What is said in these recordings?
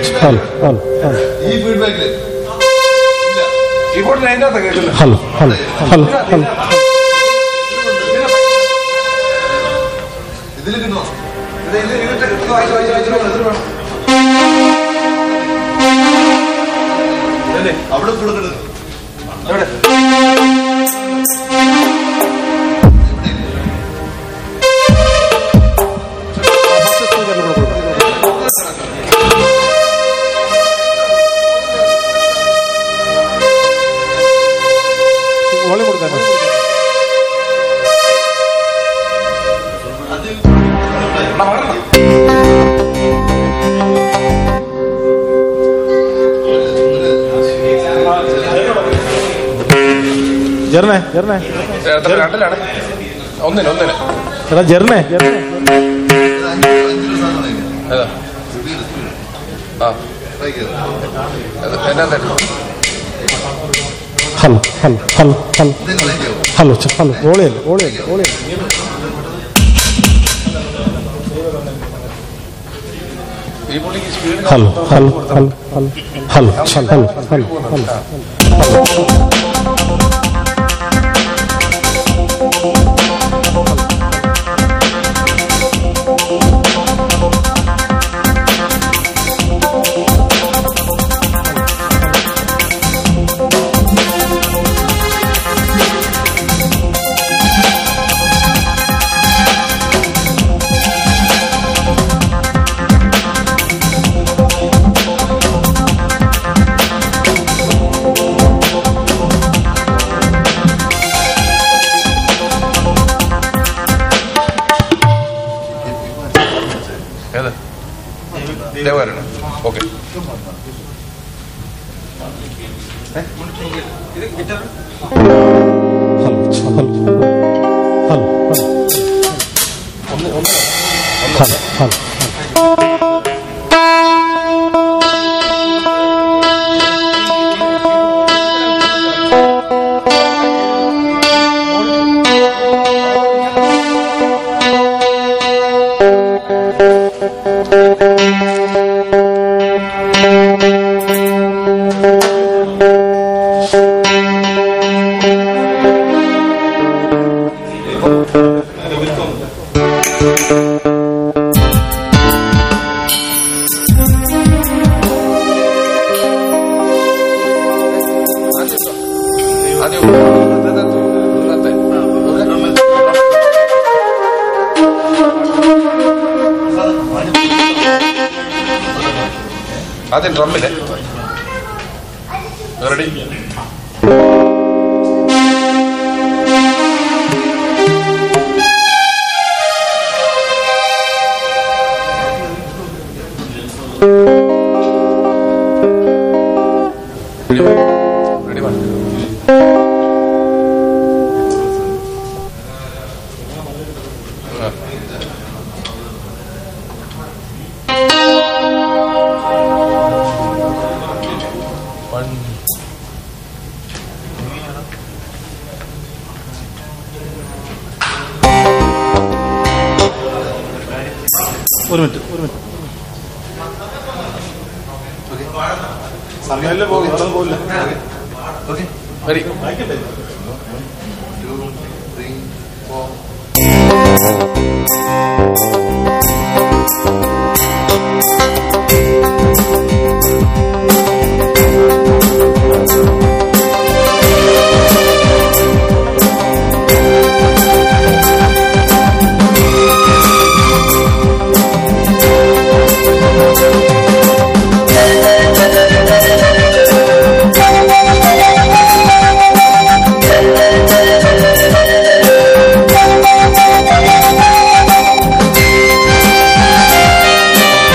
Hello hello hello ഈ ഫീഡ്ബാക്കില് കീബോർഡിൽ അതിൻ്റെ അകത്ത് കേൾക്കുന്നത് ഹലോ ഹലോ ഹലോ ഹലോ ഇതിൽ കിട്ടുമോ ഇത് ഇത് ഇതിട്ട് ഇത് വായിച്ച് വായിച്ച് വായിച്ച് വായിച്ച് വേണം. ഇതല്ലേ? അവിടെ കൊടുക്കരുത് എവിടെ? വോളിയം കൊടുക്കാൻ എന്നാ വരണം. ജെർണേ ജെർണേ എത്ര രണ്ടിലാണ് ഒന്നിന് ഒന്നിന് എടാ ജെർണേ അഞ്ചിലൊരു സാധനം ഏതാ സ്പീഡ് സ്പീഡ് ആ ട്രൈ ചെയ്ത് അത് എന്നാ തെറ്റ്? ഹലോ ഹലോ ഹലോ ഹലോ ഇതെങ്ങനെ ട്രൈ ചെയ്യാവോ ഹലോ ചെ- ഹലോ വോളിയല്ല വോളിയല്ല വോളിയല്ല ഈ പുള്ളിക്ക് speed hello hello hello hello hello hello hello hello ഏത് ദേവകാരാണ് okay hello hello hello hello hello ആദ്യം ഇന്നത്തെ ആദ്യം ഡ്രമ്മില് റെഡി റെഡി ഒരു മിനിറ്റ് ഒരു മിനിറ്റ് സമയമല്ലേ പോകും പോകില്ല okay ready two three four Thank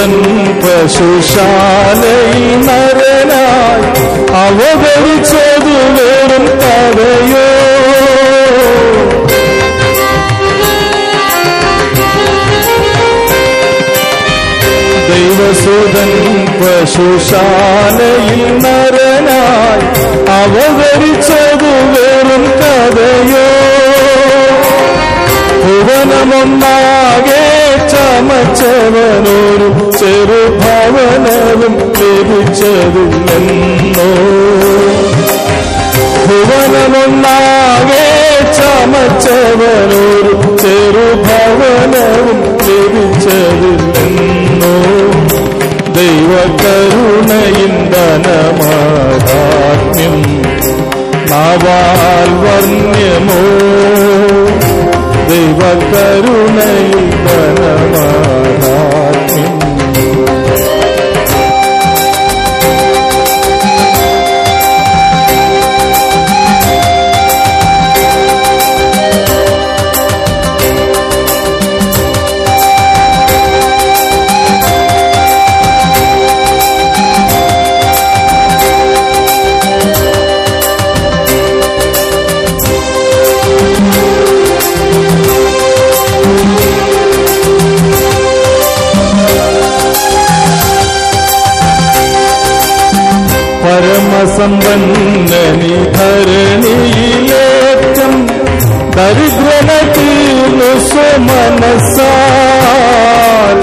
ദൈവസുതൻ പശുശാലയിൽ നരനായി അവതരിച്ചതു വെറും കഥയോ ദൈവസുതൻ പശുശാലയിൽ നരനായി അവതരിച്ചതു വെറും കഥയോ ഭുവനമൊന്നാകെ ചമച്ചവനൊരു ചെറുഭവനവും ലഭിച്ചതില്ലെന്നോ ഭുവനമൊന്നാകെ ചമച്ചവനൊരു ചെറുഭവനവും ലഭിച്ചതില്ലെന്നോ ദൈവകരുണയിന്ദനമാഹാത്മ്യം നാവാൽ വർണ്യമോ ദൈവകരുണയിന്ദനമാഹാത്മ്യം പരമസമ്പന്നനി ധരണിയിലേറ്റം ദരിദ്രന തീർന്നു സ്വമനസാൽ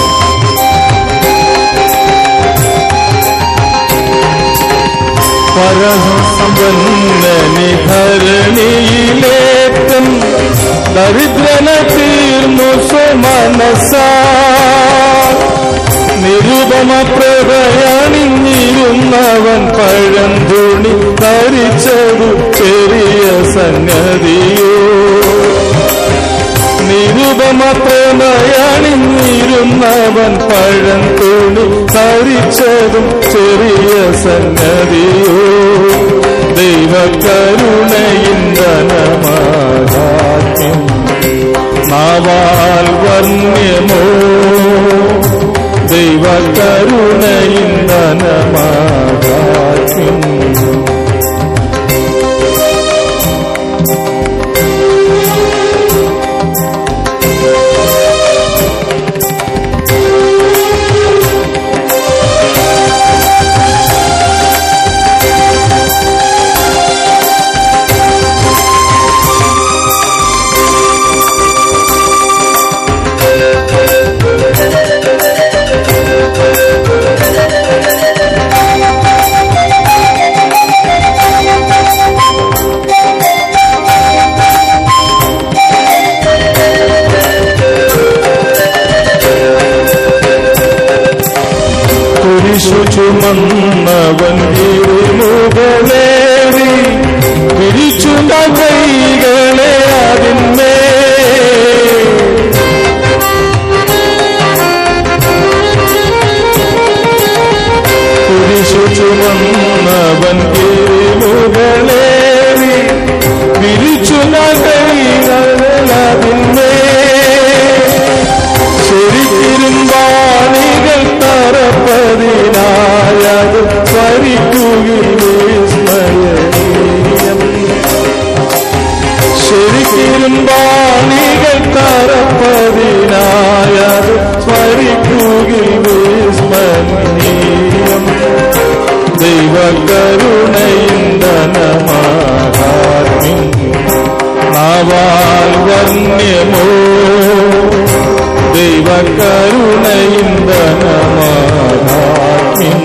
പരമസമ്പന്നനി ധരണിയിലേറ്റം ദരിദ്രന തീർന്നു സ്വമനസാൽ നിരുപമ പ്രഭയണിഞ്ഞിരുന്നവൻ പഴന്തുണി ധരിച്ചതു ചെറിയ സംഗതിയോ നിരുപമ പ്രഭയണിഞ്ഞിരുന്നവൻ പഴന്തുണി ധരിച്ചതും ചെറിയ സംഗതിയോ ദൈവകരുണയിന്ദനമാഹാത്മ്യം നാവാൽ വർണ്യമോ ദൈവകരുണയിന്ദനമാഹാത്മ്യം കുരിശു ചുമന്നവൻ ഇരുമുകളേറി പിരിച്ചു കൈകളെ അതിന്മേ കുരിശു ചുമന്നവൻ ഇരുമുകളേറി പിരിച്ചു കൈകളെ അതിന്മേ ശരിക്കിരുമ്പാണികൾ തറപ്പതിനായത് പരിക്കുകയും വിസ്മയനീയം ശരിക്കിരുമ്പാണികൾ തറപ്പതിനായത് പരിക്കുകയും വിസ്മയനീയം ദൈവകരുണയിന്ദനമാഹാത്മ്യം നാവാൽ വർണ്യമോ ദൈവകരുണയിന്ദനമാഹാത്മ്യം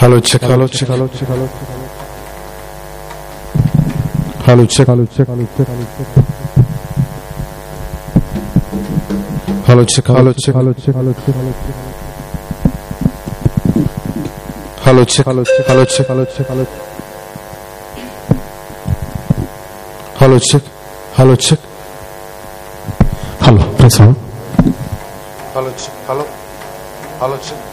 hello check hello check hello check hello check hello check hello check hello check hello check hello check hello check hello check hello check hello check hello check hello hello check hello check hello praise hello check hello hello check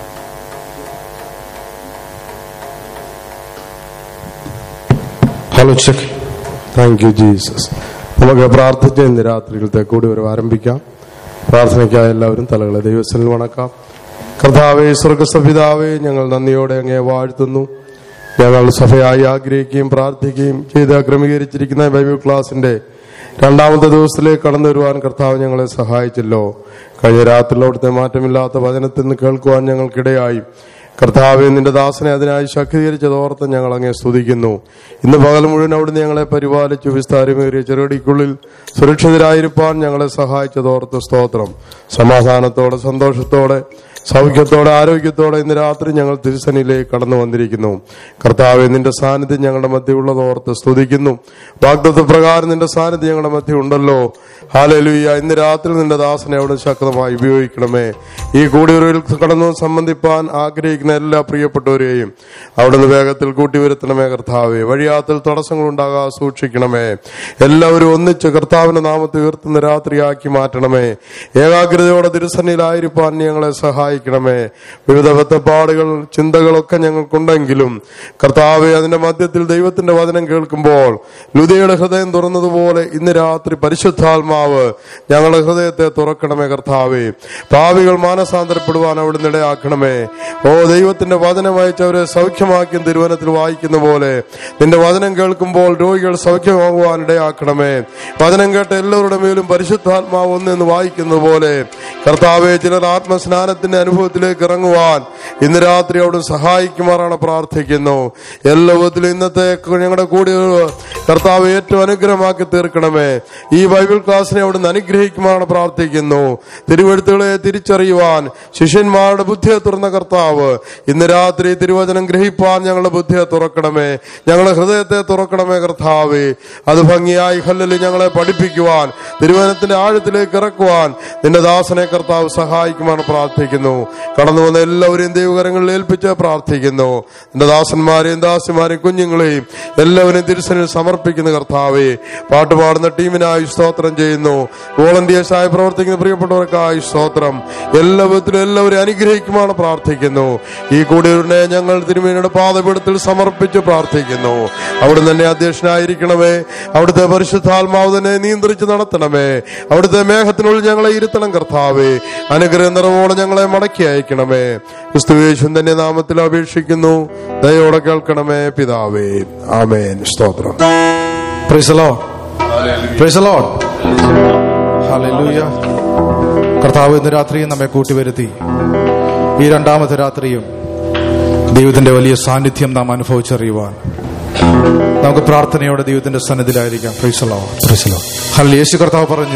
hello check thank you Jesus നമുക്ക് പ്രാർത്ഥിച്ച് ഇന്ന് രാത്രിയിലത്തെ കൂടി ഒരു ആരംഭിക്കാം പ്രാർത്ഥനയ്ക്കായി എല്ലാവരും തലകളെ ദൈവസ്ഥനിൽ വണക്കാം കർത്താവേ സ്വർഗസപിതാവേ ഞങ്ങൾ നന്ദിയോടെ അങ്ങേ വാഴ്ത്തുന്നു ഞങ്ങൾ സഭയായി ആഗ്രഹിക്കുകയും പ്രാർത്ഥിക്കുകയും ചെയ്ത് ക്രമീകരിച്ചിരിക്കുന്ന ബൈബിൾ ക്ലാസിന്റെ രണ്ടാമത്തെ ദിവസത്തിലേക്ക് കടന്നു വരുവാൻ കർത്താവ് ഞങ്ങളെ സഹായിച്ചല്ലോ കഴിഞ്ഞ രാത്രിയിൽ അവിടുത്തെ മാറ്റമില്ലാത്ത വചനത്തിൽ നിന്ന് കേൾക്കുവാൻ ഞങ്ങൾക്കിടയായി കർത്താവെ നിന്റെ ദാസനെ അതിനായി ശക്തീകരിച്ചതോർത്ത് ഞങ്ങൾ അങ്ങേ സ്തുതിക്കുന്നു ഇന്ന് പകൽ മുഴുവൻ അവിടുന്ന് ഞങ്ങളെ പരിപാലിച്ചു വിസ്താരമേറിയ ചെറുടിക്കുള്ളിൽ സുരക്ഷിതരായിരിക്കാൻ ഞങ്ങളെ സഹായിച്ചതോർത്ത് സ്തോത്രം സമാധാനത്തോടെ സന്തോഷത്തോടെ സൗഖ്യത്തോടെ ആരോഗ്യത്തോടെ ഇന്ന് രാത്രി ഞങ്ങൾ തിരുസനിലേക്ക് കടന്നു വന്നിരിക്കുന്നു കർത്താവെ നിന്റെ സാന്നിധ്യം ഞങ്ങളുടെ മധ്യ ഉള്ളതോർത്ത് സ്തുതിക്കുന്നു വാഗ്ദത്വ പ്രകാരം നിന്റെ സാന്നിധ്യം ഞങ്ങളുടെ മധ്യ ഉണ്ടല്ലോ ഹാലലുയ്യ ഇന്ന് രാത്രി നിന്റെ ദാസനെ അവിടെ ശക്തമായി ഉപയോഗിക്കണമേ ഈ കൂടിയൊരുവിൽ കടന്നു സംബന്ധിപ്പാൻ ആഗ്രഹിക്കുന്ന എല്ലാ പ്രിയപ്പെട്ടവരെയും അവിടുന്ന് വേഗത്തിൽ കൂട്ടിവരുത്തണമേ കർത്താവെ വഴിയാത്തിൽ തടസ്സങ്ങൾ ഉണ്ടാകാതെ സൂക്ഷിക്കണമേ എല്ലാവരും ഒന്നിച്ച് കർത്താവിന്റെ നാമത്തെ ഉയർത്തുന്ന രാത്രിയാക്കി മാറ്റണമേ ഏകാഗ്രതയോടെ തിരുസന്നിലായിരിക്കാൻ ഞങ്ങളെ സഹായിക്കണമേ വിവിധ ബദ്ധപ്പാടുകൾ ചിന്തകളൊക്കെ ഞങ്ങൾക്കുണ്ടെങ്കിലും കർത്താവെ അതിന്റെ മധ്യത്തിൽ ദൈവത്തിന്റെ വചനം കേൾക്കുമ്പോൾ ലുതയുടെ ഹൃദയം തുറന്നതുപോലെ ഇന്ന് രാത്രി പരിശുദ്ധാത്മാവ് ഞങ്ങളുടെ ഹൃദയത്തെ തുറക്കണമേ കർത്താവെ പാവികൾ മാനസാന്തരപ്പെടുവാൻ അവിടുന്ന് ഇടയാക്കണമേ ഓ ദൈവത്തിന്റെ വചനം അയച്ചവരെ സൗഖ്യമാക്കിയും തിരുവനത്തിൽ വായിക്കുന്ന പോലെ നിന്റെ വചനം കേൾക്കുമ്പോൾ രോഗികൾ സൗഖ്യമാകുവാൻ ഇടയാക്കണമേ വചനം കേട്ട എല്ലാവരുടെ മേലും പരിശുദ്ധാത്മാവ് ഒന്നെന്ന് വായിക്കുന്നത് പോലെ കർത്താവെ ചിലർ ആത്മസ്നാനത്തിന്റെ അനുഭവത്തിലേക്ക് ഇറങ്ങുവാൻ ഇന്ന് രാത്രി അവിടെ സഹായിക്കുമാറാണ് പ്രാർത്ഥിക്കുന്നു എല്ലാ വിധത്തിലും ഇന്നത്തെ ഞങ്ങളുടെ കൂടെ കർത്താവ് ഏറ്റവും അനുഗ്രഹമാക്കി തീർക്കണമേ ഈ ബൈബിൾ ക്ലാസ്സിനെ അവിടുന്ന് അനുഗ്രഹിക്കുമാറാണ് പ്രാർത്ഥിക്കുന്നു തിരുവഴുത്തുകളെ തിരിച്ചറിയുവാൻ ശിഷ്യന്മാരുടെ ബുദ്ധിയെ തുറന്ന കർത്താവ് ഇന്ന് രാത്രി തിരുവചനം ഗ്രഹിപ്പാൻ ഞങ്ങളുടെ ബുദ്ധിയെ തുറക്കണമേ ഞങ്ങളുടെ ഹൃദയത്തെ തുറക്കണമേ കർത്താവേ അത് ഭംഗിയായി ഹല്ലല് ഞങ്ങളെ പഠിപ്പിക്കുവാൻ തിരുവചനത്തിന്റെ ആഴത്തിലേക്ക് ഇറക്കുവാൻ നിന്റെ ദാസനെ കർത്താവ് സഹായിക്കുമാണ് പ്രാർത്ഥിക്കുന്നു കടന്നു വന്ന എല്ലാവരെയും ദൈവകരങ്ങളിൽ ഏൽപ്പിച്ച് പ്രാർത്ഥിക്കുന്നു നിന്റെ ദാസന്മാരെയും ദാസിമാരെയും കുഞ്ഞുങ്ങളെയും എല്ലാവരെയും തിരുസനിൽ സമർപ്പിക്കുന്ന കർത്താവേ പാട്ടുപാടുന്ന ടീമിനായി സ്തോത്രം ചെയ്യുന്നു വോളണ്ടിയേഴ്സായി പ്രവർത്തിക്കുന്ന പ്രിയപ്പെട്ടവർക്കായി സ്തോത്രം എല്ലാ വിധത്തിലും എല്ലാവരും അനുഗ്രഹിക്കുമാണ് പ്രാർത്ഥിക്കുന്നു ഈ കൂടിയവരുടെ ഞങ്ങൾ തിരുമേനിയുടെ പാതപീഠത്തിൽ സമർപ്പിച്ച് പ്രാർത്ഥിക്കുന്നു അവിടെ തന്നെ അധ്യക്ഷനായിരിക്കണമേ അവിടുത്തെ പരിശുദ്ധാത്മാവ് തന്നെ നിയന്ത്രിച്ച് നടത്തണമേ അവിടുത്തെ മേഘത്തിനുള്ളിൽ ഞങ്ങളെ ഇരുത്തണം കർത്താവേ അനുഗ്രഹ നിറവോടെ ഞങ്ങളെ മടക്കി അയക്കണമേ ക്രിസ്തുവേശൻ തന്നെ നാമത്തിൽ അപേക്ഷിക്കുന്നു ദയോടെ കേൾക്കണമേ പിതാവേ ആമേൻ സ്തോത്രം പ്രൈസലോ പ്രൈസലോ ഹല്ലേലൂയ കർത്താവ് ഇന്ന് രാത്രിയും നമ്മെ കൂട്ടിവരുത്തി ഈ രണ്ടാമത്തെ രാത്രിയും ദൈവത്തിന്റെ വലിയ സാന്നിധ്യം നാം അനുഭവിച്ചറിയുവാൻ നമുക്ക് പ്രാർത്ഥനയോടെ ദൈവത്തിന്റെ സന്നിധിയിലായിരിക്കാം പ്രൈസലോ പ്രൈസലോ ഹല്ല യേശു കർത്താവ് പറഞ്ഞു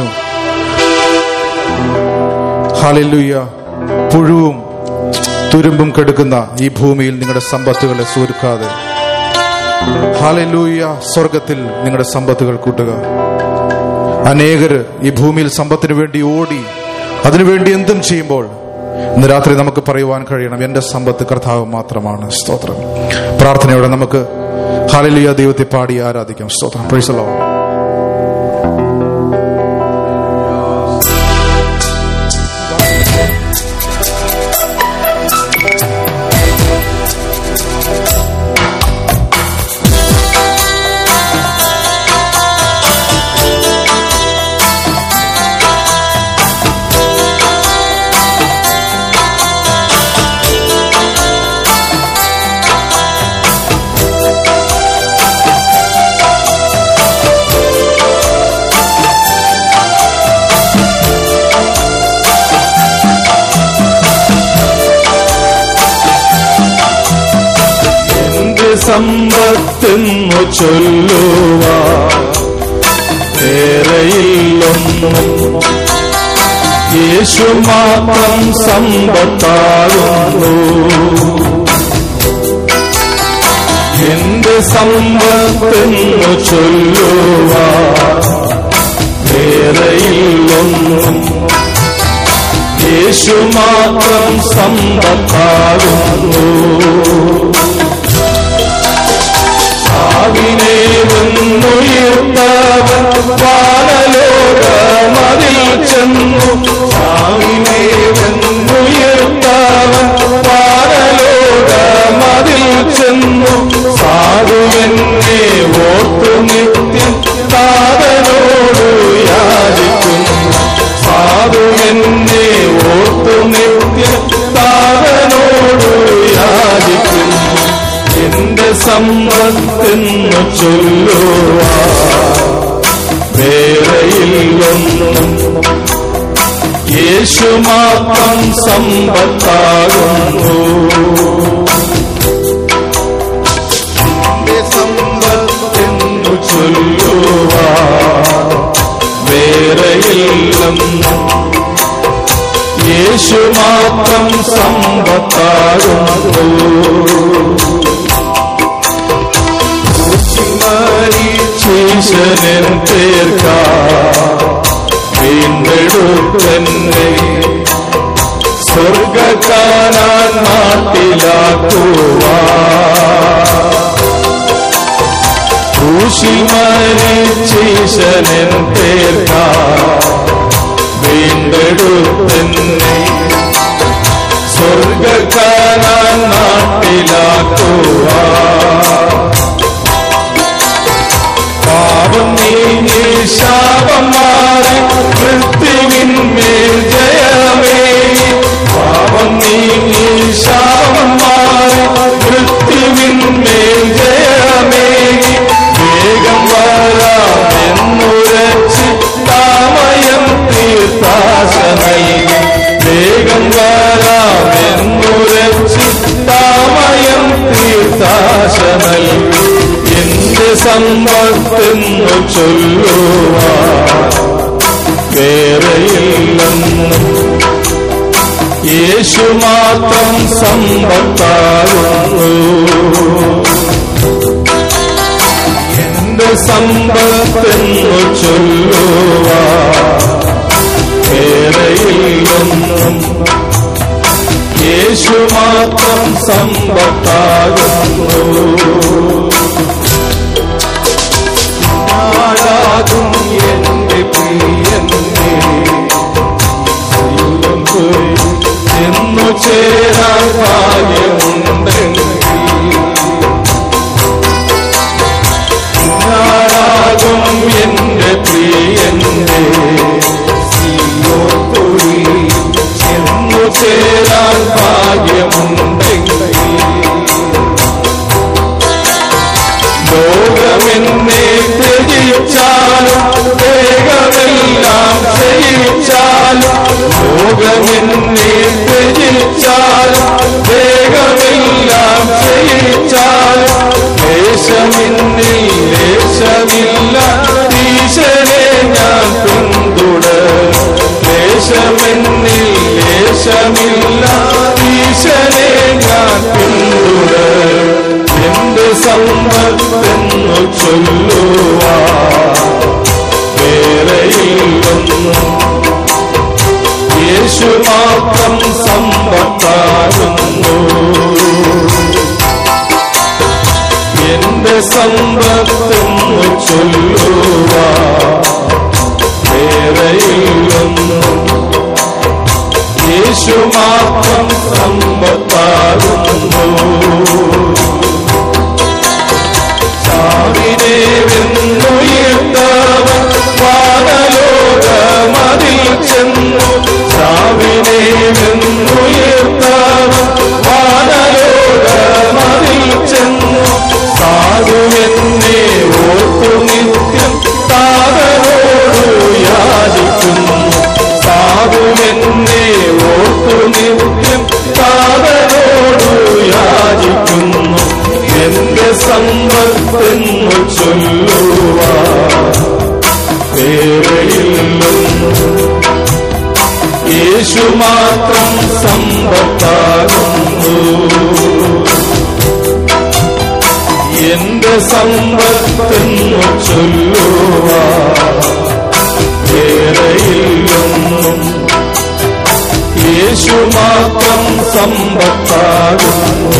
ഹല്ലേലൂയ പുഴുവും തുരുമ്പും കെടുക്കുന്ന ഈ ഭൂമിയിൽ നിങ്ങളുടെ സമ്പത്തുകളെ സുരുക്കാതെ ഹാലലൂയ സ്വർഗത്തിൽ നിങ്ങളുടെ സമ്പത്തുകൾ കൂട്ടുക അനേകര് ഈ ഭൂമിയിൽ സമ്പത്തിന് വേണ്ടി ഓടി അതിനുവേണ്ടി എന്തും ചെയ്യുമ്പോൾ ഇന്ന് രാത്രി നമുക്ക് പറയുവാൻ കഴിയണം എന്റെ സമ്പത്ത് കർത്താവ് മാത്രമാണ് സ്തോത്രം പ്രാർത്ഥനയോടെ നമുക്ക് ഹാലലുയ ദൈവത്തെ പാടി ആരാധിക്കാം സ്തോത്രം പ്രൈസലോ എന്റെ സമ്പത്തെന്നു ചൊല്ലുവാ വേറെയില്ലൊന്നും യേശു മാത്രം സമ്പത്താകുന്നു സമ്പത്തെന്നു ചൊല്ലുവാ വേറെയില്ലൊന്നും യേശു മാത്രം സമ്പത്താകുന്നു സാവിനെ വെന്നുയർത്തവൻ വാനലോകമതിൽ ചെന്നു സാവിനെ വെന്നുയർത്തവൻ വാനലോകമതിൽ ചെന്നു സാധുവെന്നെ ഓർത്തു നിത്യം താതനോട് യാചിക്കുന്നു സാധുവെന്നെ ഓർത്തു നിത്യം താതനോട് യാചിക്കുന്നു എന്റെ സമ്പത്തെന്നു ചൊല്ലുവാ വേറെയില്ലൊന്നും യേശു മാത്രം സമ്പത്താകുന്നു എന്റെ സമ്പത്തെന്നു ചൊല്ലുവാ വേറെയില്ലെന്നും യേശു മാത്രം സമ്പത്താകുന്നു മരീശീശനൻ തീർക്ക വീണ്ടെടുത്തന്നെ സ്വർഗക്കാനാൻ നാട്ടിലാക്കുവാ ക്രൂശിമരീശീശനൻ തീർക്ക വീണ്ടെടുത്തന്നെ സ്വർഗക്കാനാൻ നാട്ടിലാക്കുവാ പാപം നീങ്ങി ശാപം മാറി മൃത്യുവിന്മേൽ ജയമേ പാപം നീങ്ങി ശാപം മാറി മൃത്യുവിന്മേൽ ജയമേ വേഗം വരാമെന്നുരച്ച് താമയം തീർത്താശ നൽകി വേഗം വരാമെന്നുരച്ച് താമയം തീർത്താശ നൽകി എന്റെ സമ്പത്തെന്നു ചൊല്ലുവാ വേറെയില്ലെന്നും യേശു മാത്രം സമ്പത്താകുന്നു എന്റെ സമ്പത്തെന്നു ചൊല്ലുവാ വേറെയില്ലെന്നും യേശു മാത്രം സമ്പത്താകുന്നു ആരാകും എന്റെ പ്രിയനെ ദൈവം പോയി എന്നു ചേരാൻ ഭാഗ്യമുണ്ടെങ്കിൽ ആരാകും എന്റെ പ്രിയന്റെ പോയി എന്നു ചേരാൻ ഭാഗ്യമുണ്ടെങ്കിൽ ലോകമെന്നെ ത്യജിച്ചാലും വേഗമെല്ലാം ചെയ്യിച്ചാലും ലോകമെന്നെ ത്യജിച്ചാലും വേഗമെല്ലാം ചെയ്യിച്ചാലും ദേശമിന്നിൽ ലേശമില്ല ഈശനെ ഞാൻ പിന്തുടർ ദേശമെന്നിൽ ലേശമില്ല ഈശനെ ഞാൻ പിന്തുടർ എന്റെ സമ്പത്തെന്നു ചൊല്ലുവാ വേറെയില്ലൊന്നും യേശു മാത്രം സമ്പത്താകുന്നു എന്റെ സമ്പത്തെന്നു ചൊല്ലുവാ വേറെയില്ലൊന്നും യേശു മാത്രം സമ്പത്താകുന്നു ചാവിനെ വെന്നുയർത്തവൻ വാനലോകമതിൽ ചെന്നു ചാവിനെ വെന്നുയർത്തവൻ വാനലോകമതിൽ ചെന്നു സാധുവെന്നെ ഓർത്തു നിത്യം താതനോടു യാചിക്കുന്നു സാധുവെന്നെ ഓർത്തു നിത്യം താതനോടു യാചിക്കുന്നു എന്റെ സമ്പത്തെന്നു ചൊല്ലുവാ വേറെയില്ലെന്നും യേശു മാത്രം സമ്പത്താകുന്നു എന്റെ സമ്പത്തെന്നു ചൊല്ലുവാ വേറെയില്ലൊന്നും യേശു മാത്രം സമ്പത്താകുന്നു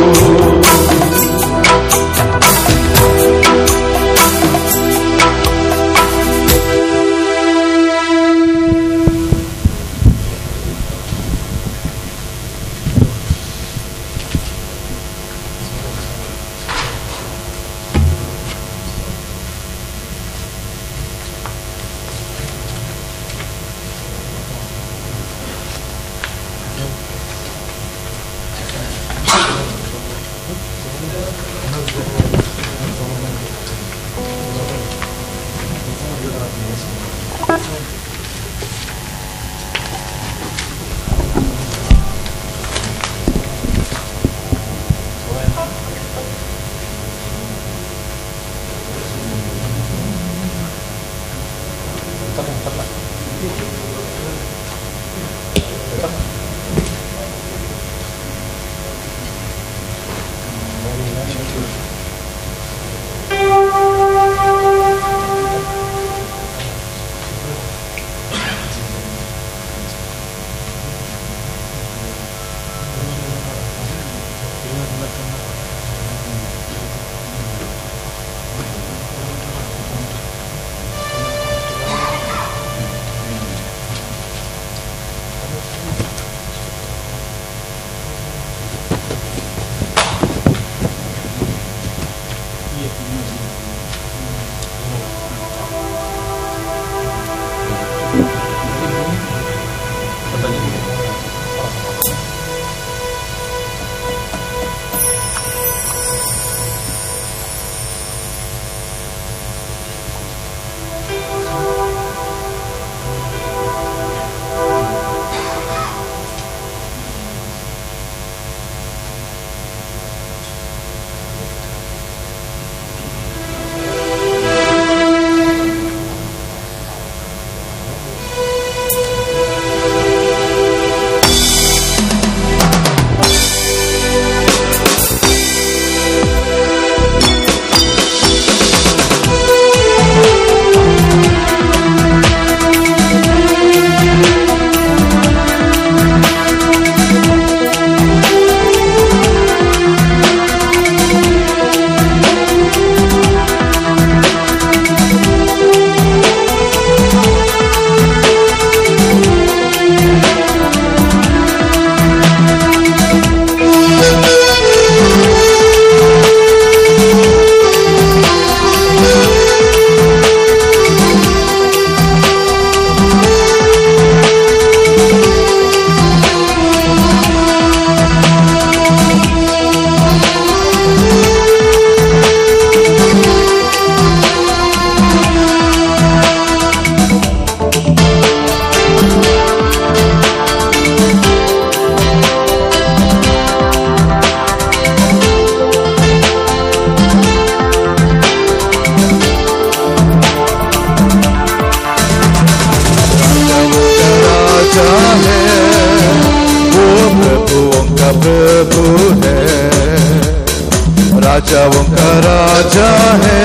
राजाओं का राजा है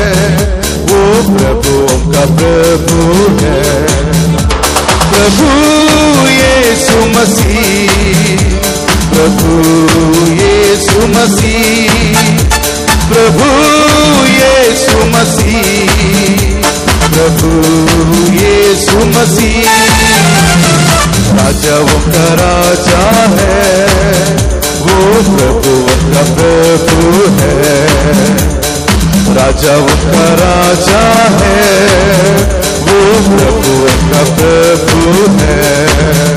वो प्रभुओं का प्रभु है प्रभु यीशु मसीह प्रभु यीशु मसीह प्रभु यीशु मसीह प्रभु यीशु मसीह राजाओं का राजा है वो प्रभुओं का प्रभु है राजाओं का राजा है वो प्रभुओं का प्रभु है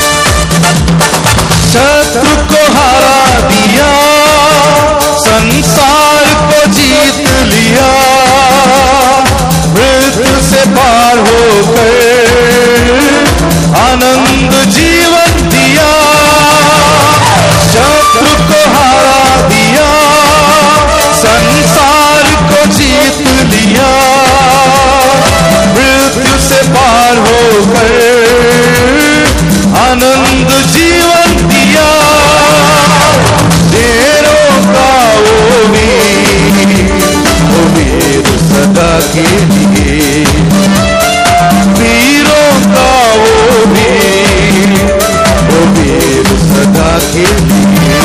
शत्रु को हरा दिया आनंद जीवन दिया शत्रु को हरा दिया संसार को जीत लिया मृत्यु से पार होकर आनंद जीवन दिया देरों का वो वीर वो वीर सदा के लिए वीरों का वो वीर वो वीर सदा के लिए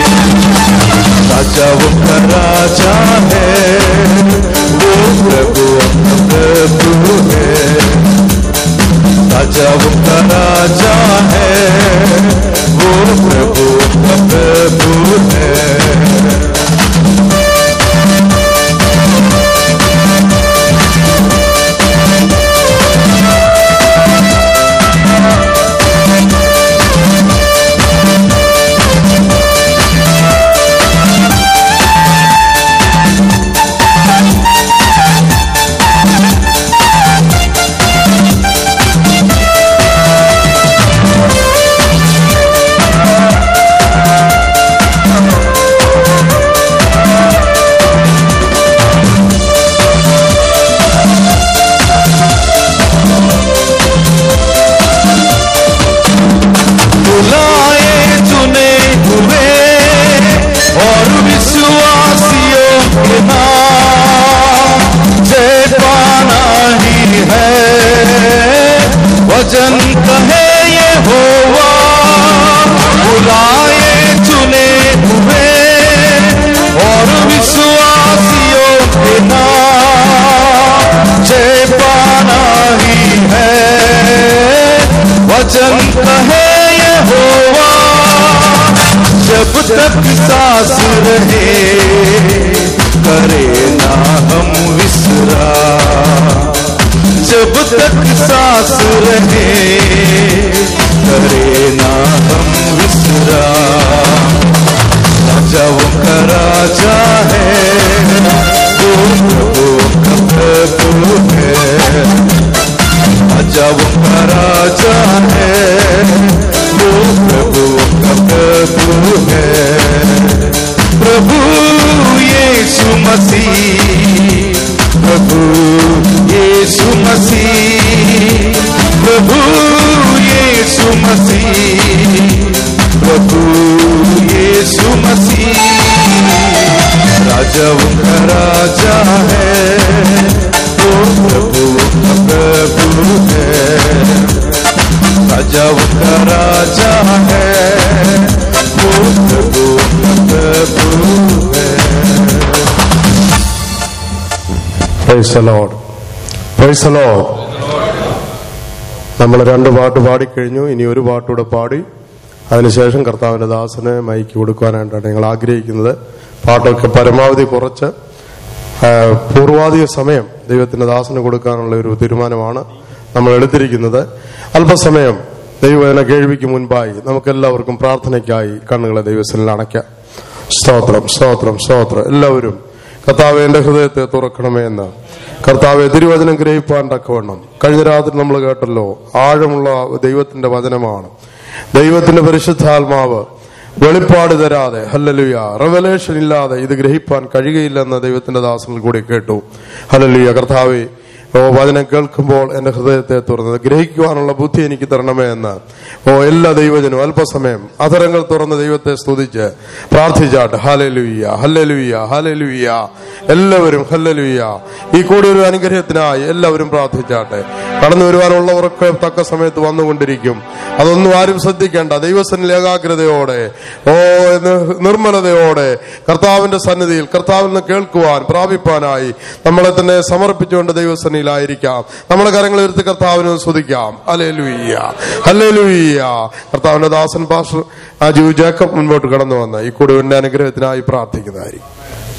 राजा वो का राजा है वो प्रभु प्रभु है राजा वो का राजा है वो प्रभु प्रभु है बुलाए चुने हुए और विश्वासियों के नाम जय पाना ही है वचन कहे ये होवा बुलाए चुने हुए और विश्वासियों के नाम जय पाना ही है वचन कहे ये होवा जब तक सांस रहे करे ना हम विसरा जब तक सांस रहे करे ना हम विसरा राजा वो का राजा है वो प्रभु का प्रभु है राजा वो का राजा है वो प्रभु का प्रभु है प्रभु यीशु मसीह प्रभु यीशु मसीह प्रभु यीशु मसीह प्रभु यीशु मसीह राजा वो का राजा है वो प्रभु का प्रभु है राजा वो का राजा है वो प्रभु का प्रभु है Praise the Lord. Praise the Lord. നമ്മൾ രണ്ട് പാട്ട് പാടിക്കഴിഞ്ഞു ഇനി ഒരു പാട്ടുകൂടെ പാടി അതിനുശേഷം കർത്താവിന്റെ ദാസന് മൈക്ക് കൊടുക്കുവാനായിട്ടാണ് ഞങ്ങൾ ആഗ്രഹിക്കുന്നത് പാട്ടൊക്കെ പരമാവധി കുറച്ച് ആ, പൂർവാധിക സമയം ദൈവത്തിന്റെ ദാസന് കൊടുക്കാനുള്ള ഒരു തീരുമാനമാണ് നമ്മൾ എടുത്തിരിക്കുന്നത് അല്പസമയം ദൈവവേദന കേൾവിക്ക് മുൻപായി നമുക്കെല്ലാവർക്കും പ്രാർത്ഥനയ്ക്കായി കണ്ണുകളെ ദൈവത്തിൽ അടയ്ക്കാം സ്തോത്രം സ്തോത്രം സ്തോത്രം എല്ലാവരും കർത്താവ് എന്റെ ഹൃദയത്തെ തുറക്കണമേ എന്ന് കർത്താവെ തിരുവചനം ഗ്രഹിപ്പാൻ തക്കവണ്ണം കഴിഞ്ഞ രാത്രി നമ്മൾ കേട്ടല്ലോ ആഴമുള്ള ദൈവത്തിന്റെ വചനമാണ് ദൈവത്തിന്റെ പരിശുദ്ധാത്മാവ് വെളിപ്പാട് തരാതെ ഹല്ലലുയ റെവലേഷൻ ഇല്ലാതെ ഇത് ഗ്രഹിപ്പാൻ കഴിയുകയില്ലെന്ന് ദൈവത്തിന്റെ ദാസനിൽ കൂടി കേട്ടു ഹല്ലലുയ കർത്താവെ ഓ വചനം കേൾക്കുമ്പോൾ എന്റെ ഹൃദയത്തെ തുറന്നത് ഗ്രഹിക്കുവാനുള്ള ബുദ്ധി എനിക്ക് തരണമേ എന്ന് ഓ എല്ലാ ദൈവജനും അല്പസമയം അധരങ്ങൾ തുറന്ന് ദൈവത്തെ സ്തുതിച്ച് പ്രാർത്ഥിച്ചാട്ട് ഹലലുയ്യ ഹല്ലലുയ്യ ഹലലുയ്യ എല്ലാവരും ഹല്ലലുയ്യ ഈ കൂടി ഒരു അനുഗ്രഹത്തിനായി എല്ലാവരും പ്രാർത്ഥിച്ചാട്ടെ കടന്നു വരുവാനുള്ളവർക്ക് തക്ക സമയത്ത് വന്നുകൊണ്ടിരിക്കും അതൊന്നും ആരും ശ്രദ്ധിക്കേണ്ട ദൈവസന്നിൽ ഏകാഗ്രതയോടെ ഓ എന്ന് നിർമ്മലതയോടെ കർത്താവിന്റെ സന്നിധിയിൽ കർത്താവിൽ നിന്ന് കേൾക്കുവാൻ പ്രാപിപ്പാനായി നമ്മളെ തന്നെ സമർപ്പിച്ചുകൊണ്ട് ദൈവസന്നിധിയിലായിരിക്കാം നമ്മുടെ കരങ്ങൾ ഉയർത്തി കർത്താവിനെ സ്തുതിക്കാം അല്ലേ ലൂയ്യ അല്ലേ ലൂയ്യ കർത്താവിന്റെ ദാസൻ പാസ്റ്റർ ആ ജൂ ജേക്കബ് മുൻപോട്ട് കടന്നു വന്ന ഈ കൂടി അനുഗ്രഹത്തിനായി പ്രാർത്ഥിക്കുന്നതായിരിക്കും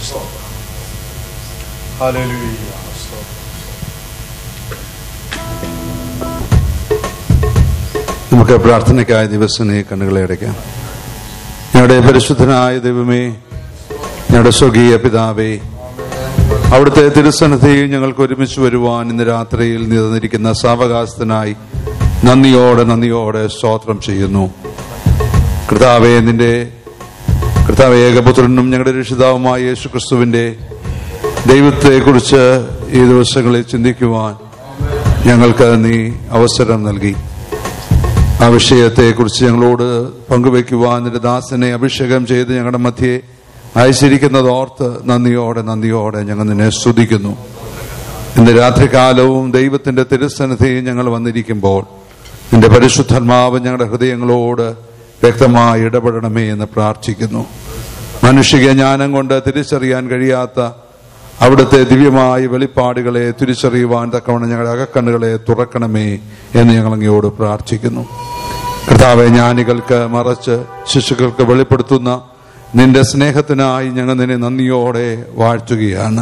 നമുക്ക് പ്രാർത്ഥനയ്ക്കായ ദിവസനെ കണ്ണുകളെ അടയ്ക്കാം ഞങ്ങളുടെ പരിശുദ്ധനായ ദൈവമേ ഞങ്ങളുടെ സ്വകീയ പിതാവേ അവിടുത്തെ തിരുസന്നിധിയിൽ ഞങ്ങൾക്ക് ഒരുമിച്ച് വരുവാൻ ഇന്ന് രാത്രിയിൽ നിന്നിരിക്കുന്ന സാവകാശത്തിനായി നന്ദിയോടെ നന്ദിയോടെ സ്തോത്രം ചെയ്യുന്നു കർത്താവെ നിന്റെ കർത്താവ് ഏകപുത്രനും ഞങ്ങളുടെ രക്ഷിതാവുമായ യേശു ക്രിസ്തുവിന്റെ ദൈവത്തെക്കുറിച്ച് ഈ ദിവസങ്ങളിൽ ചിന്തിക്കുവാൻ ഞങ്ങൾക്ക് നീ അവസരം നൽകി ആ വിഷയത്തെക്കുറിച്ച് ഞങ്ങളോട് പങ്കുവെക്കുവാൻ നിന്റെ ദാസനെ അഭിഷേകം ചെയ്ത് ഞങ്ങളുടെ മധ്യേ അയച്ചിരിക്കുന്നത് ഓർത്ത് നന്ദിയോടെ നന്ദിയോടെ ഞങ്ങൾ നിന്നെ സ്തുതിക്കുന്നു ഇന്ന് രാത്രികാലവും ദൈവത്തിന്റെ തിരുസന്നിധിയിൽ ഞങ്ങൾ വന്നിരിക്കുമ്പോൾ നിന്റെ പരിശുദ്ധാത്മാവ് ഞങ്ങളുടെ ഹൃദയങ്ങളോട് വ്യക്തമായി ഇടപെടണമേ എന്ന് പ്രാർത്ഥിക്കുന്നു മനുഷ്യ ജ്ഞാനം കൊണ്ട് തിരിച്ചറിയാൻ കഴിയാത്ത അവിടുത്തെ ദിവ്യമായ വെളിപ്പാടുകളെ തിരിച്ചറിയുവാൻ തക്കവണ്ണം ഞങ്ങളുടെ അകക്കണ്ണുകളെ തുറക്കണമേ എന്ന് ഞങ്ങൾ അങ്ങയോട് പ്രാർത്ഥിക്കുന്നു കർത്താവെ ജ്ഞാനികൾക്ക് മറച്ച് ശിശുക്കൾക്ക് വെളിപ്പെടുത്തുന്ന നിന്റെ സ്നേഹത്തിനായി ഞങ്ങൾ നിന്നെ നന്ദിയോടെ വാഴ്ത്തുകയാണ്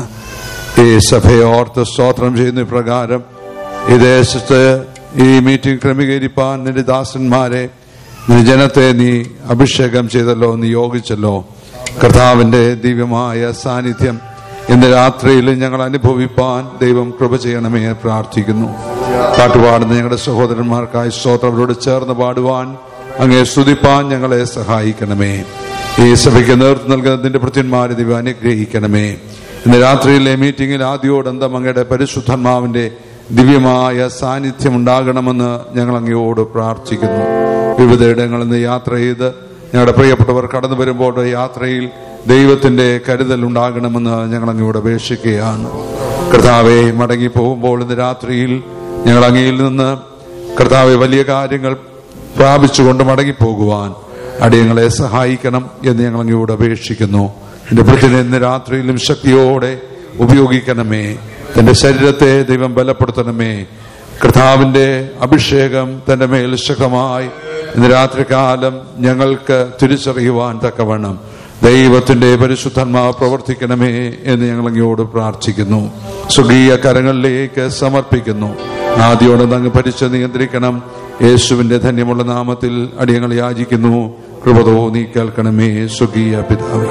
ഈ സഭയെ ഓർത്ത് സ്തോത്രം ചെയ്യുന്ന പ്രകാരം ഈ ദേശത്ത് ഈ മീറ്റിംഗ് ക്രമീകരിപ്പാൻ നിന്റെ ദാസന്മാരെ നിന്റെ ജനത്തെ നീ അഭിഷേകം ചെയ്തല്ലോ നിയോഗിച്ചല്ലോ കർത്താവിന്റെ ദിവ്യമായ സാന്നിധ്യം ഇന്ന് രാത്രിയിൽ ഞങ്ങൾ അനുഭവിപ്പാൻ ദൈവം കൃപ ചെയ്യണമേ എന്ന് പ്രാർത്ഥിക്കുന്നു പാട്ടുപാടുന്ന ഞങ്ങളുടെ സഹോദരന്മാർക്കായി സ്തോത്രം അവരോട് ചേർന്ന് പാടുവാൻ അങ്ങേ സ്തുതിപ്പാൻ ഞങ്ങളെ സഹായിക്കണമേ ഈ സഭയ്ക്ക് നേതൃത്വം നൽകുന്ന നിന്റെ ഭൃത്യന്മാരെ ദൈവം അനുഗ്രഹിക്കണമേ ഇന്ന് രാത്രിയിലെ മീറ്റിംഗിൽ ആദ്യോടന്തം അങ്ങയുടെ പരിശുദ്ധാത്മാവിന്റെ ദിവ്യമായ സാന്നിധ്യം ഉണ്ടാകണമെന്ന് ഞങ്ങൾ അങ്ങയോട് പ്രാർത്ഥിക്കുന്നു വിവിധ ഇടങ്ങളിൽ നിന്ന് യാത്ര ചെയ്ത് ഞങ്ങളുടെ പ്രിയപ്പെട്ടവർ കടന്നു വരുമ്പോൾ യാത്രയിൽ ദൈവത്തിന്റെ കരുതൽ ഉണ്ടാകണമെന്ന് ഞങ്ങൾ അങ്ങയോട് അപേക്ഷിക്കുകയാണ് കർത്താവെ മടങ്ങി പോകുമ്പോൾ ഇന്ന് രാത്രിയിൽ ഞങ്ങൾ അങ്ങയിൽ നിന്ന് കർത്താവെ വലിയ കാര്യങ്ങൾ പ്രാപിച്ചുകൊണ്ട് മടങ്ങിപ്പോകുവാൻ അടിയങ്ങളെ സഹായിക്കണം എന്ന് ഞങ്ങൾ അങ്ങയോട് അപേക്ഷിക്കുന്നു എന്റെ വൃത്തിനെ ഇന്ന് രാത്രിയിലും ശക്തിയോടെ ഉപയോഗിക്കണമേ തന്റെ ശരീരത്തെ ദൈവം ബലപ്പെടുത്തണമേ കർത്താവിന്റെ അഭിഷേകം തന്റെ മേൽ ശക്തമായി ഇന്ന് രാത്രികാലം ഞങ്ങൾക്ക് തിരിച്ചറിയുവാൻ തക്കവണ്ണം ദൈവത്തിന്റെ പരിശുദ്ധാത്മാവ് പ്രവർത്തിക്കണമേ എന്ന് ഞങ്ങൾ അങ്ങയോട് പ്രാർത്ഥിക്കുന്നു സുഖീയ കരങ്ങളിലേക്ക് സമർപ്പിക്കുന്നു ആദ്യോടെ അങ്ങ് ഭരിച്ച് നിയന്ത്രിക്കണം യേശുവിന്റെ ധന്യമുള്ള നാമത്തിൽ അടിയങ്ങൾ യാചിക്കുന്നു കൃപതോ നീ കേൾക്കണമേ സുഖീയ പിതാവേ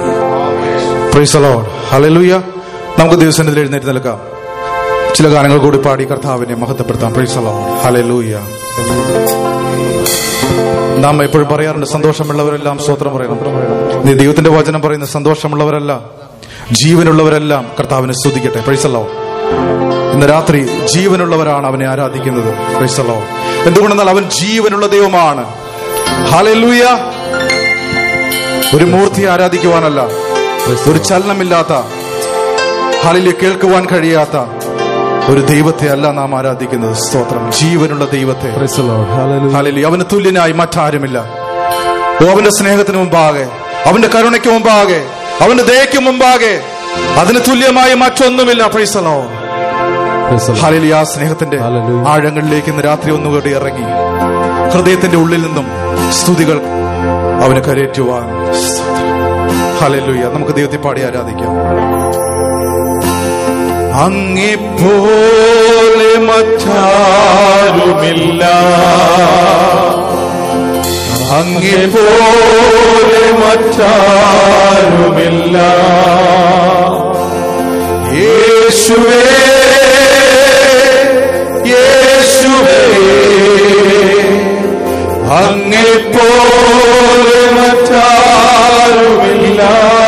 പ്രൈസ് ലോർഡ് ഹല്ലേലൂയ നമുക്ക് ദിവസത്തിൽ എഴുന്നേറ്റ് നിൽക്കാം ചില ഗാനങ്ങൾ കൂടി പാടി കർത്താവിനെ മഹത്വപ്പെടുത്താം പ്രൈസ് ലോർഡ് ഹല്ലേലൂയ നാം എപ്പോഴും പറയാറുണ്ട് സന്തോഷമുള്ളവരെല്ലാം സ്തോത്രം പറയണം നീ ദൈവത്തിന്റെ വചനം പറയുന്ന സന്തോഷമുള്ളവരെല്ലാം ജീവനുള്ളവരെല്ലാം കർത്താവിനെ സ്തുതിക്കട്ടെ പ്രൈസ് ലോർഡ് ഇന്ന് രാത്രി ജീവനുള്ളവരാണ് അവനെ ആരാധിക്കുന്നത് പ്രൈസ് ലോർഡ് എന്തുകൊണ്ടെന്നാൽ അവൻ ജീവനുള്ള ദൈവമാണ് ഹല്ലേലൂയ ഒരു മൂർത്തിയെ ആരാധിക്കുവാനല്ല ഒരു ചലനമില്ലാത്ത ഹാലിലെ കേൾക്കുവാൻ കഴിയാത്ത ഒരു ദൈവത്തെ അല്ല നാം ആരാധിക്കുന്നത് സ്തോത്രം ജീവനുള്ള ദൈവത്തെ ഹാലിലി അവന് തുല്യനായി മറ്റാരുമില്ല ഓ അവന്റെ സ്നേഹത്തിന് മുമ്പാകെ അവന്റെ കരുണയ്ക്ക് മുമ്പാകെ അവന്റെ ദയയ്ക്ക് മുമ്പാകെ അതിന് തുല്യമായി മറ്റൊന്നുമില്ല പ്രൈസലോ ഹാലിലി ആ സ്നേഹത്തിന്റെ ആഴങ്ങളിലേക്ക് ഇന്ന് രാത്രി ഒന്നുകൂടി ഇറങ്ങി ഹൃദയത്തിന്റെ ഉള്ളിൽ നിന്നും സ്തുതികൾ അവന് കരയേറ്റുവാൻ ഹല്ലേലൂയ നമുക്ക് ദൈവത്തെ പാടി ആരാധിക്കാം അങ്ങെപ്പോലെ മറ്റാരുമില്ല അങ്ങെപ്പോലെ മറ്റാരുമില്ല യേശുവേ യേശുവേ അങ്ങെപ്പോലെ മറ്റാരുമില്ല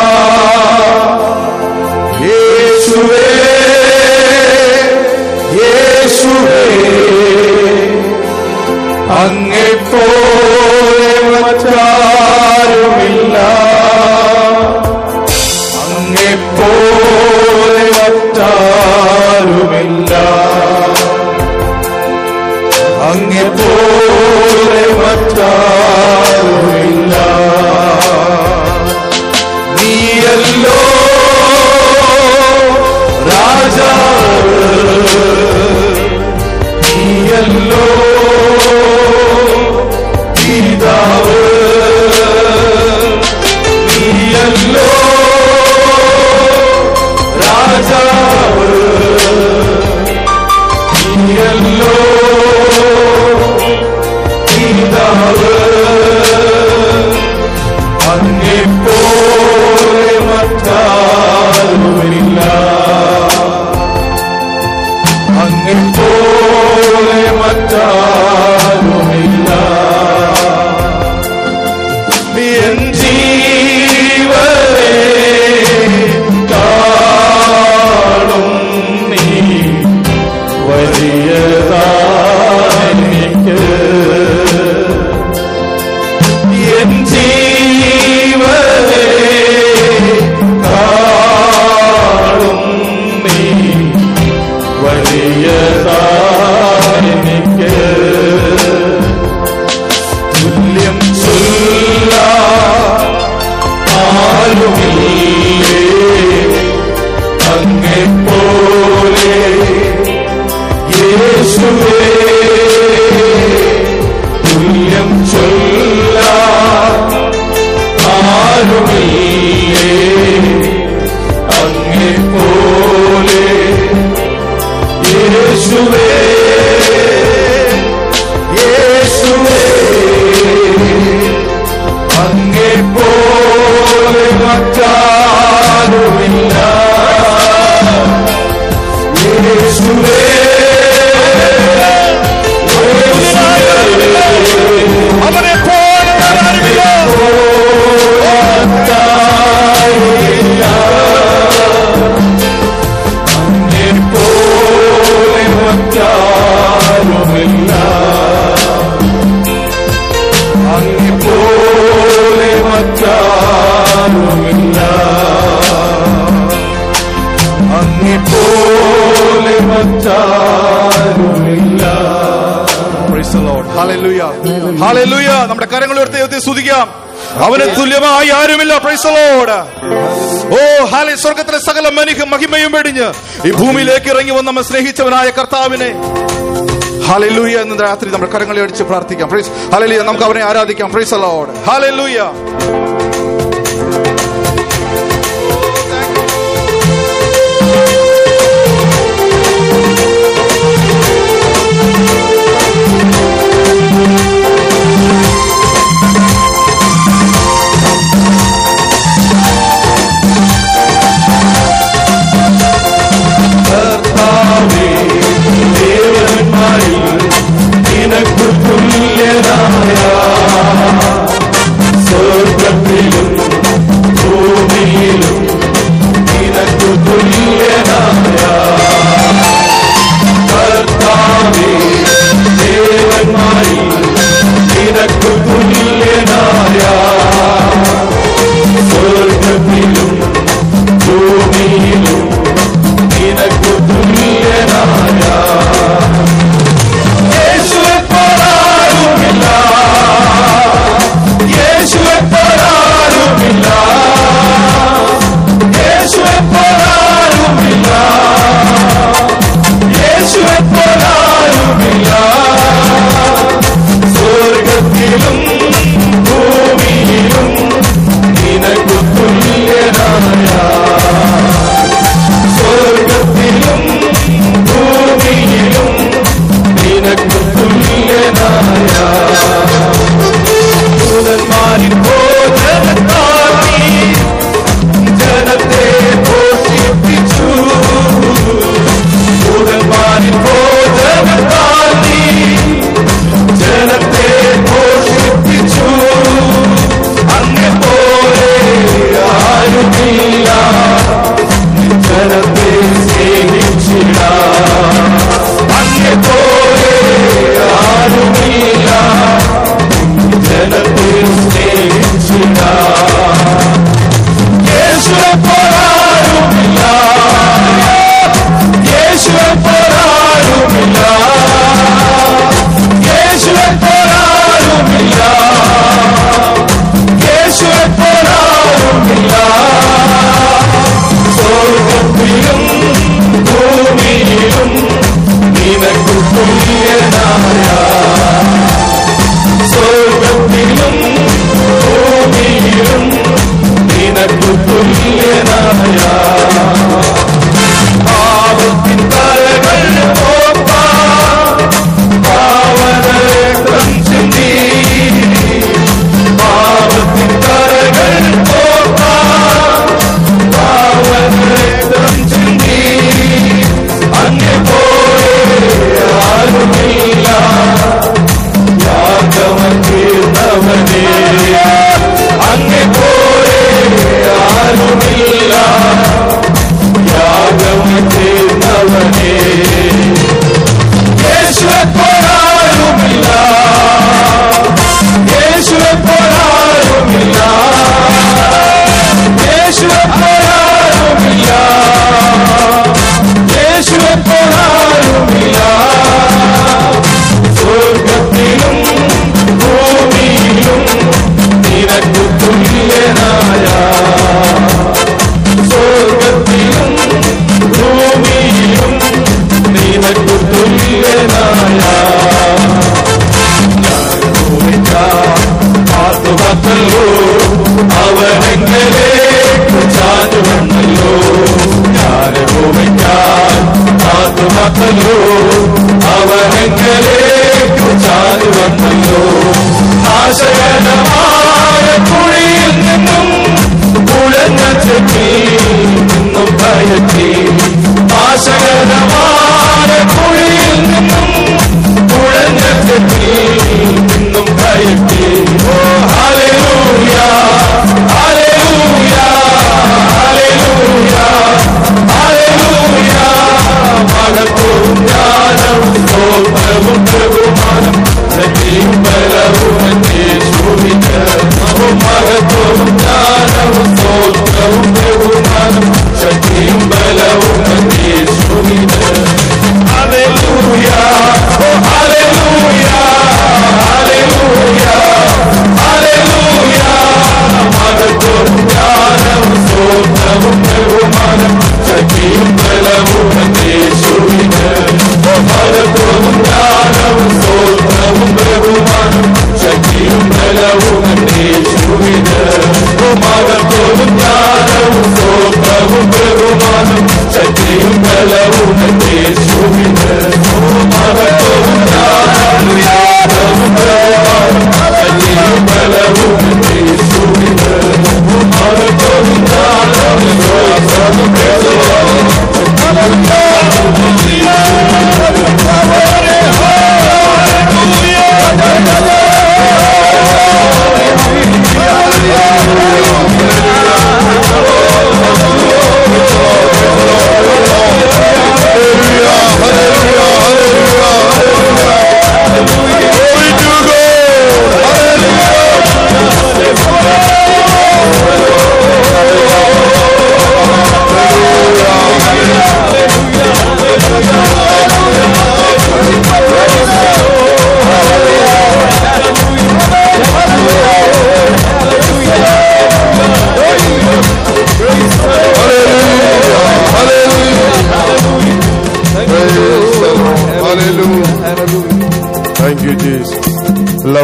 യേശുവേ യേശുവേ അങ്ങെപ്പോലെ മറ്റാരുമില്ല അങ്ങെപ്പോലെ മറ്റാരുമില്ല അങ്ങെപ്പോലെ മറ്റാരുമില്ല നീയല്ലോ രാജാവ് നീയല്ലോ പിതാവ് നീയല്ലോ രാജാവ് നീയല്ലോ പിതാവ് അങ്ങെപ്പോലെ മറ്റാരുമില്ല അങ്ങെപ്പോലെ മറ്റാരുമില്ല ആരുമില്ലേ അങ്ങേ പോലെ യേശുവേ തുല്യം ചൊല്ല ആരുമില്ലേ അങ്ങേ പോലെ യേശുവേ യേശുവേ അങ്ങേ പോലെ മറ്റാരുമില്ല യേശുവേ അവനെ പോലെ ആരാരുമില്ല. അങ്ങേ പോലെ മറ്റാരുമില്ല അങ്ങേ പോലെ മറ്റാരുമില്ല അങ്ങേ പോലെ മറ്റാരുമില്ല Praise the Lord. Hallelujah. Hallelujah. നമ്മുടെ കരങ്ങൾ ഉയർത്തി ദൈവത്തെ സ്തുതിക്കാം അവന് തുല്യമായി ആരുമില്ല Praise the Lord. ഓ ഹാലെ സ്വർഗത്തിലെ സകല മനുഷ്യ മഹിമയും വെടിഞ്ഞ് ഈ ഭൂമിയിലേക്ക് ഇറങ്ങി വന്ന് നമ്മെ സ്നേഹിച്ചവനായ കർത്താവിനെ ഹാലലൂയ എന്ന രാത്രി നമ്മുടെ കരങ്ങളെ അടിച്ച് പ്രാർത്ഥിക്കാം പ്രൈസ് ഹാലലൂയ നമുക്ക് അവനെ ആരാധിക്കാം പ്രൈസ് അലോഡ് ഹാലലൂയ കർത്താവേ ദേവന്മാരിൽ നിനക്കു തുല്യനായ സ്വർഗത്തിൽ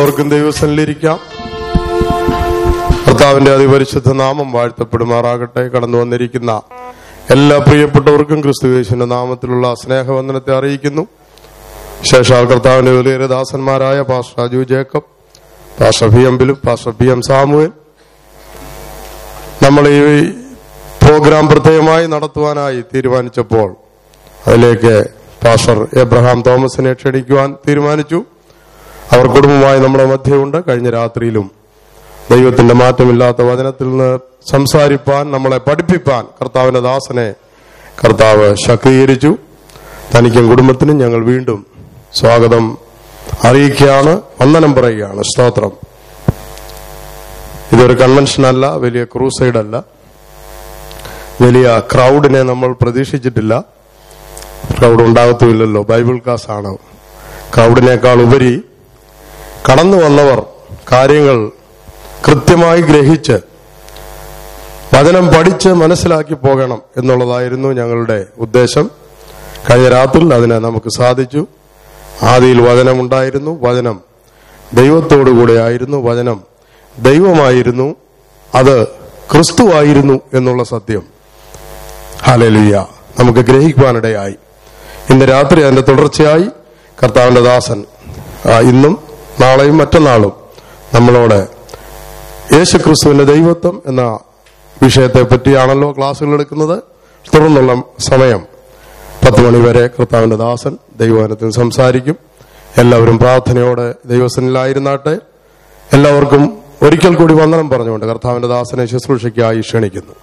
എല്ലാവർക്കും ദൈവസനിലിരിക്കാം കർത്താവിന്റെ അതിപരിശുദ്ധ നാമം വാഴ്ത്തപ്പെടുമാറാകട്ടെ കടന്നു വന്നിരിക്കുന്ന എല്ലാ പ്രിയപ്പെട്ടവർക്കും ക്രിസ്തുവേശുവിന്റെ നാമത്തിലുള്ള സ്നേഹവന്ദനത്തെ അറിയിക്കുന്നു ശേഷാൽ കർത്താവിന്റെ വലിയ ദാസന്മാരായ pastor Raju Jacob pastor P M Bilu pastor P M Samuel നമ്മൾ ഈ പ്രോഗ്രാം പ്രത്യേകമായി നടത്തുവാനായി തീരുമാനിച്ചപ്പോൾ അതിലേക്ക് പാസ്റ്റർ എബ്രഹാം തോമസിനെ ക്ഷണിക്കുവാൻ തീരുമാനിച്ചു അവർ കുടുംബമായി നമ്മുടെ മധ്യമുണ്ട് കഴിഞ്ഞ രാത്രിയിലും ദൈവത്തിന്റെ മാറ്റമില്ലാത്ത വചനത്തിൽ നിന്ന് സംസാരിപ്പാൻ നമ്മളെ പഠിപ്പിപ്പാൻ കർത്താവിന്റെ ദാസനെ കർത്താവ് ശക്തീകരിച്ചു തനിക്കും കുടുംബത്തിനും ഞങ്ങൾ വീണ്ടും സ്വാഗതം അറിയിക്കുകയാണ് വന്ദനം പറയുകയാണ് സ്തോത്രം ഇതൊരു കൺവെൻഷൻ അല്ല വലിയ ക്രൂസൈഡ് അല്ല വലിയ ക്രൗഡിനെ നമ്മൾ പ്രതീക്ഷിച്ചിട്ടില്ല ക്രൗഡ് ഉണ്ടാകത്തുമില്ലല്ലോ ബൈബിൾ ക്ലാസ് ആണ് ക്രൗഡിനേക്കാൾ ഉപരി കടന്നു വന്നവർ കാര്യങ്ങൾ കൃത്യമായി ഗ്രഹിച്ച് വചനം പഠിച്ച് മനസ്സിലാക്കി പോകണം എന്നുള്ളതായിരുന്നു ഞങ്ങളുടെ ഉദ്ദേശം കഴിഞ്ഞ രാത്രിയിൽ അതിന് നമുക്ക് സാധിച്ചു ആദിയിൽ വചനമുണ്ടായിരുന്നു വചനം ദൈവത്തോടുകൂടെ ആയിരുന്നു വചനം ദൈവമായിരുന്നു അത് ക്രിസ്തുവായിരുന്നു എന്നുള്ള സത്യം ഹാലലുയ്യ നമുക്ക് ഗ്രഹിക്കുവാനിടയായി ഇന്ന് രാത്രി അതിന്റെ തുടർച്ചയായി കർത്താവിന്റെ ദാസൻ ആ, ഇന്നും നാളെയും മറ്റന്നാളും നമ്മളോട് യേശുക്രിസ്തുവിന്റെ ദൈവത്വം എന്ന വിഷയത്തെ പറ്റിയാണല്ലോ ക്ലാസ്സുകൾ എടുക്കുന്നത് തുടർന്നുള്ള സമയം പത്ത് മണി വരെ കർത്താവിന്റെ ദാസൻ ദൈവവനത്തിൽ സംസാരിക്കും എല്ലാവരും പ്രാർത്ഥനയോടെ ദൈവസനിലായിരുന്നാട്ടെ എല്ലാവർക്കും ഒരിക്കൽ കൂടി വന്ദനം പറഞ്ഞുകൊണ്ട് കർത്താവിന്റെ ദാസനെ ശുശ്രൂഷയ്ക്കായി ക്ഷണിക്കുന്നു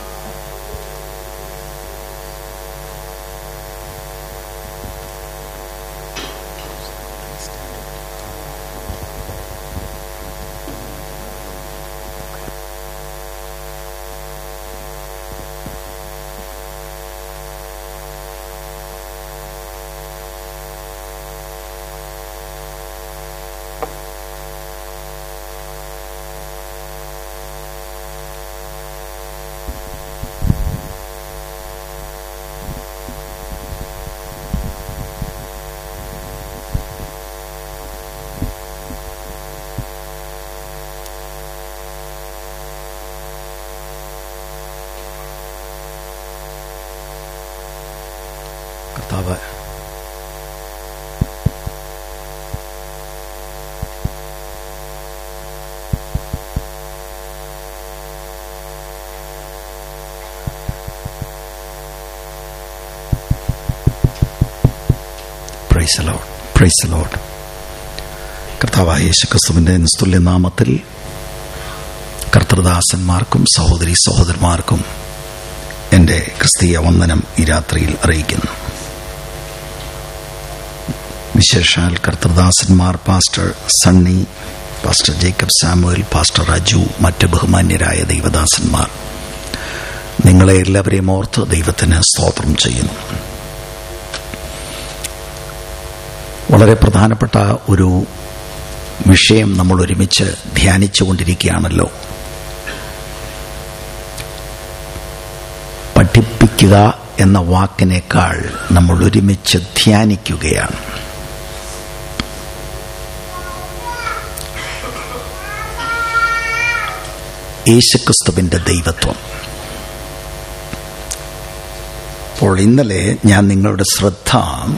കർത്താവ് പ്രൈസ് ലോഡ് പ്രൈസ് ലോഡ് കർത്താവായ യേശുക്രിസ്തുവിന്റെ നിസ്തുല്യ നാമത്തിൽ കർത്തൃദാസന്മാർക്കും സഹോദരി സഹോദരന്മാർക്കും എൻ്റെ ക്രിസ്തീയ വന്ദനം ഈ രാത്രിയിൽ അറിയിക്കുന്നു വിശേഷാൽ കർത്തൃദാസന്മാർ pastor Sunny pastor Jacob Samuel pastor Raju മറ്റ് ബഹുമാന്യരായ ദൈവദാസന്മാർ നിങ്ങളെ എല്ലാവരെയും ഓർത്ത് ദൈവത്തിന് സ്തോത്രം ചെയ്യുന്നു വളരെ പ്രധാനപ്പെട്ട ഒരു വിഷയം നമ്മൾ ഒരുമിച്ച് ധ്യാനിച്ചുകൊണ്ടിരിക്കുകയാണല്ലോ പഠിപ്പിക്കുക എന്ന വാക്കിനേക്കാൾ നമ്മൾ ഒരുമിച്ച് ധ്യാനിക്കുകയാണ് യേശുക്രിസ്തുവിന്റെ ദൈവത്വം അപ്പോൾ ഇന്നലെ ഞാൻ നിങ്ങളുടെ ശ്രദ്ധ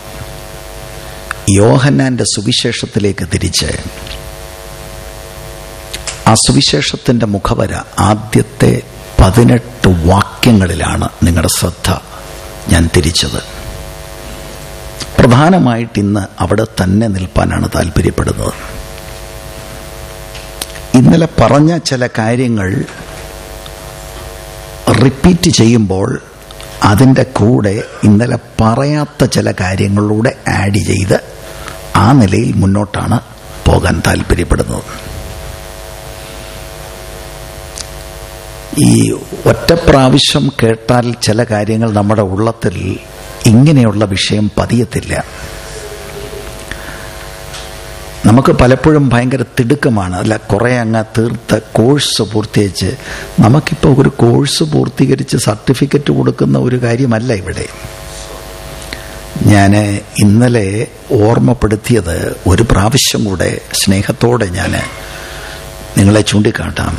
യോഹന്നാന്റെ സുവിശേഷത്തിലേക്ക് തിരിച്ച് ആ സുവിശേഷത്തിന്റെ മുഖവര ആദ്യത്തെ പതിനെട്ട് വാക്യങ്ങളിലാണ് നിങ്ങളുടെ ശ്രദ്ധ ഞാൻ തിരിച്ചത് പ്രധാനമായിട്ട് ഇന്ന് അവിടെ തന്നെ നിൽപ്പാനാണ് താല്പര്യപ്പെടുന്നത് ഇന്നലെ പറഞ്ഞ ചില കാര്യങ്ങൾ റിപ്പീറ്റ് ചെയ്യുമ്പോൾ അതിൻ്റെ കൂടെ ഇന്നലെ പറയാത്ത ചില കാര്യങ്ങളിലൂടെ ആഡ് ചെയ്ത് ആ നിലയിൽ മുന്നോട്ടാണ് പോകാൻ താല്പര്യപ്പെടുന്നത് ഈ ഒറ്റ പ്രാവശ്യം കേട്ടാൽ ചില കാര്യങ്ങൾ നമ്മുടെ ഉള്ളത്തിൽ ഇങ്ങനെയുള്ള വിഷയം പതിയത്തില്ല നമുക്ക് പലപ്പോഴും ഭയങ്കര തിടുക്കമാണ് അല്ല കുറേ അങ്ങ് തീർത്ത കോഴ്സ് പൂർത്തീകരിച്ച് നമുക്കിപ്പോൾ ഒരു കോഴ്സ് പൂർത്തീകരിച്ച് സർട്ടിഫിക്കറ്റ് കൊടുക്കുന്ന ഒരു കാര്യമല്ല ഇവിടെ ഞാൻ ഇന്നലെ ഓർമ്മപ്പെടുത്തിയത് ഒരു പ്രാവശ്യം കൂടെ സ്നേഹത്തോടെ ഞാൻ നിങ്ങളെ ചൂണ്ടിക്കാട്ടാം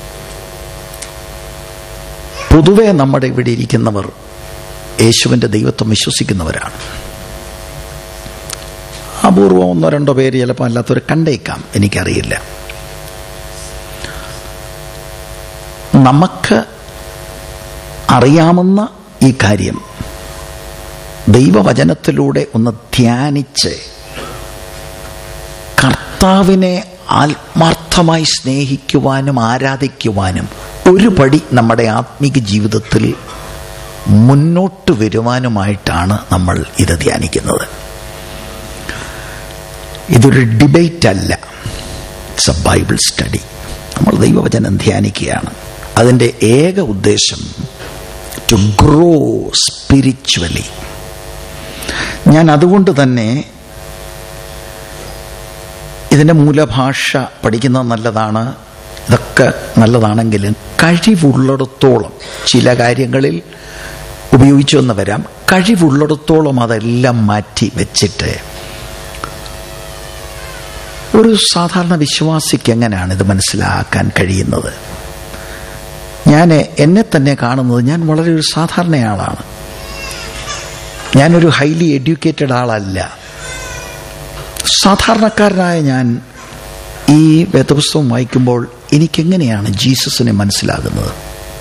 പൊതുവെ നമ്മുടെ ഇവിടെ ഇരിക്കുന്നവർ യേശുവിൻ്റെ ദൈവത്വം വിശ്വസിക്കുന്നവരാണ് അപൂർവം ഒന്നോ രണ്ടോ പേര് ചിലപ്പോൾ അല്ലാത്തവർ കണ്ടേക്കാം എനിക്കറിയില്ല നമുക്ക് അറിയാവുന്ന ഈ കാര്യം ദൈവവചനത്തിലൂടെ ഒന്ന് ധ്യാനിച്ച് കർത്താവിനെ ആത്മാർത്ഥമായി സ്നേഹിക്കുവാനും ആരാധിക്കുവാനും ഒരു പടി നമ്മുടെ ആത്മീക ജീവിതത്തിൽ മുന്നോട്ട് വരുവാനുമായിട്ടാണ് നമ്മൾ ഇത് ധ്യാനിക്കുന്നത് ഇതൊരു ഡിബേറ്റ് അല്ല ഇറ്റ്സ് എ ബൈബിൾ സ്റ്റഡി നമ്മൾ ദൈവവചനം ധ്യാനിക്കുകയാണ് അതിൻ്റെ ഏക ഉദ്ദേശം ടു ഗ്രോ സ്പിരിച്വലി ഞാൻ അതുകൊണ്ട് തന്നെ ഇതിൻ്റെ മൂലഭാഷ പഠിക്കുന്നത് നല്ലതാണ് ഇതൊക്കെ നല്ലതാണെങ്കിലും കഴിവുള്ളിടത്തോളം ചില കാര്യങ്ങളിൽ ഉപയോഗിച്ചു എന്ന് വരാം കഴിവുള്ളിടത്തോളം അതെല്ലാം മാറ്റി വെച്ചിട്ട് ഒരു സാധാരണ വിശ്വാസിക്ക് എങ്ങനെയാണ് ഇത് മനസ്സിലാക്കാൻ കഴിയുന്നത് ഞാൻ എന്നെ തന്നെ കാണുന്നത് ഞാൻ വളരെ ഒരു സാധാരണയാളാണ് ഞാനൊരു ഹൈലി എഡ്യൂക്കേറ്റഡ് ആളല്ല സാധാരണക്കാരനായ ഞാൻ ഈ വേദപുസ്തകം വായിക്കുമ്പോൾ എനിക്കെങ്ങനെയാണ് ജീസസിനെ മനസ്സിലാകുന്നത്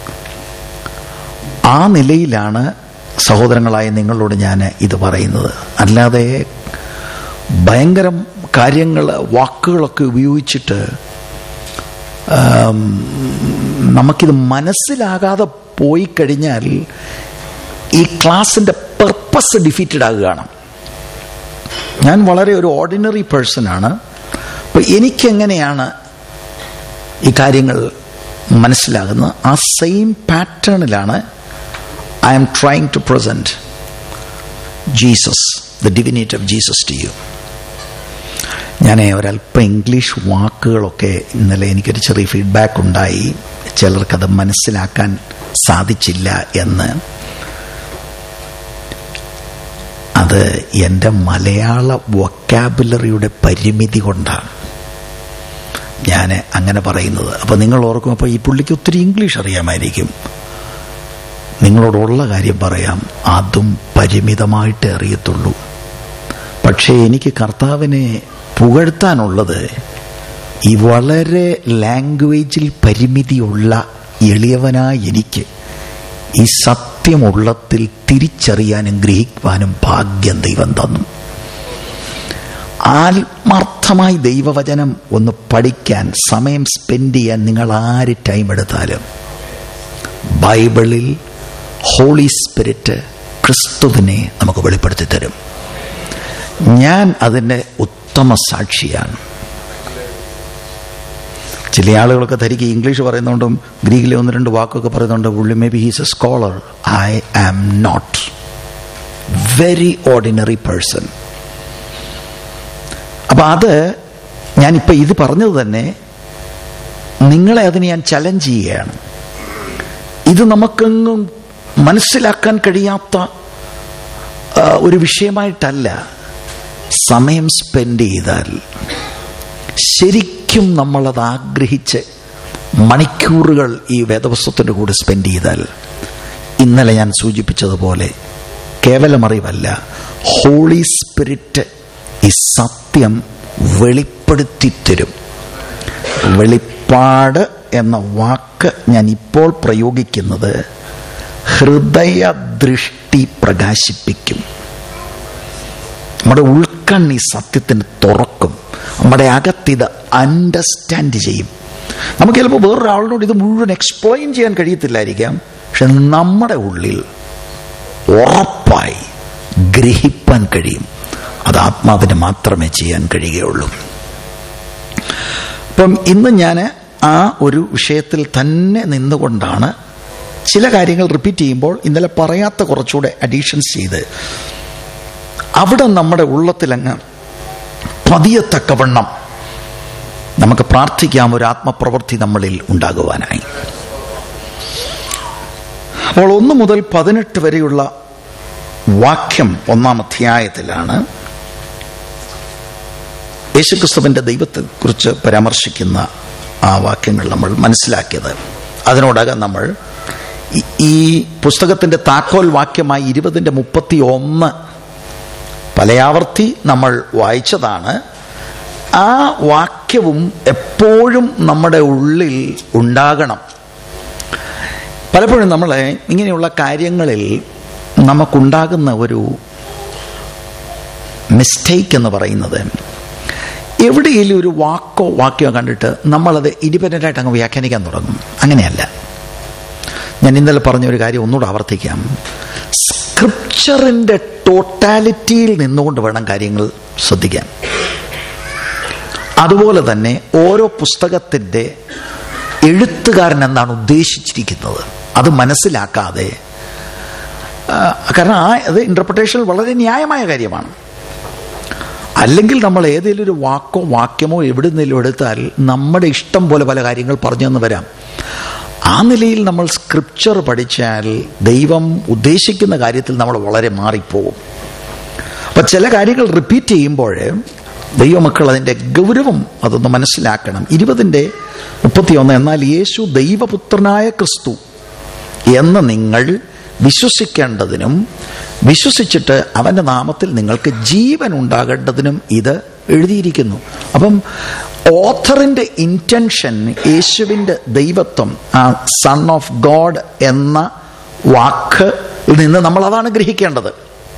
ആ നിലയിലാണ് സഹോദരങ്ങളായ നിങ്ങളോട് ഞാൻ ഇത് പറയുന്നത് അല്ലാതെ ഭയങ്കരം കാര്യങ്ങൾ വാക്കുകളൊക്കെ ഉപയോഗിച്ചിട്ട് ആം, നമുക്കിത് മനസ്സിലാകാതെ പോയി കഴിഞ്ഞാൽ ഈ ക്ലാസിൻ്റെ പർപ്പസ് ഡിഫീറ്റഡ് ആകുകയാണ് ഞാൻ വളരെ ഒരു ഓർഡിനറി പേഴ്സൺ ആണ് അപ്പോൾ എനിക്കെങ്ങനെയാണ് ഈ കാര്യങ്ങൾ മനസ്സിലാകുന്നത് ആ സെയിം പാറ്റേണിലാണ് I am trying to present Jesus the divinity of Jesus to you ഞാൻ ഒരല്പം ഇംഗ്ലീഷ് വാക്കുകളൊക്കെ ഇന്നലെ എനിക്കൊരു ചെറിയ ഫീഡ്ബാക്ക് ഉണ്ടായി ചിലർക്കത് മനസ്സിലാക്കാൻ സാധിച്ചില്ല എന്ന് അത് എൻ്റെ മലയാള വൊക്കാബുലറിയുടെ പരിമിതി കൊണ്ടാണ് ഞാൻ അങ്ങനെ പറയുന്നത് അപ്പോൾ നിങ്ങൾ ഓർക്കും അപ്പോൾ ഈ പുള്ളിക്ക് ഒത്തിരി ഇംഗ്ലീഷ് അറിയാമായിരിക്കും നിങ്ങളോടുള്ള കാര്യം പറയാം അതും പരിമിതമായിട്ടേ അറിയത്തുള്ളൂ പക്ഷേ എനിക്ക് കർത്താവിനെ പുകഴ്ത്താനുള്ളത് ഈ വളരെ ലാംഗ്വേജിൽ പരിമിതിയുള്ള എളിയവനായ എനിക്ക് ഈ സത്യമുള്ളത്തിൽ തിരിച്ചറിയാനും ഗ്രഹിക്കുവാനും ഭാഗ്യം ദൈവം തന്നു ആത്മാർത്ഥമായി ദൈവവചനം ഒന്ന് പഠിക്കാൻ സമയം സ്പെൻഡ് ചെയ്യാൻ നിങ്ങൾ ആര് ടൈം എടുത്താലും ബൈബിളിൽ ഹോളി സ്പിരിറ്റ് ക്രിസ്തുവിനെ നമുക്ക് വെളിപ്പെടുത്തി തരും ഞാൻ അതിൻ്റെ ഉത്തമ സാക്ഷിയാണ് ചില ആളുകളൊക്കെ ധരിക്കും ഇംഗ്ലീഷ് പറയുന്നതുകൊണ്ടും ഗ്രീക്കിലെ ഒന്ന് രണ്ട് വാക്കൊക്കെ പറയുന്നുണ്ട് പുള്ളി maybe he's a scholar I am not very ordinary person അപ്പൊ അത് ഞാനിപ്പോൾ ഇത് പറഞ്ഞത് തന്നെ നിങ്ങളെ അതിന് ഞാൻ ചലഞ്ച് ചെയ്യുകയാണ് ഇത് നമുക്കെങ്ങും മനസ്സിലാക്കാൻ കഴിയാത്ത ആ, ഒരു വിഷയമായിട്ടല്ല സമയം സ്പെൻഡ് ചെയ്താൽ ശരിക്കും നമ്മളത് ആഗ്രഹിച്ച് മണിക്കൂറുകൾ ഈ വേദപുസ്തകത്തിൻ്റെ കൂടെ സ്പെൻഡ് ചെയ്താൽ ഇന്നലെ ഞാൻ സൂചിപ്പിച്ചതുപോലെ കേവലം അറിവല്ല ഹോളി സ്പിരിറ്റ് ഈ സത്യം വെളിപ്പെടുത്തി തരും വെളിപ്പാട് എന്ന വാക്ക് ഞാൻ ഇപ്പോൾ പ്രയോഗിക്കുന്നത് ഹൃദയദൃഷ്ടി പ്രകാശിപ്പിക്കും നമ്മുടെ ഉൾക്കണ്ണി സത്യത്തിന് തുറക്കും നമ്മുടെ അകത്തിത് അണ്ടർസ്റ്റാൻഡ് ചെയ്യും നമുക്ക് ചിലപ്പോൾ വേറൊരാളിനോട് ഇത് മുഴുവൻ എക്സ്പ്ലെയിൻ ചെയ്യാൻ കഴിയത്തില്ലായിരിക്കാം പക്ഷെ നമ്മുടെ ഉള്ളിൽ ഉറപ്പായി ഗ്രഹിപ്പാൻ കഴിയും അത് ആത്മാവിന് മാത്രമേ ചെയ്യാൻ കഴിയുകയുള്ളൂ അപ്പം ഇന്ന് ഞാൻ ആ ഒരു വിഷയത്തിൽ തന്നെ നിന്നുകൊണ്ടാണ് ചില കാര്യങ്ങൾ റിപ്പീറ്റ് ചെയ്യുമ്പോൾ ഇന്നലെ പറയാത്ത കുറച്ചുകൂടെ അഡീഷൻസ് ചെയ്ത് അവിടെ നമ്മുടെ ഉള്ളത്തിലങ്ങ് പതിയത്തക്കവണ്ണം നമുക്ക് പ്രാർത്ഥിക്കാം ഒരു ആത്മപ്രവൃത്തി നമ്മളിൽ ഉണ്ടാകുവാനായി അപ്പോൾ ഒന്ന് മുതൽ പതിനെട്ട് വരെയുള്ള വാക്യം ഒന്നാം അധ്യായത്തിലാണ് യേശുക്രിസ്തുവിന്റെ ദൈവത്തെ കുറിച്ച് പരാമർശിക്കുന്ന ആ വാക്യങ്ങൾ നമ്മൾ മനസ്സിലാക്കിയത് അതിനോടകം നമ്മൾ ഈ- ഈ പുസ്തകത്തിന്റെ താക്കോൽ വാക്യമായി ഇരുപതിന്റെ മുപ്പത്തി ഒന്ന് പലയാവർത്തി നമ്മൾ വായിച്ചതാണ് ആ വാക്യവും എപ്പോഴും നമ്മുടെ ഉള്ളിൽ ഉണ്ടാകണം പലപ്പോഴും നമ്മളെ ഇങ്ങനെയുള്ള കാര്യങ്ങളിൽ നമുക്കുണ്ടാകുന്ന ഒരു മിസ്റ്റേക്ക് എന്ന് പറയുന്നത് എവിടെയെങ്കിലും ഒരു വാക്കോ വാക്യോ കണ്ടിട്ട് നമ്മളത് ഇൻഡിപെൻഡൻ്റായിട്ട് അങ്ങ് വ്യാഖ്യാനിക്കാൻ തുടങ്ങും അങ്ങനെയല്ല ഞാൻ ഇന്നലെ പറഞ്ഞ ഒരു കാര്യം ഒന്നുകൂടെ ആവർത്തിക്കാം സ്ക്രിപ്ചറിൻ്റെ ടോട്ടാലിറ്റിയിൽ നിന്നുകൊണ്ട് വേണം കാര്യങ്ങൾ ശ്രദ്ധിക്കാൻ അതുപോലെ തന്നെ ഓരോ പുസ്തകത്തിൻ്റെ എഴുത്തുകാരൻ എന്നാണ് ഉദ്ദേശിച്ചിരിക്കുന്നത് അത് മനസ്സിലാക്കാതെ ആ, കാരണം ആ അത് ഇൻ്റർപ്രിട്ടേഷൻ വളരെ ന്യായമായ കാര്യമാണ് അല്ലെങ്കിൽ നമ്മൾ ഏതെങ്കിലും ഒരു വാക്കോ വാക്യമോ എവിടെ നിന്നെങ്കിലും എടുത്താൽ നമ്മുടെ ഇഷ്ടം പോലെ പല കാര്യങ്ങൾ പറഞ്ഞു തന്നു വരാം ആ നിലയിൽ നമ്മൾ സ്ക്രിപ്ചർ പഠിച്ചാൽ ദൈവം ഉദ്ദേശിക്കുന്ന കാര്യത്തിൽ നമ്മൾ വളരെ മാറിപ്പോകും അപ്പൊ ചില കാര്യങ്ങൾ റിപ്പീറ്റ് ചെയ്യുമ്പോൾ ദൈവമക്കൾ അതിൻ്റെ ഗൗരവം അതൊന്ന് മനസ്സിലാക്കണം ഇരുപതിൻ്റെ മുപ്പത്തിയൊന്ന് എന്നാൽ യേശു ദൈവപുത്രനായ ക്രിസ്തു എന്ന് നിങ്ങൾ വിശ്വസിക്കേണ്ടതിനും വിശ്വസിച്ചിട്ട് അവൻ്റെ നാമത്തിൽ നിങ്ങൾക്ക് ജീവൻ ഉണ്ടാകേണ്ടതിനും ഇത് എഴുതിയിരിക്കുന്നു അപ്പം ഓഥറിൻ്റെ ഇൻറ്റൻഷൻ യേശുവിൻ്റെ ദൈവത്വം ആ സൺ ഓഫ് ഗോഡ് എന്ന വാക്ക് നിന്ന് നമ്മൾ അതാണ് ഗ്രഹിക്കേണ്ടത്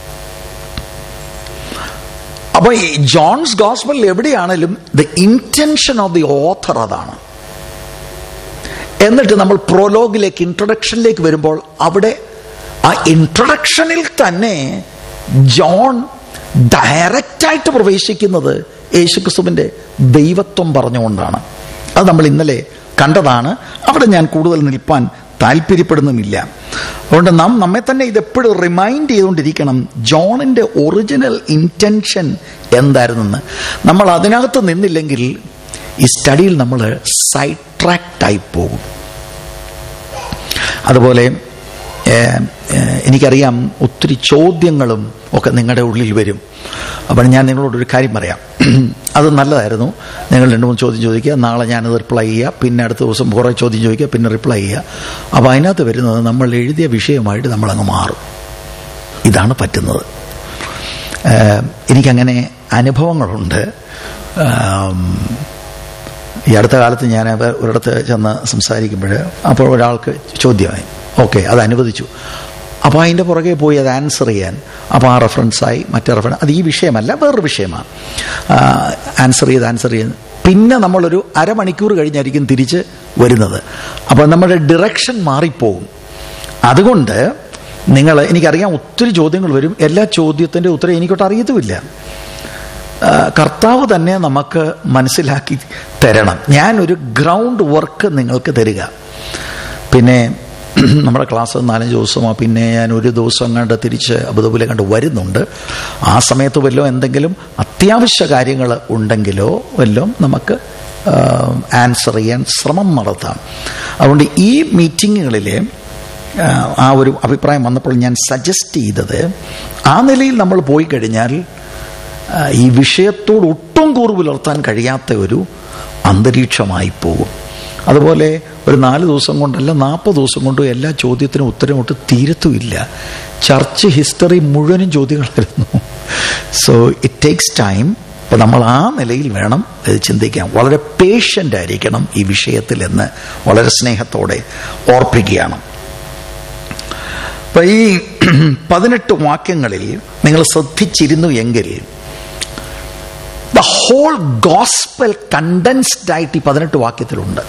അപ്പൊ ഈ ജോൺസ് ഗോസ്ബൽ എവിടെയാണെങ്കിലും the intention of the author അതാണ് എന്നിട്ട് നമ്മൾ പ്രോലോഗിലേക്ക് ഇൻട്രൊഡക്ഷനിലേക്ക് വരുമ്പോൾ അവിടെ ആ ഇൻട്രൊഡക്ഷനിൽ തന്നെ ജോൺ ഡയറക്റ്റായിട്ട് പ്രവേശിക്കുന്നത് യേശുക്രിസ്തുവിന്റെ ദൈവത്വം പറഞ്ഞുകൊണ്ടാണ് അത് നമ്മൾ ഇന്നലെ കണ്ടതാണ് അവിടെ ഞാൻ കൂടുതൽ നിൽപ്പാൻ താല്പര്യപ്പെടുന്നുമില്ല അതുകൊണ്ട് നാം നമ്മെ തന്നെ ഇതെപ്പോഴും റിമൈൻഡ് ചെയ്തുകൊണ്ടിരിക്കണം ജോണിന്റെ ഒറിജിനൽ ഇന്റൻഷൻ എന്തായിരുന്നെന്ന് നമ്മൾ അതിനകത്ത് നിന്നില്ലെങ്കിൽ ഈ സ്റ്റഡിയിൽ നമ്മൾ സൈഡ് ട്രാക്റ്റായി പോകും അതുപോലെ ഏഹ്, ഏഹ്, എനിക്കറിയാം ഒത്തിരി ചോദ്യങ്ങളും ഒക്കെ നിങ്ങളുടെ ഉള്ളിൽ വരും അപ്പോൾ ഞാൻ നിങ്ങളോടൊരു കാര്യം പറയാം അത് നല്ലതായിരുന്നു നിങ്ങൾ രണ്ട് മൂന്ന് ചോദ്യം ചോദിക്കുക നാളെ ഞാനത് റിപ്ലൈ ചെയ്യുക പിന്നെ അടുത്ത ദിവസം കുറേ ചോദ്യം ചോദിക്കുക പിന്നെ റിപ്ലൈ ചെയ്യുക അപ്പോൾ അതിനകത്ത് വരുന്നത് നമ്മൾ എഴുതിയ വിഷയമായിട്ട് നമ്മളങ്ങ് മാറും ഇതാണ് പറ്റുന്നത് ഏഹ്, എനിക്കങ്ങനെ അനുഭവങ്ങളുണ്ട് ആം, ഈ അടുത്ത കാലത്ത് ഞാൻ ഒരിടത്ത് ചെന്ന് സംസാരിക്കുമ്പോൾ അപ്പോൾ ഒരാൾക്ക് ചോദ്യമായി ഓക്കെ അത് അനുവദിച്ചു അപ്പോൾ അതിൻ്റെ പുറകെ പോയി അത് ആൻസർ ചെയ്യാൻ അപ്പോൾ ആ റെഫറൻസായി മറ്റേ റെഫറൻസ് അത് ഈ വിഷയമല്ല വേറൊരു വിഷയമാണ് ആൻസർ ചെയ്ത് ആൻസർ ചെയ്ത് പിന്നെ നമ്മളൊരു അരമണിക്കൂർ കഴിഞ്ഞായിരിക്കും തിരിച്ച് വരുന്നത് അപ്പോൾ നമ്മുടെ ഡിറക്ഷൻ മാറിപ്പോകും അതുകൊണ്ട് നിങ്ങൾ എനിക്കറിയാം ഒത്തിരി ചോദ്യങ്ങൾ വരും എല്ലാ ചോദ്യത്തിൻ്റെ ഉത്തരം എനിക്കൊട്ട് അറിയത്തുമില്ല ആ, കർത്താവ് തന്നെ നമുക്ക് മനസ്സിലാക്കി തരണം ഞാനൊരു ഗ്രൗണ്ട് വർക്ക് നിങ്ങൾക്ക് തരിക പിന്നെ നമ്മുടെ ക്ലാസ് നാലഞ്ച് ദിവസമോ പിന്നെ ഞാൻ ഒരു ദിവസം കണ്ട് തിരിച്ച് അബുദാബിലെ കണ്ട് വരുന്നുണ്ട് ആ സമയത്ത് വല്ലതും എന്തെങ്കിലും അത്യാവശ്യ കാര്യങ്ങൾ ഉണ്ടെങ്കിലോ വല്ലതും നമുക്ക് ആൻസർ ചെയ്യാൻ ശ്രമം നടത്താം അതുകൊണ്ട് ഈ മീറ്റിങ്ങുകളിലെ ആ, ആ ഒരു അഭിപ്രായം വന്നപ്പോൾ ഞാൻ സജസ്റ്റ് ചെയ്തത് ആ നിലയിൽ നമ്മൾ പോയി കഴിഞ്ഞാൽ ആ, ഈ വിഷയത്തോട് ഒട്ടും കൂറ് പുലർത്താൻ കഴിയാത്ത ഒരു അന്തരീക്ഷമായി പോകും അതുപോലെ ഒരു നാല് ദിവസം കൊണ്ടല്ല നാൽപ്പത് ദിവസം കൊണ്ടും എല്ലാ ചോദ്യത്തിനും ഉത്തരം ഒട്ട് തീരത്തുമില്ല ചർച്ച് ഹിസ്റ്ററി മുഴുവനും ചോദ്യങ്ങളായിരുന്നു സോ ഇറ്റ് ടേക്സ് ടൈം അപ്പം നമ്മൾ ആ നിലയിൽ വേണം ഇത് ചിന്തിക്കാൻ വളരെ പേഷ്യൻ്റ് ആയിരിക്കണം ഈ വിഷയത്തിൽ എന്ന് വളരെ സ്നേഹത്തോടെ ഓർപ്പിക്കുകയാണ് അപ്പൊ ഈ പതിനെട്ട് വാക്യങ്ങളിൽ നിങ്ങൾ ശ്രദ്ധിച്ചിരുന്നു എങ്കിൽ ദ ഹോൾ ഗോസ്പൽ കണ്ടൻസ്ഡ് ആയിട്ട് ഈ പതിനെട്ട് വാക്യത്തിലുണ്ട്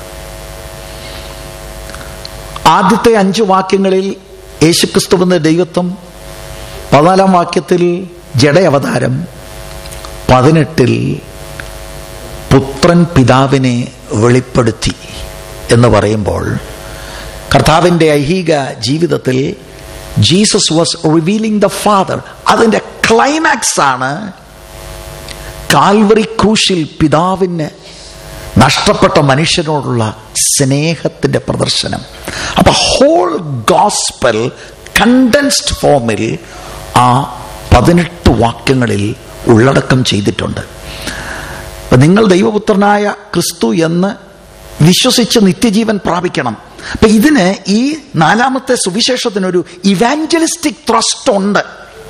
ആദ്യത്തെ അഞ്ച് വാക്യങ്ങളിൽ യേശുക്രിസ്തുവിന്റെ ദൈവത്വം പതിനാലാം വാക്യത്തിൽ ജഡ അവതാരം പതിനെട്ടിൽ പുത്രൻ പിതാവിനെ വെളിപ്പെടുത്തി എന്ന് പറയുമ്പോൾ കർത്താവിന്റെ ഐഹിക ജീവിതത്തിൽ Jesus was revealing the father അതിന്റെ ക്ലൈമാക്സ് ആണ് കാൽവറി ക്രൂശിൽ പിതാവിന് നഷ്ടപ്പെട്ട മനുഷ്യനോടുള്ള സ്നേഹത്തിന്റെ പ്രദർശനം അപ്പൊ ഹോൾ ഗോസ്പൽ കണ്ടൻസ്ഡ് ഫോമിൽ ആ പതിനെട്ട് വാക്യങ്ങളിൽ ഉള്ളടക്കം ചെയ്തിട്ടുണ്ട് അപ്പൊ നിങ്ങൾ ദൈവപുത്രനായ ക്രിസ്തു എന്ന് വിശ്വസിച്ച് നിത്യജീവൻ പ്രാപിക്കണം അപ്പൊ ഇതിന് ഈ നാലാമത്തെ സുവിശേഷത്തിനൊരു ഇവാഞ്ചലിസ്റ്റിക് ത്രസ്റ്റ് ഉണ്ട്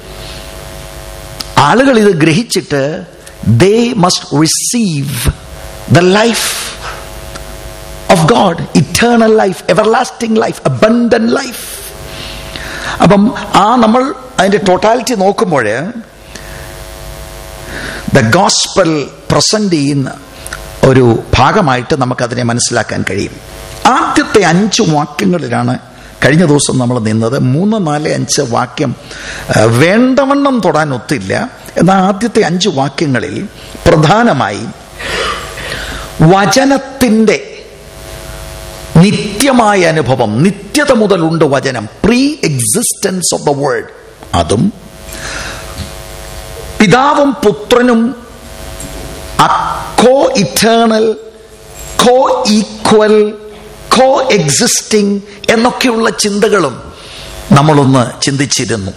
ആളുകൾ ഇത് ഗ്രഹിച്ചിട്ട് they must receive the life of God eternal life everlasting life abundant life അപ്പം ആ നമ്മൾ അതിന്റെ ടോട്ടാലിറ്റി നോക്കുമ്പോൾ ദ ഗോസ്പൽ പ്രസന്റ് ചെയ്യുന്ന ഒരു ഭാഗമായിട്ട് നമുക്കതിനെ മനസ്സിലാക്കാൻ കഴിയും ആദ്യത്തെ അഞ്ച് വാക്യങ്ങളിലാണ് കഴിഞ്ഞ ദിവസം നമ്മൾ നിന്നത് മൂന്ന് നാല് അഞ്ച് വാക്യം ആ, വേണ്ടവണ്ണം തൊടാൻ ഒത്തില്ല എന്നാൽ ആദ്യത്തെ അഞ്ച് വാക്യങ്ങളിൽ പ്രധാനമായി വചനത്തിൻ്റെ നിത്യമായ അനുഭവം നിത്യത മുതലുണ്ട് വചനം pre existence of the world അതും പിതാവും പുത്രനും co eternal co equal co existing എന്നൊക്കെയുള്ള ചിന്തകളും നമ്മളൊന്ന് ചിന്തിച്ചിരുന്നു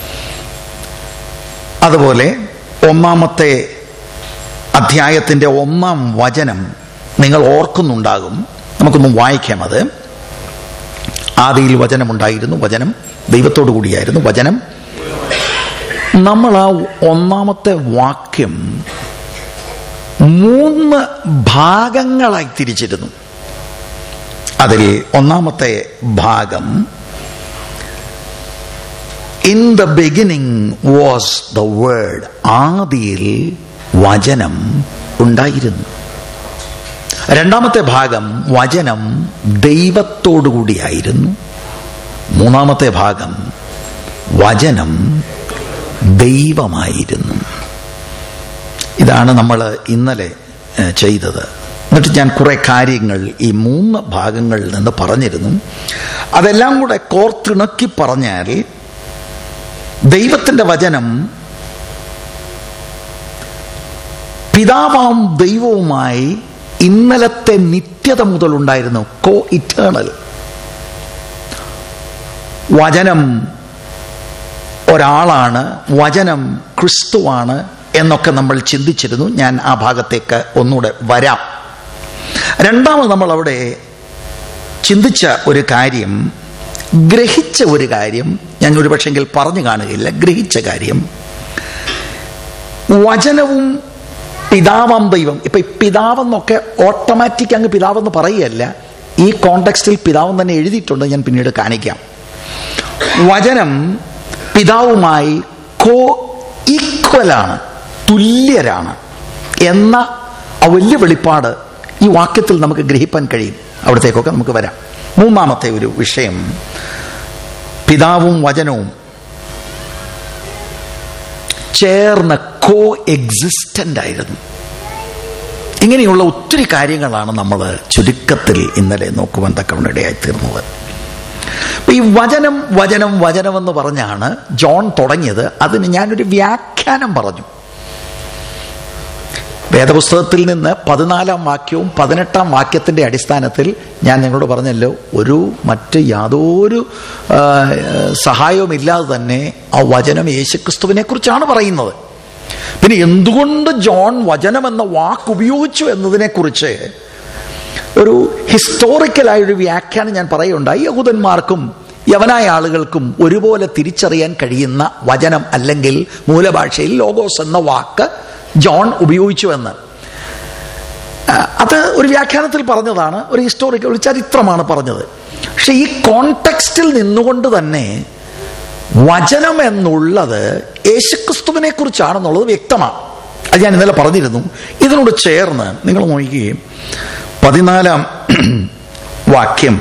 അതുപോലെ ഒന്നാമത്തെ അധ്യായത്തിന്റെ ഒന്നാം വചനം നിങ്ങൾ ഓർക്കുന്നുണ്ടാകും നമുക്കൊന്ന് വായിക്കാം അത് ആദിയിൽ വചനമുണ്ടായിരുന്നു വചനം ദൈവത്തോടു കൂടിയായിരുന്നു വചനം നമ്മൾ ആ ഒന്നാമത്തെ വാക്യം മൂന്ന് ഭാഗങ്ങളായി തിരിച്ചിരുന്നു അതിൽ ഒന്നാമത്തെ ഭാഗം in the beginning was the word ആദിയിൽ വചനം ഉണ്ടായിരുന്നു രണ്ടാമത്തെ ഭാഗം വചനം ദൈവത്തോടുകൂടിയായിരുന്നു മൂന്നാമത്തെ ഭാഗം വചനം ദൈവമായിരുന്നു ഇതാണ് നമ്മൾ ഇന്നലെ ഏഹ്, ചെയ്തത് എന്നിട്ട് ഞാൻ കുറെ കാര്യങ്ങൾ ഈ മൂന്ന് ഭാഗങ്ങളിൽ നിന്ന് പറഞ്ഞിരുന്നു അതെല്ലാം കൂടെ കോർത്തിണക്കി പറഞ്ഞാൽ ദൈവത്തിന്റെ വചനം പിതാവാം ദൈവവുമായി ഇന്നലത്തെ നിത്യത മുതൽ ഉണ്ടായിരുന്നു കോ ഇറ്റേണൽ വചനം ഒരാളാണ് വചനം ക്രിസ്തുവാണ് എന്നൊക്കെ നമ്മൾ ചിന്തിച്ചിരുന്നു ഞാൻ ആ ഭാഗത്തേക്ക് ഒന്നുകൂടെ വരാം രണ്ടാമത് നമ്മൾ അവിടെ ചിന്തിച്ച ഒരു കാര്യം ഗ്രഹിച്ച ഒരു കാര്യം ഞാൻ ഒരുപക്ഷെങ്കിൽ പറഞ്ഞു കാണുകയില്ല ഗ്രഹിച്ച കാര്യം വചനവും പിതാവാം ദൈവം ഇപ്പൊ ഈ പിതാവെന്നൊക്കെ ഓട്ടോമാറ്റിക് അങ്ങ് പിതാവെന്ന് പറയുകയല്ല ഈ കോണ്ടെക്സ്റ്റിൽ പിതാവെന്ന് തന്നെ എഴുതിയിട്ടുണ്ട് ഞാൻ പിന്നീട് കാണിക്കാം വചനം പിതാവുമായി കോ ഈക്വലാണ് തുല്യരാണ് എന്ന ആ വലിയ വെളിപ്പാട് ഈ വാക്യത്തിൽ നമുക്ക് ഗ്രഹിപ്പാൻ കഴിയും അവിടത്തേക്കൊക്കെ നമുക്ക് വരാം മൂന്നാമത്തെ ഒരു വിഷയം പിതാവും വചനവും ചേർന്ന് കോ എക്സിസ്റ്റന്റ് ആയിരുന്നു ഇങ്ങനെയുള്ള ഒത്തിരി കാര്യങ്ങളാണ് നമ്മൾ ചുരുക്കത്തിൽ ഇന്നലെ നോക്കുവാൻ തക്കവണ്ണിടയായി തീർന്നത് അപ്പൊ ഈ വചനം വചനം വചനം എന്ന് പറഞ്ഞാണ് ജോൺ തുടങ്ങിയത് അതിന് ഞാനൊരു വ്യാഖ്യാനം പറഞ്ഞു വേദപുസ്തകത്തിൽ നിന്ന് പതിനാലാം വാക്യവും പതിനെട്ടാം വാക്യത്തിന്റെ അടിസ്ഥാനത്തിൽ ഞാൻ നിങ്ങളോട് പറഞ്ഞല്ലോ ഒരു മറ്റ് യാതൊരു ആ, സഹായവും ഇല്ലാതെ തന്നെ ആ വചനം യേശുക്രിസ്തുവിനെ കുറിച്ചാണ് പറയുന്നത് പിന്നെ എന്തുകൊണ്ട് ജോൺ വചനം എന്ന വാക്ക് ഉപയോഗിച്ചു എന്നതിനെക്കുറിച്ച് ഒരു ഹിസ്റ്റോറിക്കലായ ഒരു വ്യാഖ്യാനം ഞാൻ പറയുണ്ടായി യഹൂദന്മാർക്കും യവനായ ആളുകൾക്കും ഒരുപോലെ തിരിച്ചറിയാൻ കഴിയുന്ന വചനം അല്ലെങ്കിൽ മൂലഭാഷയിൽ ലോഗോസ് എന്ന വാക്ക് ജോൺ ഉപയോഗിച്ചു എന്ന് ആ, അത് ഒരു വ്യാഖ്യാനത്തിൽ പറഞ്ഞതാണ് ഒരു ഹിസ്റ്റോറിക്കൽ ഒരു ചരിത്രമാണ് പറഞ്ഞത് പക്ഷെ ഈ കോണ്ടെക്സ്റ്റിൽ നിന്നുകൊണ്ട് തന്നെ വചനം എന്നുള്ളത് യേശുക്രിസ്തുവിനെ കുറിച്ചാണെന്നുള്ളത് വ്യക്തമാണ് അത് ഞാൻ ഇന്നലെ പറഞ്ഞിരുന്നു ഇതിനോട് ചേർന്ന് നിങ്ങൾ നോക്കുകയും പതിനാലാം വാക്യം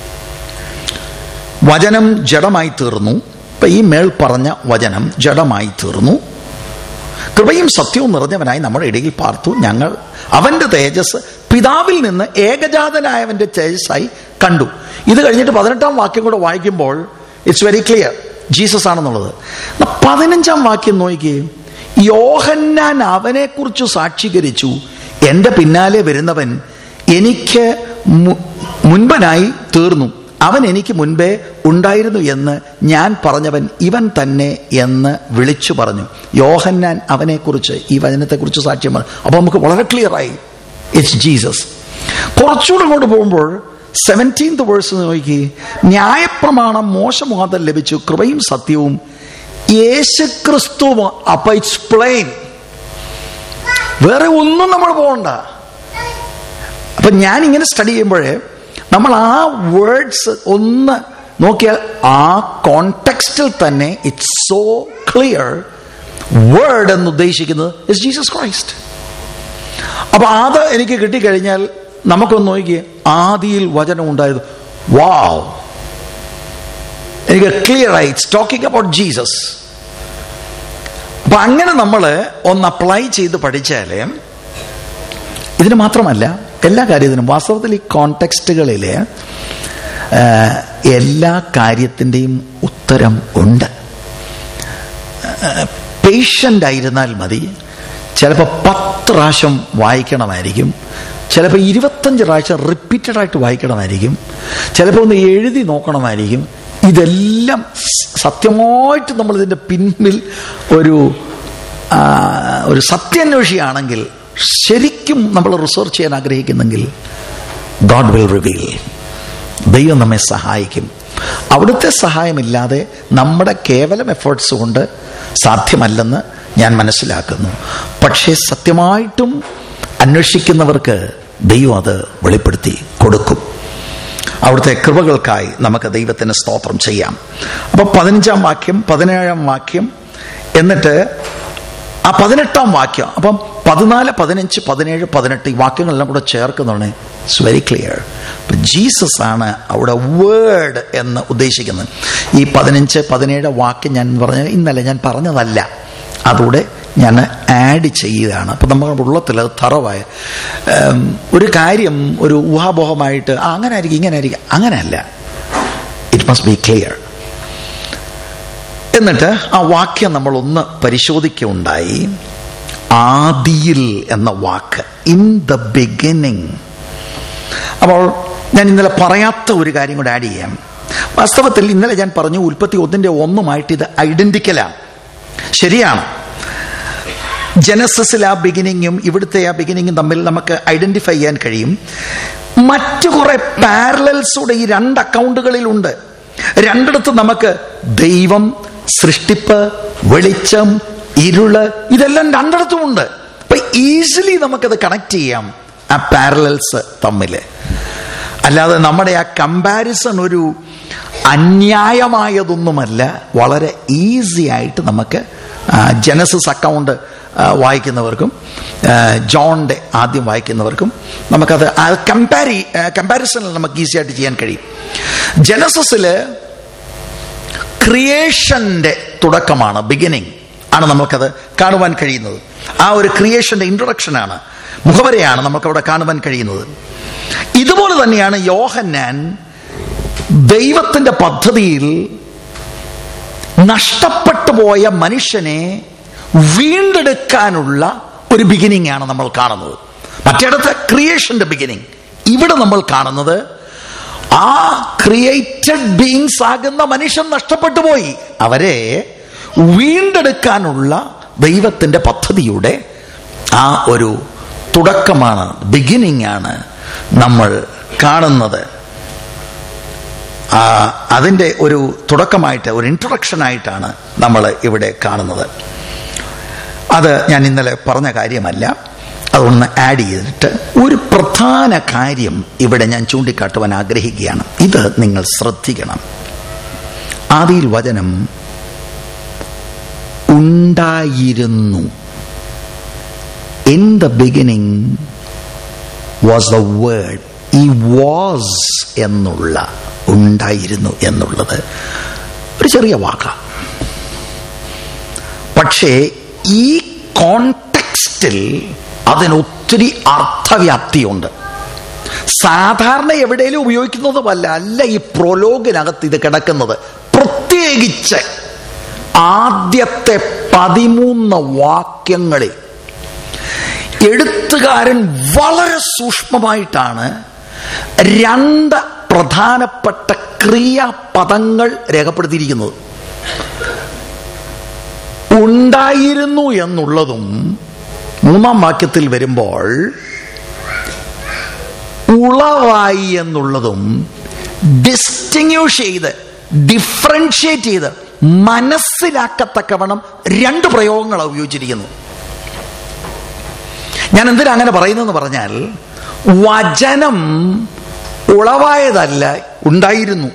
വചനം ജഡമായി തീർന്നു ഇപ്പൊ ഈ മേൽ പറഞ്ഞ വചനം ജഡമായി തീർന്നു കൃപയും സത്യവും നിറഞ്ഞവനായി നമ്മുടെ ഇടയിൽ പാർത്തു ഞങ്ങൾ അവന്റെ തേജസ് പിതാവിൽ നിന്ന് ഏകജാതനായവന്റെ തേജസ്സായി കണ്ടു ഇത് കഴിഞ്ഞിട്ട് പതിനെട്ടാം വാക്യം കൂടെ വായിക്കുമ്പോൾ ഇറ്റ്സ് വെരി ക്ലിയർ ജീസസ് ആണെന്നുള്ളത് എന്നാ പതിനഞ്ചാം വാക്യം നോക്കിയേ യോഹന്നാൻ അവനെ കുറിച്ച് സാക്ഷീകരിച്ചു എന്റെ പിന്നാലെ വരുന്നവൻ എനിക്ക് മു- മുൻപനായി തീർന്നു അവൻ എനിക്ക് മുൻപേ ഉണ്ടായിരുന്നു എന്ന് ഞാൻ പറഞ്ഞവൻ ഇവൻ തന്നെ എന്ന് വിളിച്ചു പറഞ്ഞു യോഹന്നാൻ അവനെക്കുറിച്ച് ഈ വചനത്തെക്കുറിച്ച് സാക്ഷ്യം പറഞ്ഞു അപ്പൊ നമുക്ക് വളരെ ക്ലിയർ ആയി ഇറ്റ്സ് ജീസസ് കുറച്ചുകൂടെ അങ്ങോട്ട് പോകുമ്പോൾ സെവൻറ്റീൻത് വേഴ്സ് നോക്കി ന്യായപ്രമാണം മോശമുഖാന്തം ലഭിച്ചു കൃപയും സത്യവും യേശുക്രിസ്തു അപ്പൊ ഇറ്റ്സ് പ്ലെയിൻ വേറെ ഒന്നും നമ്മൾ പോകണ്ട അപ്പൊ ഞാൻ ഇങ്ങനെ സ്റ്റഡി ചെയ്യുമ്പോഴേ നമ്മൾ ആ വേർഡ്സ് ഒന്ന് നോക്കിയാൽ ആ കോണ്ടെക്സ്റ്റിൽ തന്നെ ഇറ്റ്സ് സോ ക്ലിയർ വേർഡ് എന്ന് ഉദ്ദേശിക്കുന്നത് ഇസ് ജീസസ് ക്രൈസ്റ്റ് അപ്പൊ അത് എനിക്ക് കിട്ടിക്കഴിഞ്ഞാൽ നമുക്കൊന്ന് നോക്കിയേ ആദിയിൽ വചനം ഉണ്ടായത് വാവ് എനിക്ക് ക്ലിയർ ആയി ഇറ്റ്സ് ടോക്കിംഗ് അബൌട്ട് ജീസസ് അപ്പൊ അങ്ങനെ നമ്മൾ ഒന്ന് അപ്ലൈ ചെയ്ത് പഠിച്ചാല് ഇതിന് മാത്രമല്ല എല്ലാ കാര്യത്തിനും വാസ്തവത്തിൽ ഈ കോണ്ടെക്സ്റ്റുകളിൽ എല്ലാ കാര്യത്തിൻ്റെയും ഉത്തരം ഉണ്ട് പേഷ്യൻ്റ് ആയിരുന്നാൽ മതി ചിലപ്പോൾ പത്ത് പ്രാവശ്യം വായിക്കണമായിരിക്കും ചിലപ്പോൾ ഇരുപത്തഞ്ച് പ്രാവശ്യം റിപ്പീറ്റഡ് ആയിട്ട് വായിക്കണമായിരിക്കും ചിലപ്പോൾ ഒന്ന് എഴുതി നോക്കണമായിരിക്കും ഇതെല്ലാം സത്യമായിട്ട് നമ്മൾ ഇതിൻ്റെ പിന്നിൽ ഒരു ആ, ഒരു സത്യാന്വേഷിയാണെങ്കിൽ ശരിക്കും നമ്മൾ റിസർച്ച് ചെയ്യാൻ ആഗ്രഹിക്കുന്നെങ്കിൽ ഗോഡ് വിൽ റിവീൽ ദൈവം നമ്മെ സഹായിക്കും അവിടുത്തെ സഹായമില്ലാതെ നമ്മുടെ കേവലം എഫേർട്സ് കൊണ്ട് സാധ്യമല്ലെന്ന് ഞാൻ മനസ്സിലാക്കുന്നു പക്ഷേ സത്യമായിട്ടും അന്വേഷിക്കുന്നവർക്ക് ദൈവം അത് വെളിപ്പെടുത്തി കൊടുക്കും അവിടുത്തെ കൃപകൾക്കായി നമുക്ക് ദൈവത്തിന് സ്തോത്രം ചെയ്യാം അപ്പൊ പതിനഞ്ചാം വാക്യം പതിനേഴാം വാക്യം എന്നിട്ട് ആ പതിനെട്ടാം വാക്യം അപ്പം പതിനാല് പതിനഞ്ച് പതിനേഴ് പതിനെട്ട് ഈ വാക്യങ്ങളെല്ലാം കൂടെ ചേർക്കുന്നതാണ് ഇറ്റ്സ് വെരി ക്ലിയർ ജീസസ് ആണ് അവിടെ വേർഡ് എന്ന് ഉദ്ദേശിക്കുന്നത് ഈ പതിനഞ്ച് പതിനേഴ് വാക്യം ഞാൻ പറഞ്ഞ ഇന്നലെ ഞാൻ പറഞ്ഞതല്ല അതുകൂടെ ഞാൻ ആഡ് ചെയ്യുകയാണ് അപ്പം നമ്മുടെ ഉള്ളത്തിൽ അത് തറവായ ഉം, ഒരു കാര്യം ഒരു ഊഹാബോഹമായിട്ട് ആ അങ്ങനെ ആയിരിക്കും ഇങ്ങനെ ആയിരിക്കും അങ്ങനെയല്ല ഇറ്റ് മസ്റ്റ് ബി ക്ലിയർ എന്നിട്ട് ആ വാക്യം നമ്മൾ ഒന്ന് പരിശോധിക്കുകയുണ്ടായി ആദിയിൽ എന്ന വാക്ക് ഇൻ ദ ബിഗിനിങ് അപ്പോൾ ഞാൻ ഇന്നലെ പറയാത്ത ഒരു കാര്യം കൂടെ ആഡ് ചെയ്യാം വാസ്തവത്തിൽ ഇന്നലെ ഞാൻ പറഞ്ഞു ഉൽപ്പത്തി ഒന്നിന്റെ ഒന്നുമായിട്ട് ഇത് ഐഡന്റിക്കലാണ് ശരിയാണ് ജനസസിൽ ആ ബിഗിനിങ്ങും ഇവിടുത്തെ ആ ബിഗിനിങ്ങും തമ്മിൽ നമുക്ക് ഐഡന്റിഫൈ ചെയ്യാൻ കഴിയും മറ്റു കുറെ പാരലൽസൂടെ ഈ രണ്ട് അക്കൗണ്ടുകളിലുണ്ട് രണ്ടിടത്ത് നമുക്ക് ദൈവം സൃഷ്ടിപ്പ് വെളിച്ചം ഇരുള് ഇതെല്ലാം രണ്ടിടത്തും ഉണ്ട് അപ്പൊ ഈസിലി നമുക്കത് കണക്ട് ചെയ്യാം ആ പാരലൽസ് തമ്മില് അല്ലാതെ നമ്മുടെ ആ കമ്പാരിസൺ ഒരു അന്യായമായതൊന്നുമല്ല വളരെ ഈസി ആയിട്ട് നമുക്ക് ജനസിസ് അക്കൗണ്ട് വായിക്കുന്നവർക്കും ആ, ജോണിന്റെ ആദ്യം വായിക്കുന്നവർക്കും നമുക്കത് ആ കമ്പാരി കമ്പാരിസണിൽ നമുക്ക് ഈസി ആയിട്ട് ചെയ്യാൻ കഴിയും ജനസിസില് ക്രിയേഷന്റെ തുടക്കമാണ് ബിഗിനിങ് ആണ് നമുക്കത് കാണുവാൻ കഴിയുന്നത് ആ ഒരു ക്രിയേഷന്റെ ഇൻട്രൊഡക്ഷനാണ് മുഖവരെയാണ് നമുക്കവിടെ കാണുവാൻ കഴിയുന്നത് ഇതുപോലെ തന്നെയാണ് യോഹന്നാൻ ദൈവത്തിന്റെ പദ്ധതിയിൽ നഷ്ടപ്പെട്ടു പോയ മനുഷ്യനെ വീണ്ടെടുക്കാനുള്ള ഒരു ബിഗിനിങ് ആണ് നമ്മൾ കാണുന്നത് മറ്റേടത്ത് ക്രിയേഷന്റെ ബിഗിനിങ് ഇവിടെ നമ്മൾ കാണുന്നത് ആ ക്രിയേറ്റഡ് ബീങ്സ് ആകുന്ന മനുഷ്യൻ നഷ്ടപ്പെട്ടു പോയി അവരെ വീണ്ടെടുക്കാനുള്ള ദൈവത്തിന്റെ പദ്ധതിയുടെ ആ ഒരു തുടക്കമാണ് ബിഗിനിങ് ആണ് നമ്മൾ കാണുന്നത് ആ, അതിന്റെ ഒരു തുടക്കമായിട്ട് ഒരു ഇൻട്രൊഡക്ഷൻ ആയിട്ടാണ് നമ്മൾ ഇവിടെ കാണുന്നത് അത് ഞാൻ ഇന്നലെ പറഞ്ഞ കാര്യമല്ല അതൊന്ന് ആഡ് ചെയ്തിട്ട് ഒരു പ്രധാന കാര്യം ഇവിടെ ഞാൻ ചൂണ്ടിക്കാട്ടുവാൻ ആഗ്രഹിക്കുകയാണ് ഇത് നിങ്ങൾ ശ്രദ്ധിക്കണം ആദിയിൽ വചനം ഉണ്ടായിരുന്നു in the beginning was the word ഈ വാസ് എന്നുള്ള ഉണ്ടായിരുന്നു എന്നുള്ളത് ഒരു ചെറിയ വാക്കാണ് പക്ഷേ ഈ കോണ്ടെക്സ്റ്റിൽ അതിന് ഒത്തിരി അർത്ഥവ്യാപ്തിയുണ്ട് സാധാരണ എവിടെയും ഉപയോഗിക്കുന്നതുമല്ല അല്ല ഈ പ്രൊലോഗിനകത്ത് ഇത് കിടക്കുന്നത് പ്രത്യേകിച്ച് ആദ്യത്തെ പതിമൂന്ന് വാക്യങ്ങളിൽ എഴുത്തുകാരൻ വളരെ സൂക്ഷ്മമായിട്ടാണ് രണ്ട് പ്രധാനപ്പെട്ട ക്രിയാപദങ്ങൾ രേഖപ്പെടുത്തിയിരിക്കുന്നത് ഉണ്ടായിരുന്നു എന്നുള്ളതും മൂന്നാം വാക്യത്തിൽ വരുമ്പോൾ ഉളവായി എന്നുള്ളതും ഡിസ്റ്റിങ്യൂഷ് ചെയ്ത് ഡിഫറൻഷിയേറ്റ് ചെയ്ത് മനസ്സിലാക്കത്തക്കവണ്ണം രണ്ട് പ്രയോഗങ്ങളാണ് ഉപയോഗിച്ചിരിക്കുന്നത് ഞാൻ എന്തിനാ അങ്ങനെ പറയുന്നതെന്ന് പറഞ്ഞാൽ വചനം ഉളവായതല്ല ഉണ്ടായിരുന്നു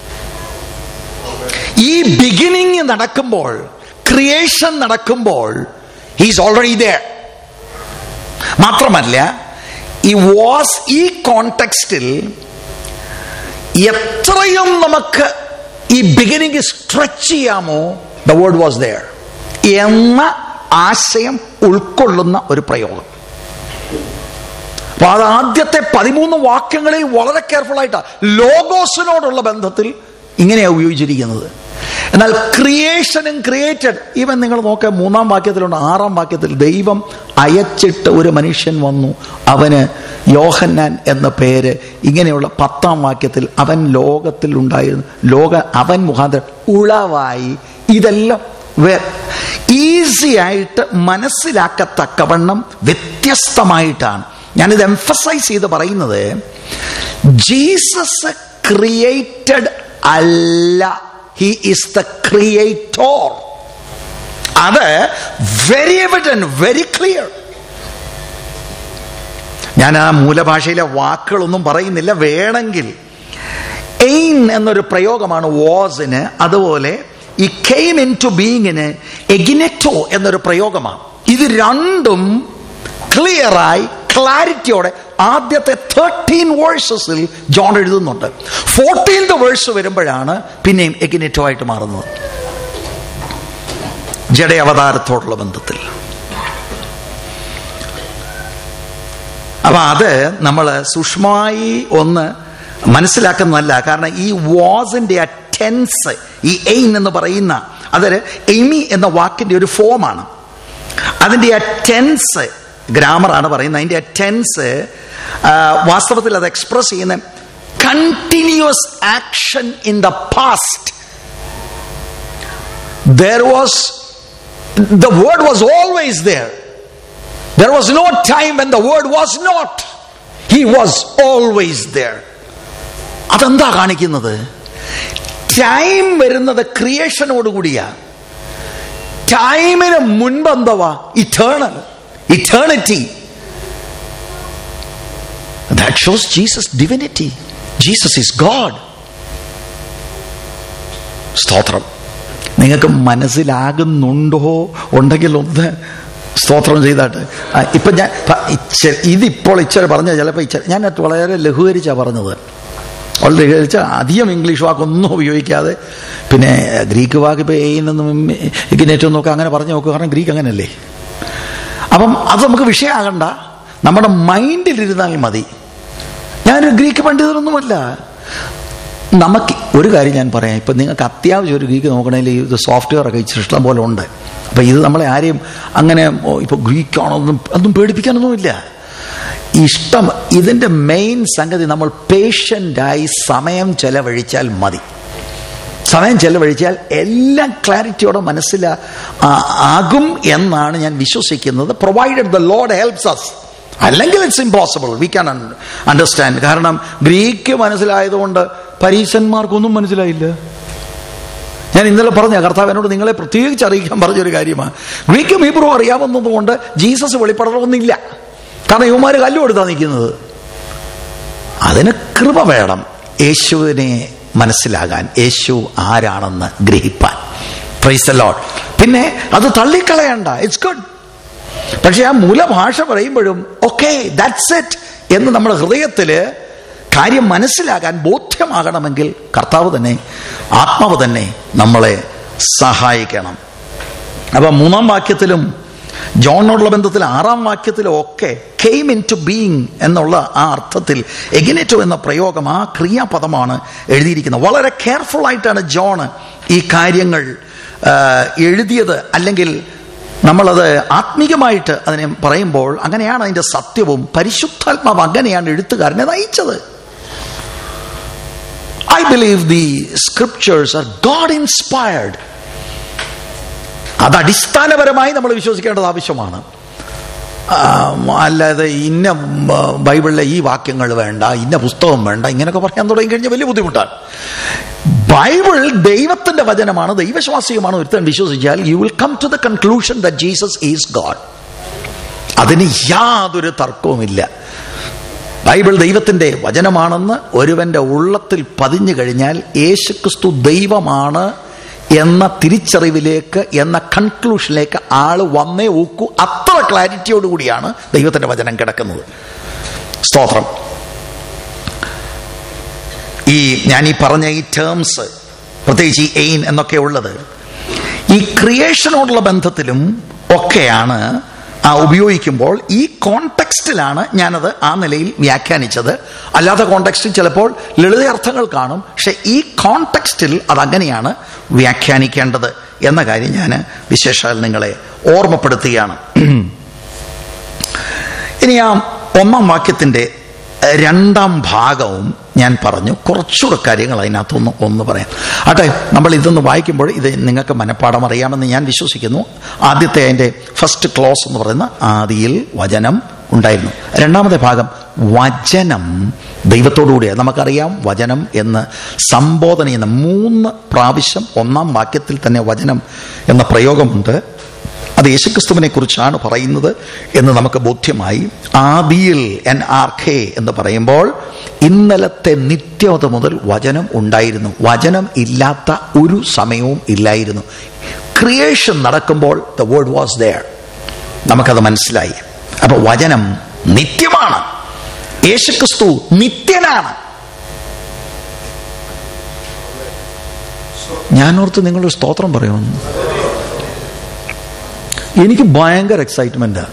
ഈ ബിഗിനിങ് നടക്കുമ്പോൾ ക്രിയേഷൻ നടക്കുമ്പോൾ ഹീസ് ഓൾറെഡി ദർ മാത്രമല്ല ഈ വാസ് ഈ കോണ്ടെക്സ്റ്റിൽ എത്രയും നമുക്ക് ഈ ബിഗിനിങ് സ്ട്രെച്ച് ചെയ്യാമോ ദ വേർഡ് വാസ് ദയർ എന്ന ആശയം ഉൾക്കൊള്ളുന്ന ഒരു പ്രയോഗം അപ്പൊ അത് ആദ്യത്തെ പതിമൂന്ന് വാക്യങ്ങളിൽ വളരെ കെയർഫുൾ ആയിട്ടാണ് ലോഗോസിനോടുള്ള ബന്ധത്തിൽ ഇങ്ങനെയാണ് ഉപയോഗിച്ചിരിക്കുന്നത് എന്നാൽ ക്രിയേഷനും ക്രിയേറ്റഡ് ഈവൻ നിങ്ങൾ നോക്കുക മൂന്നാം വാക്യത്തിലുണ്ട് ആറാം വാക്യത്തിൽ ദൈവം അയച്ചിട്ട് ഒരു മനുഷ്യൻ വന്നു അവന് യോഹന്നാൻ എന്ന പേര് ഇങ്ങനെയുള്ള പത്താം വാക്യത്തിൽ അവൻ ലോകത്തിൽ ഉണ്ടായിരുന്നു ലോക അവൻ മുഖാന്തരം ഉളവായി ഇതെല്ലാം ഈസി ആയിട്ട് മനസ്സിലാക്കത്തക്കവണ്ണം വ്യത്യസ്തമായിട്ടാണ് ഞാനിത് എംഫസൈസ് ചെയ്ത് പറയുന്നത് ജീസസ് ക്രിയേറ്റഡ് അല്ല ഹി ഈസ് ദ ക്രിയേറ്റോർ അത് വെരി എവിഡന്റ് വെരി ക്ലിയർ ഞാൻ ആ മൂലഭാഷയിലെ വാക്കുകളൊന്നും പറയുന്നില്ല വേണമെങ്കിൽ എയിൻ എന്നൊരു പ്രയോഗമാണ് വാസിന് അതുപോലെ ഈ കെയിം ഇൻ ടു ബീയിങ്ങിന് എഗിനെറ്റോ എന്നൊരു പ്രയോഗമാണ് ഇത് രണ്ടും ക്ലിയറായി ക്ലാരിറ്റിയോടെ ആദ്യത്തെ തേർട്ടീൻ വേഴ്സസിൽ ജോൺ എഴുതുന്നുണ്ട് ഫോർട്ടീൻത് വേഴ്സ് വരുമ്പോഴാണ് പിന്നെയും എഗിനെറ്റോ ആയിട്ട് മാറുന്നത് ജഡ അവതാരത്തോടുള്ള ബന്ധത്തിൽ അപ്പൊ അത് നമ്മൾ സൂക്ഷ്മമായി ഒന്ന് മനസ്സിലാക്കുന്നതല്ല കാരണം ഈ വാസിന്റെ ആ ടെൻസ് ഈ എയിൻ എന്ന് പറയുന്ന അതൊരു എമി എന്ന വാക്കിന്റെ ഒരു ഫോമാണ് അതിന്റെ ആ ടെൻസ് ഗ്രാമറാണ് പറയുന്നത് അതിന്റെ ആ ടെൻസ് വാസ്തവത്തിൽ അത് എക്സ്പ്രസ് ചെയ്യുന്ന continuous action in the past there was the word was always there there was no time when the word was not he was always there അതെന്താ കാണിക്കുന്നത് ടൈം വരുന്നത് ക്രിയേഷനോട് കൂടിയാ ടൈമിന് മുൻപ് എന്തവാ eternal eternity that shows Jesus divinity Jesus is God സ്തോത്രം നിങ്ങൾക്ക് മനസ്സിലാകുന്നുണ്ടോ ഉണ്ടെങ്കിൽ ഒന്ന് സ്തോത്രം ചെയ്താട്ട് ആ, ഇപ്പൊ ഞാൻ പ- ഇച്ച- ഇതിപ്പോൾ ഇച്ചിരി പറഞ്ഞ ചിലപ്പോൾ ഇച്ചിരി ഞാൻ അത് വളരെ ലഘൂകരിച്ചാണ് പറഞ്ഞത് വളരെ ലഘൂകരിച്ച അധികം ഇംഗ്ലീഷ് വാക്കൊന്നും ഉപയോഗിക്കാതെ പിന്നെ ഗ്രീക്ക് വാക്ക് ഇപ്പോൾ എയിനെന്നും ഇഗ്നേറ്റം നോക്കുക അങ്ങനെ പറഞ്ഞു നോക്കുക കാരണം ഗ്രീക്ക് അങ്ങനല്ലേ അപ്പം അത് നമുക്ക് വിഷയമാകണ്ട നമ്മുടെ മൈൻഡിലിരുന്നാൽ മതി ഞാനൊരു ഗ്രീക്ക് പണ്ഡിതനൊന്നുമല്ല നമുക്ക് ഒരു കാര്യം ഞാൻ പറയാം ഇപ്പം നിങ്ങൾക്ക് അത്യാവശ്യം ഒരു ഗ്രീക്ക് നോക്കണമെങ്കിൽ ഇത് സോഫ്റ്റ്വെയർ ഒക്കെ ഇച്ചിരി ഇഷ്ടം പോലെ ഉണ്ട് അപ്പം ഇത് നമ്മളെ ആരെയും അങ്ങനെ ഓ, ഇപ്പോൾ ഗ്രീക്കാണോ ഒന്നും ഒന്നും പേടിപ്പിക്കാനൊന്നുമില്ല ഇഷ്ടം ഇതിൻ്റെ മെയിൻ സംഗതി നമ്മൾ പേഷ്യൻ്റായി സമയം ചെലവഴിച്ചാൽ മതി സമയം ചെലവഴിച്ചാൽ എല്ലാം ക്ലാരിറ്റിയോടെ മനസ്സിലാ ആ- ആകും എന്നാണ് ഞാൻ വിശ്വസിക്കുന്നത് provided the Lord helps us അല്ലെങ്കിൽ it's impossible we can understand കാരണം ഗ്രീക്ക് മനസ്സിലായതുകൊണ്ട് പരീശന്മാർക്കൊന്നും മനസ്സിലായില്ല ഞാൻ ഇന്നലെ പറഞ്ഞ കർത്താവ് എന്നോട് നിങ്ങളെ പ്രത്യേകിച്ച് അറിയിക്കാൻ പറഞ്ഞൊരു കാര്യമാണ് ഗ്രീക്കും ഹീബ്രു അറിയാവുന്നതുകൊണ്ട് ജീസസ് വെളിപ്പെടണമെന്നില്ല കാരണം യുവമാർ കല്ലു കൊടുത്താ നിൽക്കുന്നത് അതിന് കൃപ വേണം യേശുവിനെ മനസ്സിലാകാൻ യേശു ആരാണെന്ന് ഗ്രഹിപ്പാൻ പ്രൈസ് ലോഡ് പിന്നെ അത് തള്ളിക്കളയണ്ട ഇറ്റ്സ് ഗുഡ് പക്ഷെ ആ മൂലഭാഷ പറയുമ്പോഴും ഓക്കെ ദാറ്റ്സ് ഇറ്റ് എന്ന് നമ്മുടെ ഹൃദയത്തില് കാര്യം മനസ്സിലാകാൻ ബോധ്യമാകണമെങ്കിൽ കർത്താവ് തന്നെ ആത്മാവ് തന്നെ നമ്മളെ സഹായിക്കണം അപ്പൊ മൂന്നാം വാക്യത്തിലും ജോണിനോടുള്ള ബന്ധത്തിൽ ആറാം വാക്യത്തിലും ഒക്കെ കെയിം ഇൻ ടു ബീങ് എന്നുള്ള ആ അർത്ഥത്തിൽ എഗിനേറ്റോ എന്ന പ്രയോഗം ആ ക്രിയാപദമാണ് എഴുതിയിരിക്കുന്നത് വളരെ കെയർഫുൾ ആയിട്ടാണ് ജോൺ ഈ കാര്യങ്ങൾ ആ, എഴുതിയത് അല്ലെങ്കിൽ നമ്മളത് ആത്മീകമായിട്ട് അതിനെ പറയുമ്പോൾ അങ്ങനെയാണ് അതിന്റെ സത്യവും പരിശുദ്ധാത്മാവ് അങ്ങനെയാണ് എഴുത്തുകാരനെ നയിച്ചത് I believe the scriptures are God inspired അത് അടിസ്ഥാനപരമായി നമ്മൾ വിശ്വസിക്കേണ്ടത് ആവശ്യമാണ് ആ, അല്ലാതെ ഇന്ന ആ, ബൈബിളിലെ ഈ വാക്യങ്ങൾ വേണ്ട ഇന്ന പുസ്തകം വേണ്ട ഇങ്ങനെയൊക്കെ പറയാൻ തുടങ്ങി കഴിഞ്ഞാൽ വലിയ ബുദ്ധിമുട്ടാണ് ബൈബിൾ ദൈവത്തിന്റെ വചനമാണ് ദൈവശ്വാസികമാണ് ഒരുത്തൻ വിശ്വസിച്ചാൽ you will come to the conclusion the Jesus is God അതിന് യാതൊരു തർക്കവുമില്ല ബൈബിൾ ദൈവത്തിന്റെ വചനമാണെന്ന് ഒരുവന്റെ ഉള്ളത്തിൽ പതിഞ്ഞു കഴിഞ്ഞാൽ യേശുക്രിസ്തു ദൈവമാണ് എന്ന തിരിച്ചറിവിലേക്ക് എന്ന കൺക്ലൂഷനിലേക്ക് ആള് വന്നേ ഊക്കൂ അത്ര ക്ലാരിറ്റിയോട് കൂടിയാണ് ദൈവത്തിന്റെ വചനം കിടക്കുന്നത് സ്തോത്രം ഈ ഞാൻ ഈ പറഞ്ഞ ഈ ടേംസ് പ്രത്യേകിച്ച് ഈ എയിൻ എന്നൊക്കെ ഉള്ളത് ഈ ക്രിയേഷനോടുള്ള ബന്ധത്തിലും ഒക്കെയാണ് ആ ഉപയോഗിക്കുമ്പോൾ ഈ കോണ്ടെക്സ്റ്റിലാണ് ഞാനത് ആ നിലയിൽ വ്യാഖ്യാനിച്ചത് അല്ലാത്ത കോണ്ടെക്സ്റ്റിൽ ചിലപ്പോൾ ലളിത അർത്ഥങ്ങൾ കാണും പക്ഷെ ഈ കോണ്ടെക്സ്റ്റിൽ അതങ്ങനെയാണ് വ്യാഖ്യാനിക്കേണ്ടത് എന്ന കാര്യം ഞാൻ വിശേഷാൽ നിങ്ങളെ ഓർമ്മപ്പെടുത്തുകയാണ് ഇനി ആ ഒന്നാം വാക്യത്തിന്റെ എഹ്, രണ്ടാം ഭാഗവും ഞാൻ പറഞ്ഞു കുറച്ചുകൂടെ കാര്യങ്ങൾ അതിനകത്തൊന്ന് ഒന്ന് പറയാം ആട്ടെ നമ്മൾ ഇതൊന്ന് വായിക്കുമ്പോൾ ഇത് നിങ്ങൾക്ക് മനഃപ്പാടം അറിയാമെന്ന് ഞാൻ വിശ്വസിക്കുന്നു ആദ്യത്തെ അതിന്റെ ഫസ്റ്റ് ക്ലോസ് എന്ന് പറയുന്ന ആദിയിൽ വചനം ഉണ്ടായിരുന്നു രണ്ടാമത്തെ ഭാഗം വചനം ദൈവത്തോടുകൂടിയാണ് നമുക്കറിയാം വചനം എന്ന് സംബോധന ചെയ്യുന്ന മൂന്ന് പ്രാവശ്യം ഒന്നാം വാക്യത്തിൽ തന്നെ വചനം എന്ന പ്രയോഗമുണ്ട് അത് യേശുക്രിസ്തുവിനെ കുറിച്ചാണ് പറയുന്നത് എന്ന് നമുക്ക് ബോധ്യമായി ആദിയിൽ എൻ ആർ ഖെ എന്ന് പറയുമ്പോൾ ഇന്നലത്തെ നിത്യത മുതൽ വചനം ഉണ്ടായിരുന്നു വചനം ഇല്ലാത്ത ഒരു സമയവും ഇല്ലായിരുന്നു ക്രിയേഷൻ നടക്കുമ്പോൾ ദ വേർഡ് വാസ് ദയർ നമുക്കത് മനസ്സിലായി അപ്പൊ വചനം നിത്യമാണ് യേശുക്രിസ്തു നിത്യനാണ് ഞാനോർത്ത് നിങ്ങളൊരു സ്തോത്രം പറയുമെന്ന് എനിക്ക് ഭയങ്കര എക്സൈറ്റ്മെന്റ്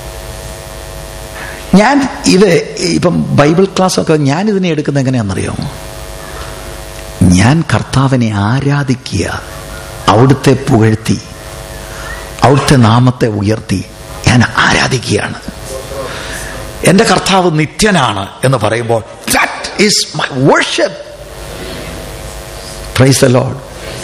ഞാൻ ഇത് ഇപ്പം ബൈബിൾ ക്ലാസ് ഒക്കെ ഞാൻ ഇതിനെ എടുക്കുന്നത് എങ്ങനെയാണെന്നറിയോ ഞാൻ കർത്താവിനെ ആരാധിക്കുക അവിടുത്തെ പുകഴ്ത്തി അവിടുത്തെ നാമത്തെ ഉയർത്തി ഞാൻ ആരാധിക്കുകയാണ് എൻ്റെ കർത്താവ് നിത്യനാണ് എന്ന് പറയുമ്പോൾ that is my worship praise the Lord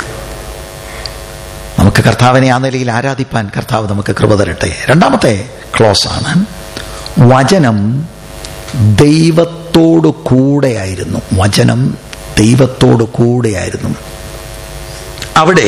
നമുക്ക് കർത്താവിനെ ആ നിലയിൽ ആരാധിപ്പാൻ കർത്താവ് നമുക്ക് കൃപ തരട്ടെ രണ്ടാമത്തെ ക്ലോസ് ആണ് വചനം ദൈവത്തോട് കൂടെയായിരുന്നു വചനം ദൈവത്തോട് കൂടെയായിരുന്നു അവിടെ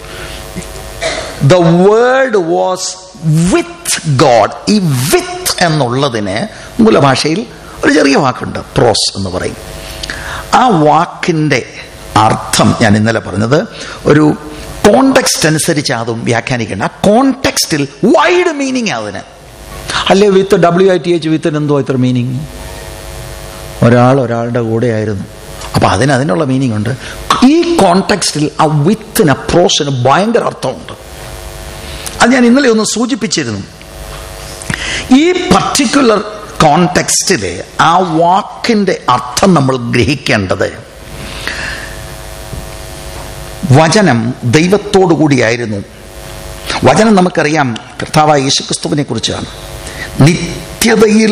the word was with God ഈ വിത്ത് എന്നുള്ളതിന് മൂലഭാഷയിൽ ഒരു ചെറിയ വാക്കുണ്ട് പ്രോസ് എന്ന് പറയും ആ വാക്കിന്റെ അർത്ഥം ഞാൻ ഇന്നലെ പറഞ്ഞത് ഒരു കോണ്ടെക്സ്റ്റ് അനുസരിച്ച് അതും വ്യാഖ്യാനിക്കേണ്ട ആ കോണ്ടെക്സ്റ്റിൽ വൈഡ് മീനിങ് അതിന് അല്ലെ with W I T H വിത്തിന് എന്തോ ഇത്ര മീനിങ് ഒരാൾ ഒരാളുടെ കൂടെയായിരുന്നു അപ്പൊ അതിന് അതിനുള്ള മീനിങ് ഉണ്ട് ഈ കോണ്ടെക്സ്റ്റിൽ ആ വിത്തിന് പ്രോസിന് ഭയങ്കര അർത്ഥമുണ്ട് അത് ഞാൻ ഇന്നലെ ഒന്ന് സൂചിപ്പിച്ചിരുന്നു ഈ പർട്ടിക്കുലർ കോണ്ടെക്സ്റ്റില് ആ വാക്കിന്റെ അർത്ഥം നമ്മൾ ഗ്രഹിക്കേണ്ടത് വചനം ദൈവത്തോടു കൂടിയായിരുന്നു വചനം നമുക്കറിയാം കർത്താവായ യേശുക്രിസ്തുവിനെ കുറിച്ചാണ് നിത്യതയിൽ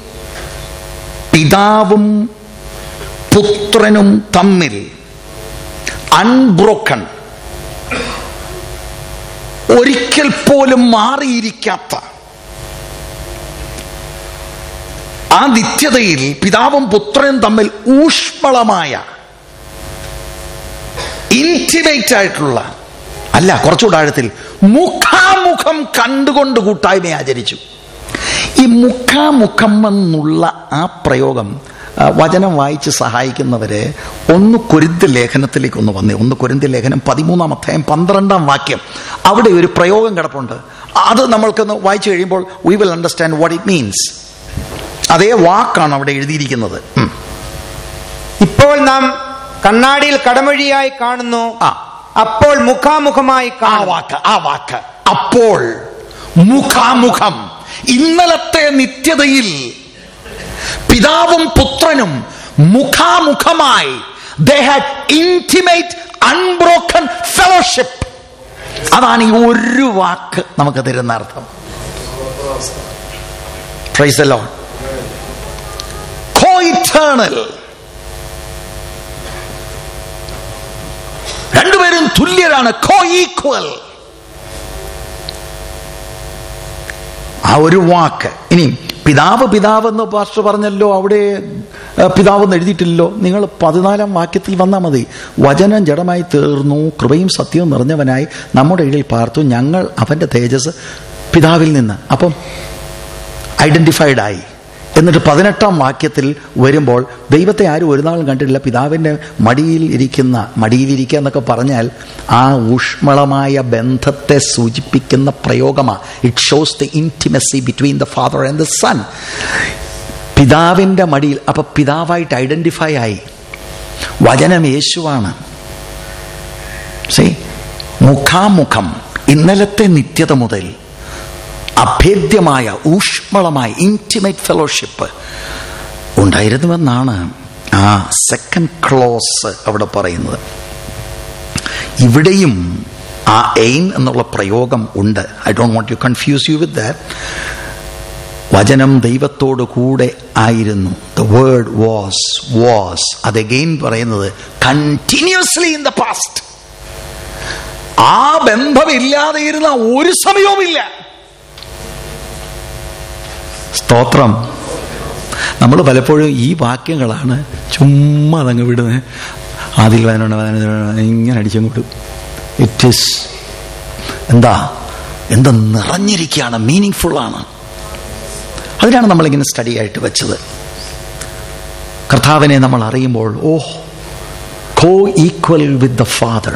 പിതാവും പുത്രനും തമ്മിൽ അൺബ്രോക്കൺ ഒരിക്കൽ പോലും മാറിയിരിക്കാത്ത ആ നിത്യതയിൽ പിതാവും പുത്രനും തമ്മിൽ ഊഷ്മളമായ ഇന്റിമേറ്റ് ആയിട്ടുള്ള അല്ല കുറച്ചുകൂടെ ആഴത്തിൽ മുഖാമുഖം കണ്ടുകൊണ്ട് കൂട്ടായ്മ ആചരിച്ചു ഈ മുഖാമുഖം എന്നുള്ള ആ പ്രയോഗം ആ, വചനം വായിച്ച് സഹായിക്കുന്നവരെ ഒന്ന് കൊരിന്ത ലേഖനത്തിലേക്ക് ഒന്ന് വന്നേ ഒന്ന് കൊരിന്ത ലേഖനം പതിമൂന്നാം അധ്യായം പന്ത്രണ്ടാം വാക്യം അവിടെ ഒരു പ്രയോഗം കിടപ്പുണ്ട് അത് നമ്മൾക്കൊന്ന് വായിച്ചു കഴിയുമ്പോൾ we will understand what it means അതേ വാക്കാണ് അവിടെ എഴുതിയിരിക്കുന്നത് ഉം. ഇപ്പോൾ നാം കണ്ണാടിയിൽ കടമൊഴിയായി കാണുന്നു ആ. അപ്പോൾ മുഖാമുഖമായി ആ കാണും വാക്ക് ആ വാക്ക് അപ്പോൾ മുഖാമുഖം ഇന്നലത്തെ നിത്യതയിൽ പിതാവും പുത്രനും മുഖാമുഖമായി they had intimate unbroken fellowship അതാണ് ഈ ഒരു വാക്ക് നമുക്ക് തരുന്ന അർത്ഥം പ്രൈസ് ലോൺ കോ ഇറ്റേണൽ അവരും തുല്യരാണ് കോ ഈക്വൽ ആ ഒരു വാക്ക് ഇനി പിതാവ് പിതാവ് എന്ന് പാസ്റ്റർ പറഞ്ഞല്ലോ അവിടെ ഏ, പിതാവ് എന്ന് എഴുതിയിട്ടില്ലല്ലോ നിങ്ങൾ പതിനാലാം വാക്യത്തിൽ വന്നാൽ മതി വചനം ജഡമായി തീർന്നു കൃപയും സത്യവും നിറഞ്ഞവനായി നമ്മുടെ ഇടയിൽ പാർത്തു ഞങ്ങൾ അവന്റെ തേജസ് പിതാവിൽ നിന്ന് അപ്പം ഐഡന്റിഫൈഡ് ആയി എന്നിട്ട് പതിനെട്ടാം വാക്യത്തിൽ വരുമ്പോൾ ദൈവത്തെ ആരും ഒരു നാളും കണ്ടിട്ടില്ല പിതാവിൻ്റെ മടിയിൽ ഇരിക്കുന്ന മടിയിലിരിക്കുക എന്നൊക്കെ പറഞ്ഞാൽ ആ ഊഷ്മളമായ ബന്ധത്തെ സൂചിപ്പിക്കുന്ന പ്രയോഗമാണ് it shows the intimacy between the father and the son പിതാവിൻ്റെ മടിയിൽ അപ്പൊ പിതാവായിട്ട് ഐഡന്റിഫൈ ആയി വചനം യേശുവാണ് സേ മുഖാമുഖം ഇന്നലത്തെ നിത്യത മുതൽ അഭേദ്യമായ ഊഷ്മളമായ ഇൻറ്റിമേറ്റ് ഫെലോഷിപ്പ് ഉണ്ടായിരുന്നുവെന്നാണ് ആ സെക്കൻഡ് ക്ലോസ് അവിടെ പറയുന്നത് ഇവിടെയും ആ എയിൻ എന്നുള്ള പ്രയോഗം ഉണ്ട് I don't want you confuse you with that വചനം ദൈവത്തോടു കൂടെ ആയിരുന്നു ദ വേർഡ് വാസ് വാസ് അത് അഗെയിൻ പറയുന്നത് കണ്ടിന്യൂസ്ലി ഇൻ ദ പാസ്റ്റ് ആ ബന്ധമില്ലാതെ ഇരുന്ന ഒരു സമയവുമില്ല സ്തോത്രം നമ്മൾ പലപ്പോഴും ഈ വാക്യങ്ങളാണ് ചുമ്മാ അതങ്ങ് വിടുന്നത് അതിൽ വനോണ്ട് ഇങ്ങനെ അടിച്ചങ്ങ് വിടും ഇറ്റ് ഈസ് എന്താ എന്താ നിറഞ്ഞിരിക്കുകയാണ് മീനിങ് ഫുള്ളാണ് അതിനാണ് നമ്മളിങ്ങനെ സ്റ്റഡി ആയിട്ട് വെച്ചത് കർത്താവിനെ നമ്മൾ അറിയുമ്പോൾ oh co equal with the father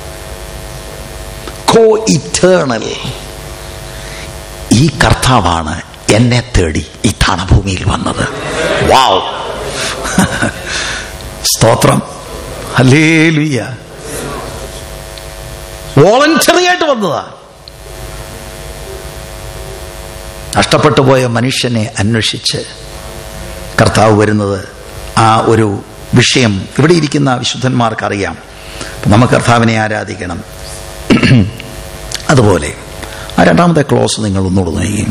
co eternal ഈ കർത്താവാണ് എന്നെ തേടി ഈ താണഭൂമിയിൽ വന്നത് വാവ് സ്തോത്രം അല്ലേ ലുയ്യ വോളണ്ടറി ആയിട്ട് വന്നതാ നഷ്ടപ്പെട്ടു പോയ മനുഷ്യനെ അന്വേഷിച്ച് കർത്താവ് വരുന്നത് ആ ഒരു വിഷയം ഇവിടെ ഇരിക്കുന്ന വിശുദ്ധന്മാർക്ക് അറിയാം നമുക്ക് കർത്താവിനെ ആരാധിക്കണം അതുപോലെ ആ രണ്ടാമത്തെ ക്ലോസ് നിങ്ങൾ ഒന്നുകൂടെ നോക്കി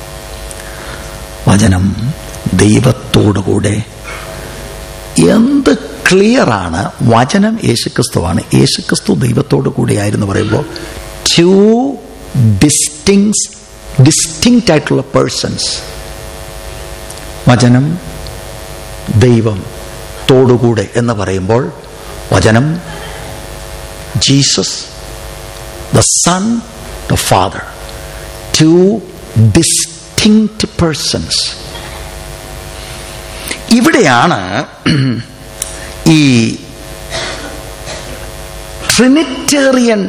വചനം ദൈവത്തോടുകൂടെ എന്ത് ക്ലിയറാണ് വചനം യേശുക്രിസ്തുവാണ് യേശുക്രിസ്തു ദൈവത്തോടു കൂടിയായിരുന്നു പറയുമ്പോൾ ടു ഡിസ്റ്റിങ്സ് ഡിസ്റ്റിങ്റ്റ് ആയിട്ടുള്ള പേഴ്സൺസ് വചനം ദൈവം തോടുകൂടെ എന്ന് പറയുമ്പോൾ വചനം Jesus the son the father two distinct persons ഇവിടെയാണ് ഈ ട്രിനിറ്റേറിയൻ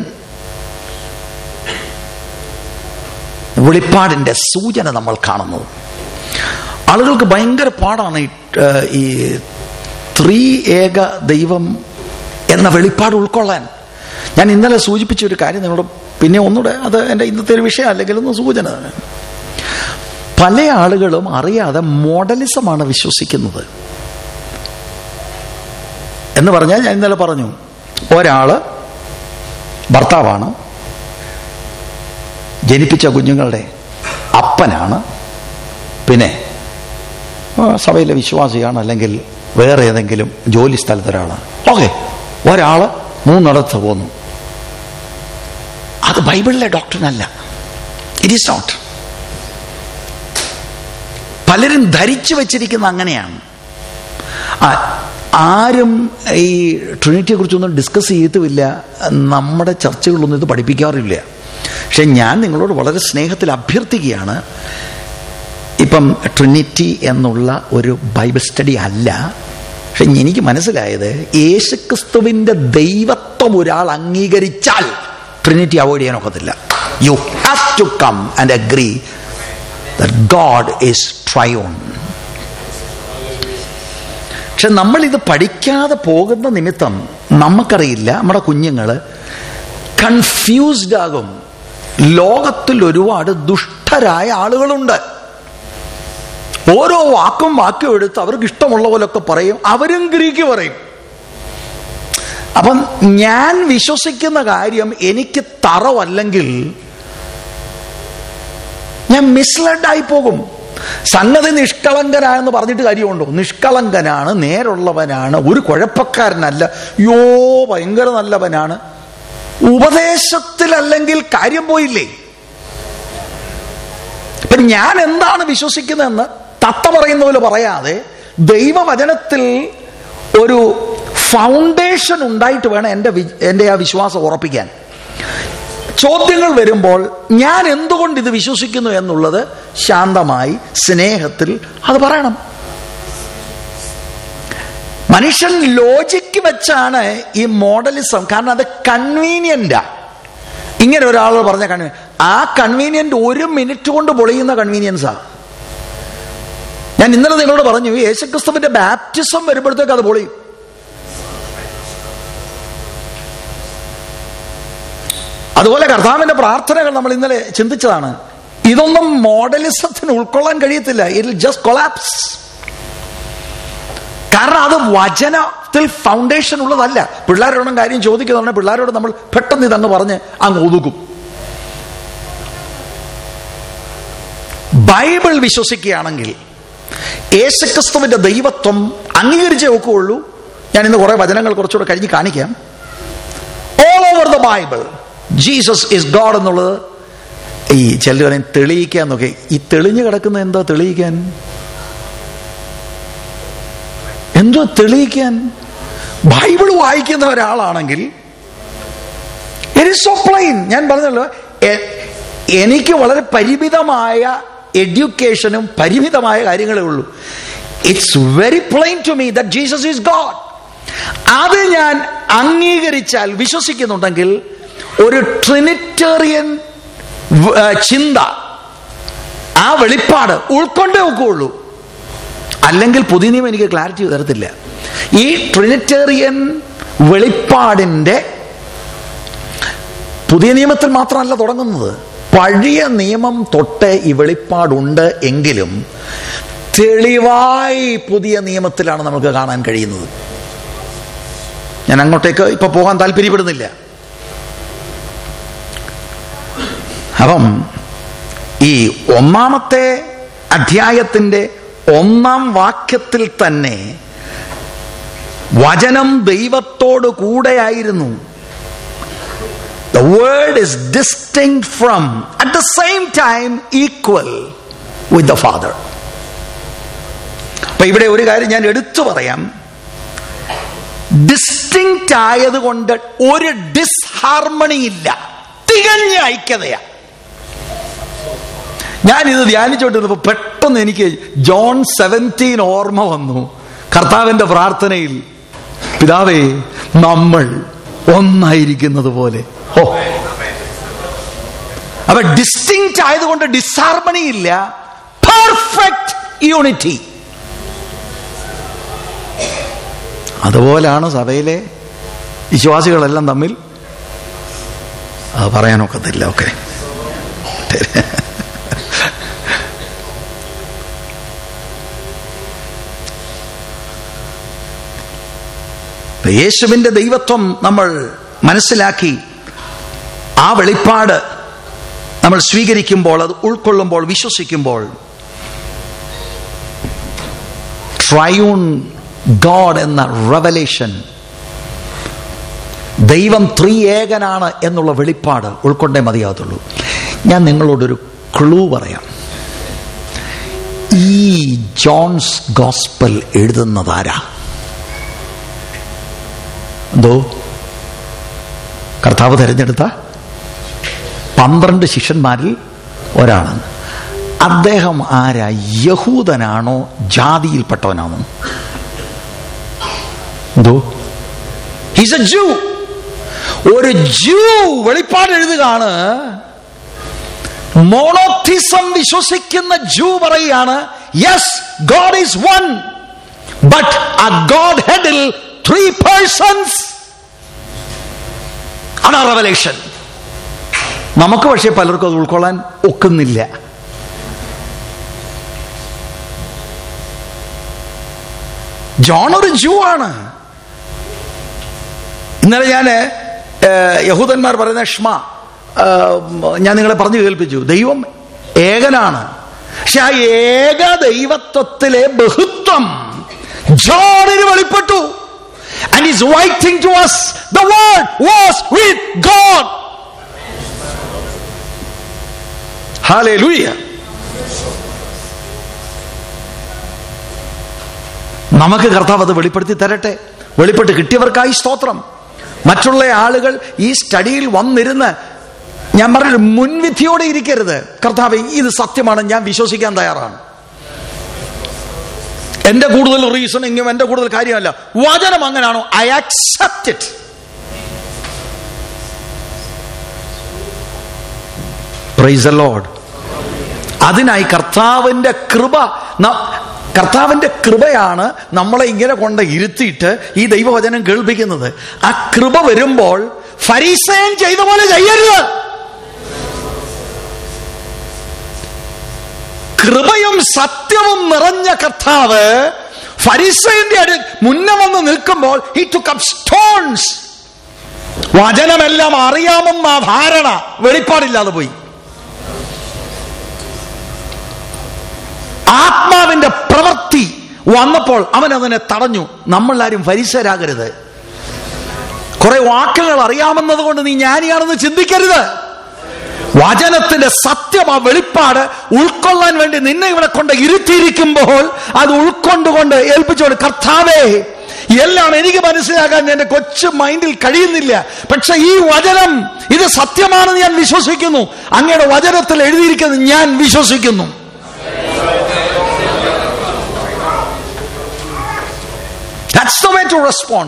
വെളിപ്പാടിന്റെ സൂചന നമ്മൾ കാണുന്നത് ആളുകൾക്ക് ഭയങ്കര പാടാണ് ഈ ഏഹ്, ഈ ത്രീ ഏക ദൈവം എന്ന വെളിപ്പാട് ഉൾക്കൊള്ളാൻ ഞാൻ ഇന്നലെ സൂചിപ്പിച്ച ഒരു കാര്യം നിങ്ങളോട് പിന്നെ ഒന്നുകൂടെ അത് എൻ്റെ ഇന്നത്തെ ഒരു വിഷയം അല്ലെങ്കിൽ ഒന്ന് സൂചന പല ആളുകളും അറിയാതെ മോഡലിസമാണ് വിശ്വസിക്കുന്നത് എന്ന് പറഞ്ഞാൽ ഞാൻ ഇന്നലെ പറഞ്ഞു ഒരാള് ഭർത്താവാണ് ജനിപ്പിച്ച കുഞ്ഞുങ്ങളുടെ അപ്പനാണ് പിന്നെ ആ, സഭയിലെ വിശ്വാസിയാണ് അല്ലെങ്കിൽ വേറെ ഏതെങ്കിലും ജോലി സ്ഥലത്ത് ഒരാളാണ് ഓക്കെ ഒരാള് മൂന്നിടത്ത് പോന്നു അത് ബൈബിളിലെ ഡോക്ടറിനല്ല ഇറ്റ് ഈസ് നോട്ട് പലരും ധരിച്ചു വെച്ചിരിക്കുന്ന അങ്ങനെയാണ് ആ, ആരും ഈ ട്രിനിറ്റിയെ കുറിച്ചൊന്നും ഡിസ്കസ് ചെയ്തുമില്ല നമ്മുടെ ചർച്ചകളൊന്നും ഇത് പഠിപ്പിക്കാറില്ല പക്ഷെ ഞാൻ നിങ്ങളോട് വളരെ സ്നേഹത്തിൽ അഭ്യർത്ഥിക്കുകയാണ് ഇപ്പം ട്രിനിറ്റി എന്നുള്ള ഒരു ബൈബിൾ സ്റ്റഡി അല്ല പക്ഷെ എനിക്ക് മനസ്സിലായത് യേശുക്രിസ്തുവിന്റെ ദൈവത്വം ഒരാൾ അംഗീകരിച്ചാൽ ട്രിനിറ്റി അവോയ്ഡ് ചെയ്യാൻ ഒക്കത്തില്ല you have to come and agree God is triune പക്ഷെ നമ്മൾ ഇത് പഠിക്കാതെ പോകുന്ന നിമിത്തം നമുക്കറിയില്ല നമ്മുടെ കുഞ്ഞുങ്ങള് കൺഫ്യൂസ്ഡ് ആകും ലോകത്തിൽ ഒരുപാട് ദുഷ്ടരായ ആളുകളുണ്ട് ഓരോ വാക്കും വാക്കും എടുത്ത് അവർക്ക് ഇഷ്ടമുള്ള പോലൊക്കെ പറയും അവരും ഗ്രീക്ക് പറയും അപ്പം ഞാൻ വിശ്വസിക്കുന്ന കാര്യം എനിക്ക് തറവല്ലെങ്കിൽ ഞാൻ മിസ്ലഡ് ആയി പോകും സംഗതി നിഷ്കളങ്കനാണെന്ന് പറഞ്ഞിട്ട് കാര്യമുണ്ടോ നിഷ്കളങ്കനാണ് നേരുള്ളവനാണ് ഒരു കുഴപ്പക്കാരനല്ല യോ ഭയങ്കര നല്ലവനാണ് ഉപദേശത്തിൽ അല്ലെങ്കിൽ കാര്യം പോയില്ലേ ഇപ്പൊ ഞാൻ എന്താണ് വിശ്വസിക്കുന്നതെന്ന് തത്ത പറയുന്ന പോലെ പറയാതെ ദൈവവചനത്തിൽ ഒരു ഫൗണ്ടേഷൻ ഉണ്ടായിട്ട് വേണം എൻ്റെ വി- എൻ്റെ ആ വിശ്വാസം ഉറപ്പിക്കാൻ ചോദ്യങ്ങൾ വരുമ്പോൾ ഞാൻ എന്തുകൊണ്ട് ഇത് വിശ്വസിക്കുന്നു എന്നുള്ളത് ശാന്തമായി സ്നേഹത്തിൽ അത് പറയണം മനുഷ്യൻ ലോജിക്ക് വെച്ചാണ് ഈ മോഡലിസം കാരണം അത് കൺവീനിയന്റാ ഇങ്ങനെ ഒരാൾ പറഞ്ഞ കൺവീ ആ കൺവീനിയന്റ് ഒരു മിനിറ്റ് കൊണ്ട് പൊളിയുന്ന കൺവീനിയൻസാ ഞാൻ ഇന്നലെ നിങ്ങളോട് പറഞ്ഞു യേശുക്രിസ്തുവിന്റെ ബാപ്റ്റിസം വരുമ്പോഴത്തേക്ക് അത് പൊളിയും അതുപോലെ കർത്താവിന്റെ പ്രാർത്ഥനകൾ നമ്മൾ ഇന്നലെ ചിന്തിച്ചതാണ് ഇതൊന്നും മോഡലിസത്തിന് ഉൾക്കൊള്ളാൻ കഴിയത്തില്ല ഇറ്റ് ജസ്റ്റ് കൊളാപ്സ് കാരണം അത് വചനത്തിൽ ഫൗണ്ടേഷൻ ഉള്ളതല്ല പിള്ളേരോടും കാര്യം ചോദിക്കുന്നുണ്ടെങ്കിൽ പിള്ളേരോട് നമ്മൾ പെട്ടെന്ന് ഇതങ്ങ് പറഞ്ഞ് അങ്ങ് ഒതുക്കും ബൈബിൾ വിശ്വസിക്കുകയാണെങ്കിൽ യേശുക്രിസ്തുവിന്റെ ദൈവത്വം അംഗീകരിച്ചേ ഒക്കുകയുള്ളൂ ഞാൻ ഇന്ന് കുറെ വചനങ്ങൾ കുറച്ചുകൂടെ കഴിഞ്ഞ് കാണിക്കാം all over the Bible Jesus is God എന്നുള്ളത് ഈ ചിലർ പറയും തെളിയിക്കാൻ നോക്കി ഈ തെളിഞ്ഞു കിടക്കുന്ന എന്താ തെളിയിക്കാൻ എന്തോ തെളിയിക്കാൻ ബൈബിൾ വായിക്കുന്ന ഒരാളാണെങ്കിൽ സോ പ്ലെയിൻ ഞാൻ പറഞ്ഞല്ലോ എ- എനിക്ക് വളരെ പരിമിതമായ എഡ്യൂക്കേഷനും പരിമിതമായ കാര്യങ്ങളേ ഉള്ളൂ it's very plain to me that Jesus is God അത് ഞാൻ അംഗീകരിച്ചാൽ വിശ്വസിക്കുന്നുണ്ടെങ്കിൽ ഒരു ട്രിനിറ്റേറിയൻ വ- ആ, ചിന്ത ആ വെളിപ്പാട് ഉൾക്കൊണ്ടേ ഒക്കെയുള്ളൂ അല്ലെങ്കിൽ പുതിയ നിയമം എനിക്ക് ക്ലാരിറ്റി തരത്തില്ല ഈ ട്രിനിറ്റേറിയൻ വെളിപ്പാടിന്റെ പുതിയ നിയമത്തിൽ മാത്രമല്ല തുടങ്ങുന്നത് പഴയ നിയമം തൊട്ട് ഈ വെളിപ്പാടുണ്ട് എങ്കിലും തെളിവായി പുതിയ നിയമത്തിലാണ് നമുക്ക് കാണാൻ കഴിയുന്നത് ഞാൻ അങ്ങോട്ടേക്ക് ഇപ്പൊ പോകാൻ താല്പര്യപ്പെടുന്നില്ല അപ്പം ഈ ഒന്നാമത്തെ അധ്യായത്തിന്റെ ഒന്നാം വാക്യത്തിൽ തന്നെ വചനം ദൈവത്തോട് കൂടെയായിരുന്നു The word is distinct from, at the same time, equal with the Father. അപ്പൊ ഇവിടെ ഒരു കാര്യം ഞാൻ എടുത്തു പറയാം ഡിസ്റ്റിങ്ക്റ്റ് ആയതുകൊണ്ട് ഒരു ഡിസ്ഹാർമണി ഇല്ല തികഞ്ഞ ഐക്യതയാ ഞാൻ ഇത് ധ്യാനിച്ചോണ്ടിരുന്നപ്പോ പെട്ടെന്ന് എനിക്ക് ജോൺ സെവൻറ്റീൻ ഓർമ്മ വന്നു കർത്താവിന്റെ പ്രാർത്ഥനയിൽ പിതാവേ നമ്മൾ ഒന്നായിരിക്കുന്നത് പോലെ ഓ അപ്പൊ ഡിസ്റ്റിങ്ക്റ്റ് ആയതുകൊണ്ട് ഡിസാർമണി ഇല്ല പെർഫെക്റ്റ് യൂണിറ്റി അതുപോലാണ് സഭയിലെ വിശ്വാസികളെല്ലാം തമ്മിൽ അത് പറയാനൊക്കത്തില്ല ഓക്കെ യേശുവിന്റെ ദൈവത്വം നമ്മൾ മനസ്സിലാക്കി ആ വെളിപ്പാട് നമ്മൾ സ്വീകരിക്കുമ്പോൾ അത് ഉൾക്കൊള്ളുമ്പോൾ വിശ്വസിക്കുമ്പോൾ ട്രയൂൺ ഗോഡ് എന്ന റവലേഷൻ ദൈവം ത്രിയേകനാണ് എന്നുള്ള വെളിപ്പാട് ഉൾക്കൊണ്ടേ മതിയാകത്തുള്ളൂ ഞാൻ നിങ്ങളോടൊരു ക്ലൂ പറയാം ഈ ജോൺസ് ഗോസ്പൽ എഴുതുന്നതാരാ എന്തോ കർത്താവ് തിരഞ്ഞെടുത്ത പന്ത്രണ്ട് ശിഷ്യന്മാരിൽ ഒരാളാണ് അദ്ദേഹം ആരാ യഹൂദനാണോ ജാതിയിൽപ്പെട്ടവനാണോ എന്തോ ഹിസ് എ ജൂ ഒരു ജൂ വെളിപ്പാട് എഴുതുകയാണ് മോണോത്തിസം വിശ്വസിക്കുന്ന ജൂ പറയുകയാണ് yes God is one but ആ ഗോഡ് ഹെഡിൽ ത്രീ പേഴ്സൺസ് ആണ് റവലേഷൻ നമുക്ക് പക്ഷേ പലർക്കും അത് ഉൾക്കൊള്ളാൻ ഒക്കുന്നില്ല ജോൺ ഒരു ജൂ ആണ് ഇന്നലെ ഞാൻ യഹൂദന്മാർ പറയുന്ന ഷ്മ ഞാൻ നിങ്ങളെ പറഞ്ഞു കേൾപ്പിച്ചു ദൈവം ഏകനാണ് പക്ഷെ ആ ഏക ദൈവത്വത്തിലെ ബഹുത്വം ജോണിന് വെളിപ്പെട്ടു and is writing to us. The word was with God. Hallelujah. നമുക്ക് കർത്താവ് അത് വെളിപ്പെടുത്തി തരട്ടെ വെളിപ്പെട്ട് കിട്ടിയവർക്കായി സ്തോത്രം മറ്റുള്ള ആളുകൾ ഈ സ്റ്റഡിയിൽ വന്നിരുന്ന് ഞാൻ പറഞ്ഞു മുൻവിധിയോടെ ഇരിക്കരുത് കർത്താവ് ഇത് സത്യമാണ് ഞാൻ വിശ്വസിക്കാൻ തയ്യാറാണ് എന്റെ കൂടുതൽ റീസണിങ്ങും എന്റെ കൂടുതൽ കാര്യമല്ല വചനം അങ്ങനാണോ I accept it praise Lord അതിനായി കർത്താവിന്റെ കൃപ ന- കർത്താവിന്റെ കൃപയാണ് നമ്മളെ ഇങ്ങനെ കൊണ്ട് ഇരുത്തിയിട്ട് ഈ ദൈവവചനം കേൾപ്പിക്കുന്നത് ആ കൃപ വരുമ്പോൾ ഫരീസയൻ ചെയ്ത പോലെ ചെയ്യരുത് കൃപയും സത്യവും നിറഞ്ഞ കർത്താവ് ഫരിസൈന്റെ അടു മുന്നേ വന്ന് നിൽക്കുമ്പോൾ ഹി ടു അപ്പ് സ്റ്റോൺസ് വചനമെല്ലാം അറിയാമെന്ന ധാരണ വെളിപ്പാടില്ലാതെ പോയി ആത്മാവിന്റെ പ്രവൃത്തി വന്നപ്പോൾ അവൻ അതിനെ തടഞ്ഞു നമ്മളാരും ഫരിസരാകരുത് കുറെ വാക്കുകൾ അറിയാമെന്നത് കൊണ്ട് നീ ജ്ഞാനിയാണെന്ന് ചിന്തിക്കരുത് വചനത്തിന്റെ സത്യം ആ വെളിപ്പാട് ഉൾക്കൊള്ളാൻ വേണ്ടി നിന്നെ ഇവിടെ കൊണ്ട് ഇരുത്തിയിരിക്കുമ്പോൾ അത് ഉൾക്കൊണ്ടുകൊണ്ട് ഏൽപ്പിച്ചോട് കർത്താവേ എല്ലാം എനിക്ക് മനസ്സിലാക്കാൻ എന്റെ കൊച്ചു മൈൻഡിൽ കഴിയുന്നില്ല പക്ഷെ ഈ വചനം ഇത് സത്യമാണെന്ന് ഞാൻ വിശ്വസിക്കുന്നു അങ്ങയുടെ വചനത്തിൽ എഴുതിയിരിക്കുന്നത് ഞാൻ വിശ്വസിക്കുന്നു That's the way to respond.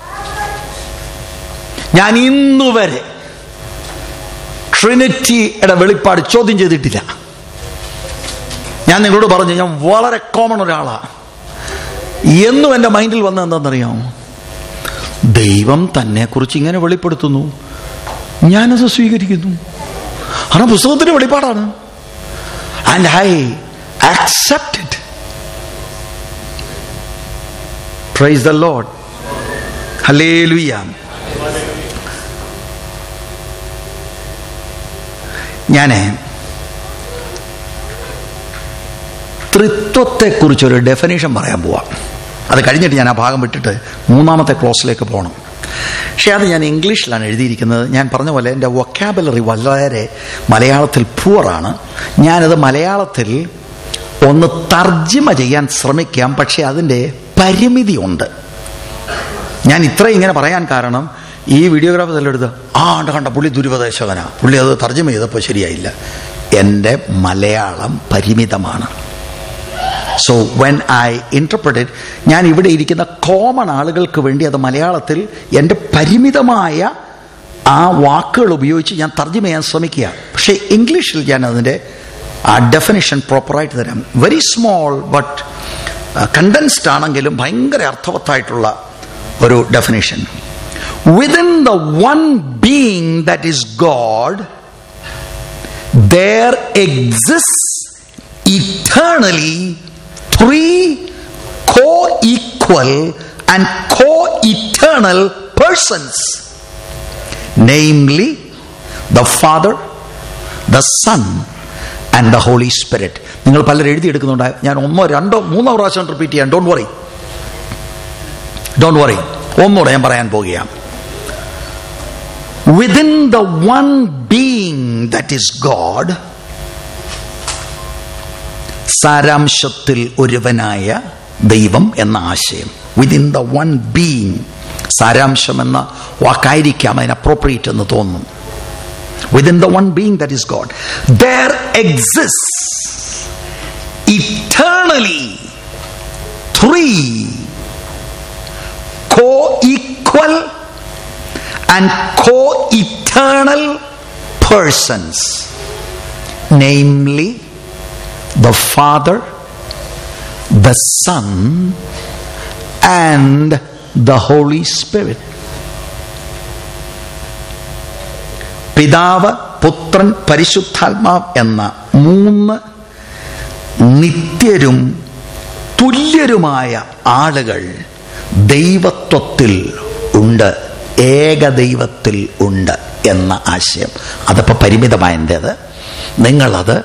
ഞാൻ ഇന്നുവരെ ട്രിനിറ്റിയുടെ വെളിപ്പാട് ചോദ്യം ചെയ്തിട്ടില്ല ഞാൻ നിങ്ങളോട് പറഞ്ഞു ഞാൻ വളരെ കോമൺ ഒരാളാണ് എന്നും എൻ്റെ മൈൻഡിൽ വന്ന എന്താണെന്നറിയാമോ ദൈവം തന്നെ കുറിച്ച് ഇങ്ങനെ വെളിപ്പെടുത്തുന്നു ഞാനത് സ്വീകരിക്കുന്നു ആണ് പുസ്തകത്തിന്റെ വെളിപ്പാടാണ് and I accept it praise the Lord hallelujah ഞാന് ത്രിത്വത്തെക്കുറിച്ചൊരു ഡെഫിനേഷൻ പറയാൻ പോവാം അത് കഴിഞ്ഞിട്ട് ഞാൻ ആ ഭാഗം വിട്ടിട്ട് മൂന്നാമത്തെ ക്ലോസിലേക്ക് പോകണം പക്ഷെ അത് ഞാൻ ഇംഗ്ലീഷിലാണ് എഴുതിയിരിക്കുന്നത് ഞാൻ പറഞ്ഞ പോലെ എൻ്റെ വൊക്കാബുലറി വളരെ മലയാളത്തിൽ പൂറാണ് ഞാനത് മലയാളത്തിൽ ഒന്ന് തർജ്ജിമ ചെയ്യാൻ ശ്രമിക്കാം പക്ഷെ അതിൻ്റെ പരിമിതിയുണ്ട് ഞാൻ ഇത്ര ഇങ്ങനെ പറയാൻ കാരണം ഈ വീഡിയോഗ്രാഫർ എല്ലാം എടുത്ത് ആ കണ്ട കണ്ട പുള്ളി ദുരുപദേശകനാ പുള്ളി അത് തർജ്ജമ ചെയ്തപ്പോൾ ശരിയായില്ല എൻ്റെ മലയാളം പരിമിതമാണ് സോ വെൻ ഐ ഇന്റർപ്രറ്റഡ് ഞാൻ ഇവിടെ ഇരിക്കുന്ന കോമൺ ആളുകൾക്ക് വേണ്ടി അത് മലയാളത്തിൽ എൻ്റെ പരിമിതമായ ആ വാക്കുകൾ ഉപയോഗിച്ച് ഞാൻ തർജ്ജമ ചെയ്യാൻ ശ്രമിക്കുക പക്ഷേ ഇംഗ്ലീഷിൽ ഞാൻ അതിൻ്റെ ആ ഡെഫിനിഷൻ പ്രോപ്പറായിട്ട് തരാം വെരി സ്മോൾ ബട്ട് കണ്ടൻസ്ഡ് ആണെങ്കിലും ഭയങ്കര അർത്ഥവത്തായിട്ടുള്ള ഒരു definition within the one being that is God there exists eternally three co-equal and co-eternal persons namely the father the son and the holy spirit നിങ്ങൾ പലരും എഴുതിയെടുക്കുന്നുണ്ട് ഞാൻ ഒന്നോ രണ്ടോ മൂന്നോ പ്രാവശ്യം റിപ്പീറ്റ് ചെയ്യാൻ ഡോണ്ട് വറി ഡോണ്ട് വറി ഒന്നുകൂടെ ഞാൻ പറയാൻ പോകുകയാണ് within the one being that is God സാരാംശത്തിൽ ഒരുവനായ ദൈവം എന്ന ആശയം വിതിൻ ദ വൺ ബീങ് സാരാംശം എന്ന വാക്കായിരിക്കാം അതിന് അപ്രോപ്രിയേറ്റ് എന്ന് തോന്നുന്നു within the one being that is God there exist eternally three co equal and co eternal persons, namely the Father, the Son, and the Holy Spirit. പിതാവ് പുത്രൻ പരിശുദ്ധാത്മാവ് എന്ന മൂന്ന് നിത്യരും തുല്യരുമായ ആളുകൾ ദൈവത്വത്തിൽ ഉണ്ട് ഏകദൈവത്തിൽ ഉണ്ട് എന്ന ആശയം അതപ്പോൾ പരിമിതമായതിൻ്റെത് നിങ്ങളത്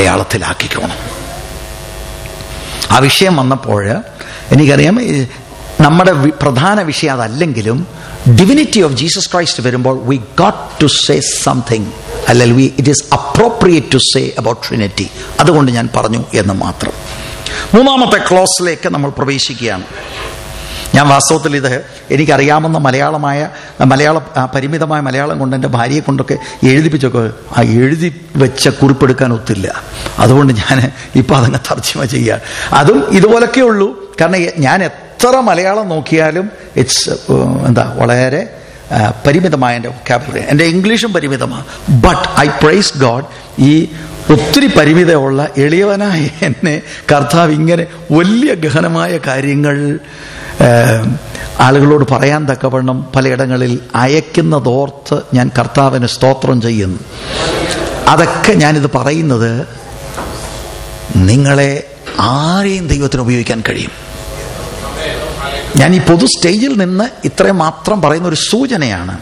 മലയാളത്തിലാക്കിക്കോണം ആ വിഷയം വന്നപ്പോൾ എനിക്കറിയാം ഈ നമ്മുടെ വി- പ്രധാന വിഷയം അതല്ലെങ്കിലും ഡിവിനിറ്റി ഓഫ് ജീസസ് ക്രൈസ്റ്റ് വരുമ്പോൾ we got to say something അല്ലെങ്കിൽ we it is appropriate to say about trinity അതുകൊണ്ട് ഞാൻ പറഞ്ഞു എന്ന് മാത്രം മൂന്നാമത്തെ ക്ലോസിലേക്ക് നമ്മൾ പ്രവേശിക്കുകയാണ് ഞാൻ വാസ്തവത്തിൽ ഇത് എനിക്കറിയാവുന്ന മലയാളമായ മലയാള ആ, പരിമിതമായ മലയാളം കൊണ്ട് എൻ്റെ ഭാര്യയെ കൊണ്ടൊക്കെ എഴുതിപ്പിച്ചൊക്കെ ആ എഴുതി വെച്ച കുറിപ്പെടുക്കാൻ ഒത്തില്ല അതുകൊണ്ട് ഞാൻ ഇപ്പം അതങ്ങ് തർജ്ജമ ചെയ്യാൻ അതും ഇതുപോലൊക്കെ ഉള്ളൂ കാരണം എ- ഞാൻ എത്ര മലയാളം നോക്കിയാലും ഇറ്റ്സ് എന്താ വളരെ ആ, പരിമിതമായ എൻ്റെ വൊക്കാബുലറി എൻ്റെ ഇംഗ്ലീഷും പരിമിതമാണ് ബട്ട് ഐ പ്രൈസ് ഗോഡ് ഈ ഒത്തിരി പരിമിതമുള്ള എളിയവനായ എന്നെ കർത്താവ് ഇങ്ങനെ വലിയ ഗഹനമായ കാര്യങ്ങൾ ആ, ആളുകളോട് പറയാൻ തക്കവണ്ണം പലയിടങ്ങളിൽ അയക്കുന്നതോർത്ത് ഞാൻ കർത്താവിന് സ്തോത്രം ചെയ്യുന്നു അതൊക്കെ ഞാനിത് പറയുന്നത് നിങ്ങളെ ആരെയും ദൈവത്തിന് ഉപയോഗിക്കാൻ കഴിയും ഞാൻ ഈ പൊതു സ്റ്റേജിൽ നിന്ന് ഇത്രയും മാത്രം പറയുന്ന ഒരു സൂചനയാണ്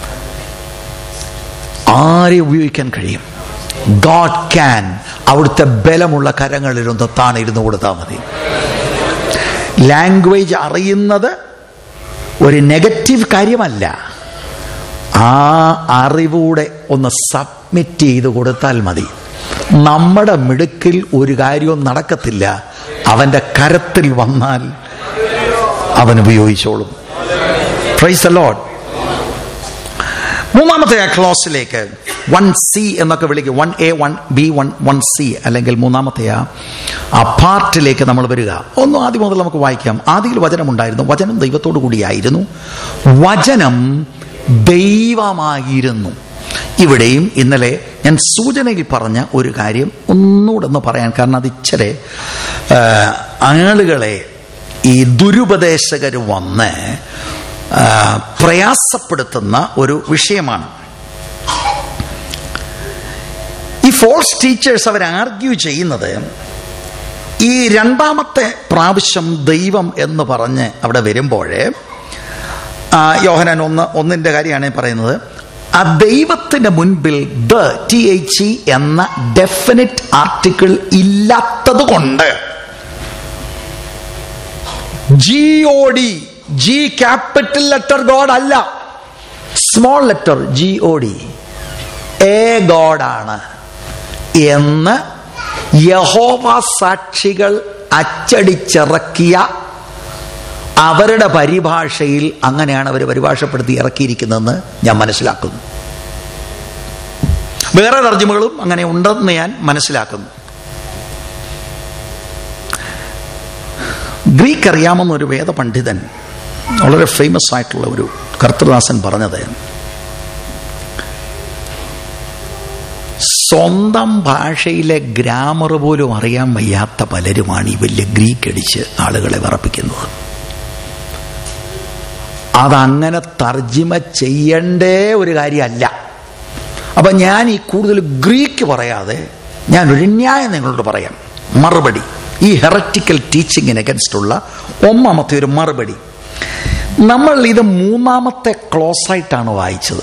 ആരെ ഉപയോഗിക്കാൻ കഴിയും ഗോഡ് ക്യാൻ അവിടുത്തെ ബലമുള്ള കരങ്ങളിലൊന്ന് താണിരുന്ന് കൊടുത്താൽ മതി ലാംഗ്വേജ് അറിയുന്നത് ഒരു നെഗറ്റീവ് കാര്യമല്ല ആ അറിവൂടെ ഒന്ന് സബ്മിറ്റ് ചെയ്ത് കൊടുത്താൽ മതി നമ്മുടെ മിടുക്കിൽ ഒരു കാര്യവും നടക്കത്തില്ല അവന്റെ കരത്തിൽ വന്നാൽ അവൻ ഉപയോഗിച്ചോളും പ്രൈസ് ലോഡ് മൂന്നാമത്തെ ആ ക്ലോസിലേക്ക് വൺ സി എന്നൊക്കെ വിളിക്കും one A one B one one C അല്ലെങ്കിൽ മൂന്നാമത്തെ ആ ആ പാർട്ടിലേക്ക് നമ്മൾ വരിക ഒന്നും ആദ്യം മുതൽ നമുക്ക് വായിക്കാം ആദ്യയിൽ വചനമുണ്ടായിരുന്നു വചനം ദൈവത്തോടു കൂടിയായിരുന്നു വചനം ദൈവമായിരുന്നു ഇവിടെയും ഇന്നലെ ഞാൻ സൂചനയിൽ പറഞ്ഞ ഒരു കാര്യം ഒന്നുകൂടെ ഒന്ന് പറയാൻ കാരണം അത് ഇച്ചിരി ആ, ആളുകളെ ഈ ദുരുപദേശകർ വന്ന് ആ, പ്രയാസപ്പെടുത്തുന്ന ഒരു വിഷയമാണ് ഈ ഫോൾസ് ടീച്ചേഴ്സ് അവർ ആർഗ്യൂ ചെയ്യുന്നത് ഈ രണ്ടാമത്തെ പ്രാവശ്യം ദൈവം എന്ന് പറഞ്ഞ് അവിടെ വരുമ്പോൾ യോഹനാൻ ഒന്ന് ഒന്നിന്റെ കാര്യമാണ് ഈ പറയുന്നത് ആ ദൈവത്തിന്റെ മുൻപിൽ ദ ടി എച്ച് ഇ എന്ന ഡെഫിനിറ്റ് ആർട്ടിക്കിൾ ഇല്ലാത്തത് കൊണ്ട് G O D G capital letter God അല്ല small letter G O D a ഗോഡാണ് എന്ന് യഹോവ സാക്ഷികൾ അച്ചടിച്ചിറക്കിയ അവരുടെ പരിഭാഷയിൽ അങ്ങനെയാണ് അവർ പരിഭാഷപ്പെടുത്തി ഇറക്കിയിരിക്കുന്നതെന്ന് ഞാൻ മനസ്സിലാക്കുന്നു വേറെ തർജ്ജമകളും അങ്ങനെ ഉണ്ടെന്ന് ഞാൻ മനസ്സിലാക്കുന്നു ഗ്രീക്ക് അറിയാമെന്ന ഒരു വേദപണ്ഡിതൻ വളരെ ഫേമസ് ആയിട്ടുള്ള ഒരു കർത്തദാസൻ പറഞ്ഞത് സ്വന്തം ഭാഷയിലെ ഗ്രാമർ പോലും അറിയാൻ വയ്യാത്ത പലരുമാണ് ഈ വലിയ ഗ്രീക്ക് അടിച്ച് ആളുകളെ വിറപ്പിക്കുന്നത് അതങ്ങനെ തർജിമ ചെയ്യേണ്ടേ ഒരു കാര്യമല്ല അപ്പൊ ഞാൻ ഈ കൂടുതൽ ഗ്രീക്ക് പറയാതെ ഞാൻ ഒരു ന്യായം നിങ്ങളോട് പറയാം മറുപടി ഈ ഹെററ്റിക്കൽ ടീച്ചിങ്ങിന് അഗൻസ്റ്റ് ഉള്ള ഒന്നാമത്തെ ഒരു മറുപടി നമ്മൾ ഇത് മൂന്നാമത്തെ ക്ലോസ് ആയിട്ടാണ് വായിച്ചത്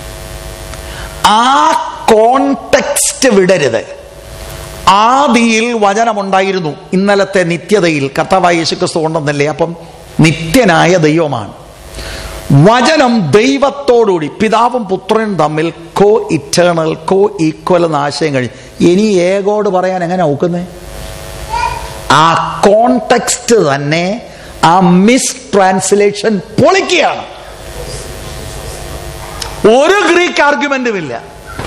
ആ കോണ്ടെക്സ്റ്റ് വിടരുത് ആദിയിൽ വചനമുണ്ടായിരുന്നു ഇന്നലത്തെ നിത്യതയിൽ കർത്താവായ യേശുക്രിസ്തു കൊണ്ടെന്നല്ലേ അപ്പം നിത്യനായ ദൈവമാണ് വചനം ദൈവത്തോടുകൂടി പിതാവും പുത്രനും തമ്മിൽ കോ ഇറ്റേണൽ കോ ഈക്വൽ എന്ന ആശയം കഴിഞ്ഞു ഇനി ഏകോട് പറയാൻ എങ്ങനെ ഒക്കുന്നേ ആ കോണ്ടെക്സ്റ്റ് തന്നെ ആ മിസ് ട്രാൻസ്ലേഷൻ പൊളിക്കുകയാണ് ഒരു ഗ്രീക്ക് ആർഗ്യുമെന്റും ഇല്ല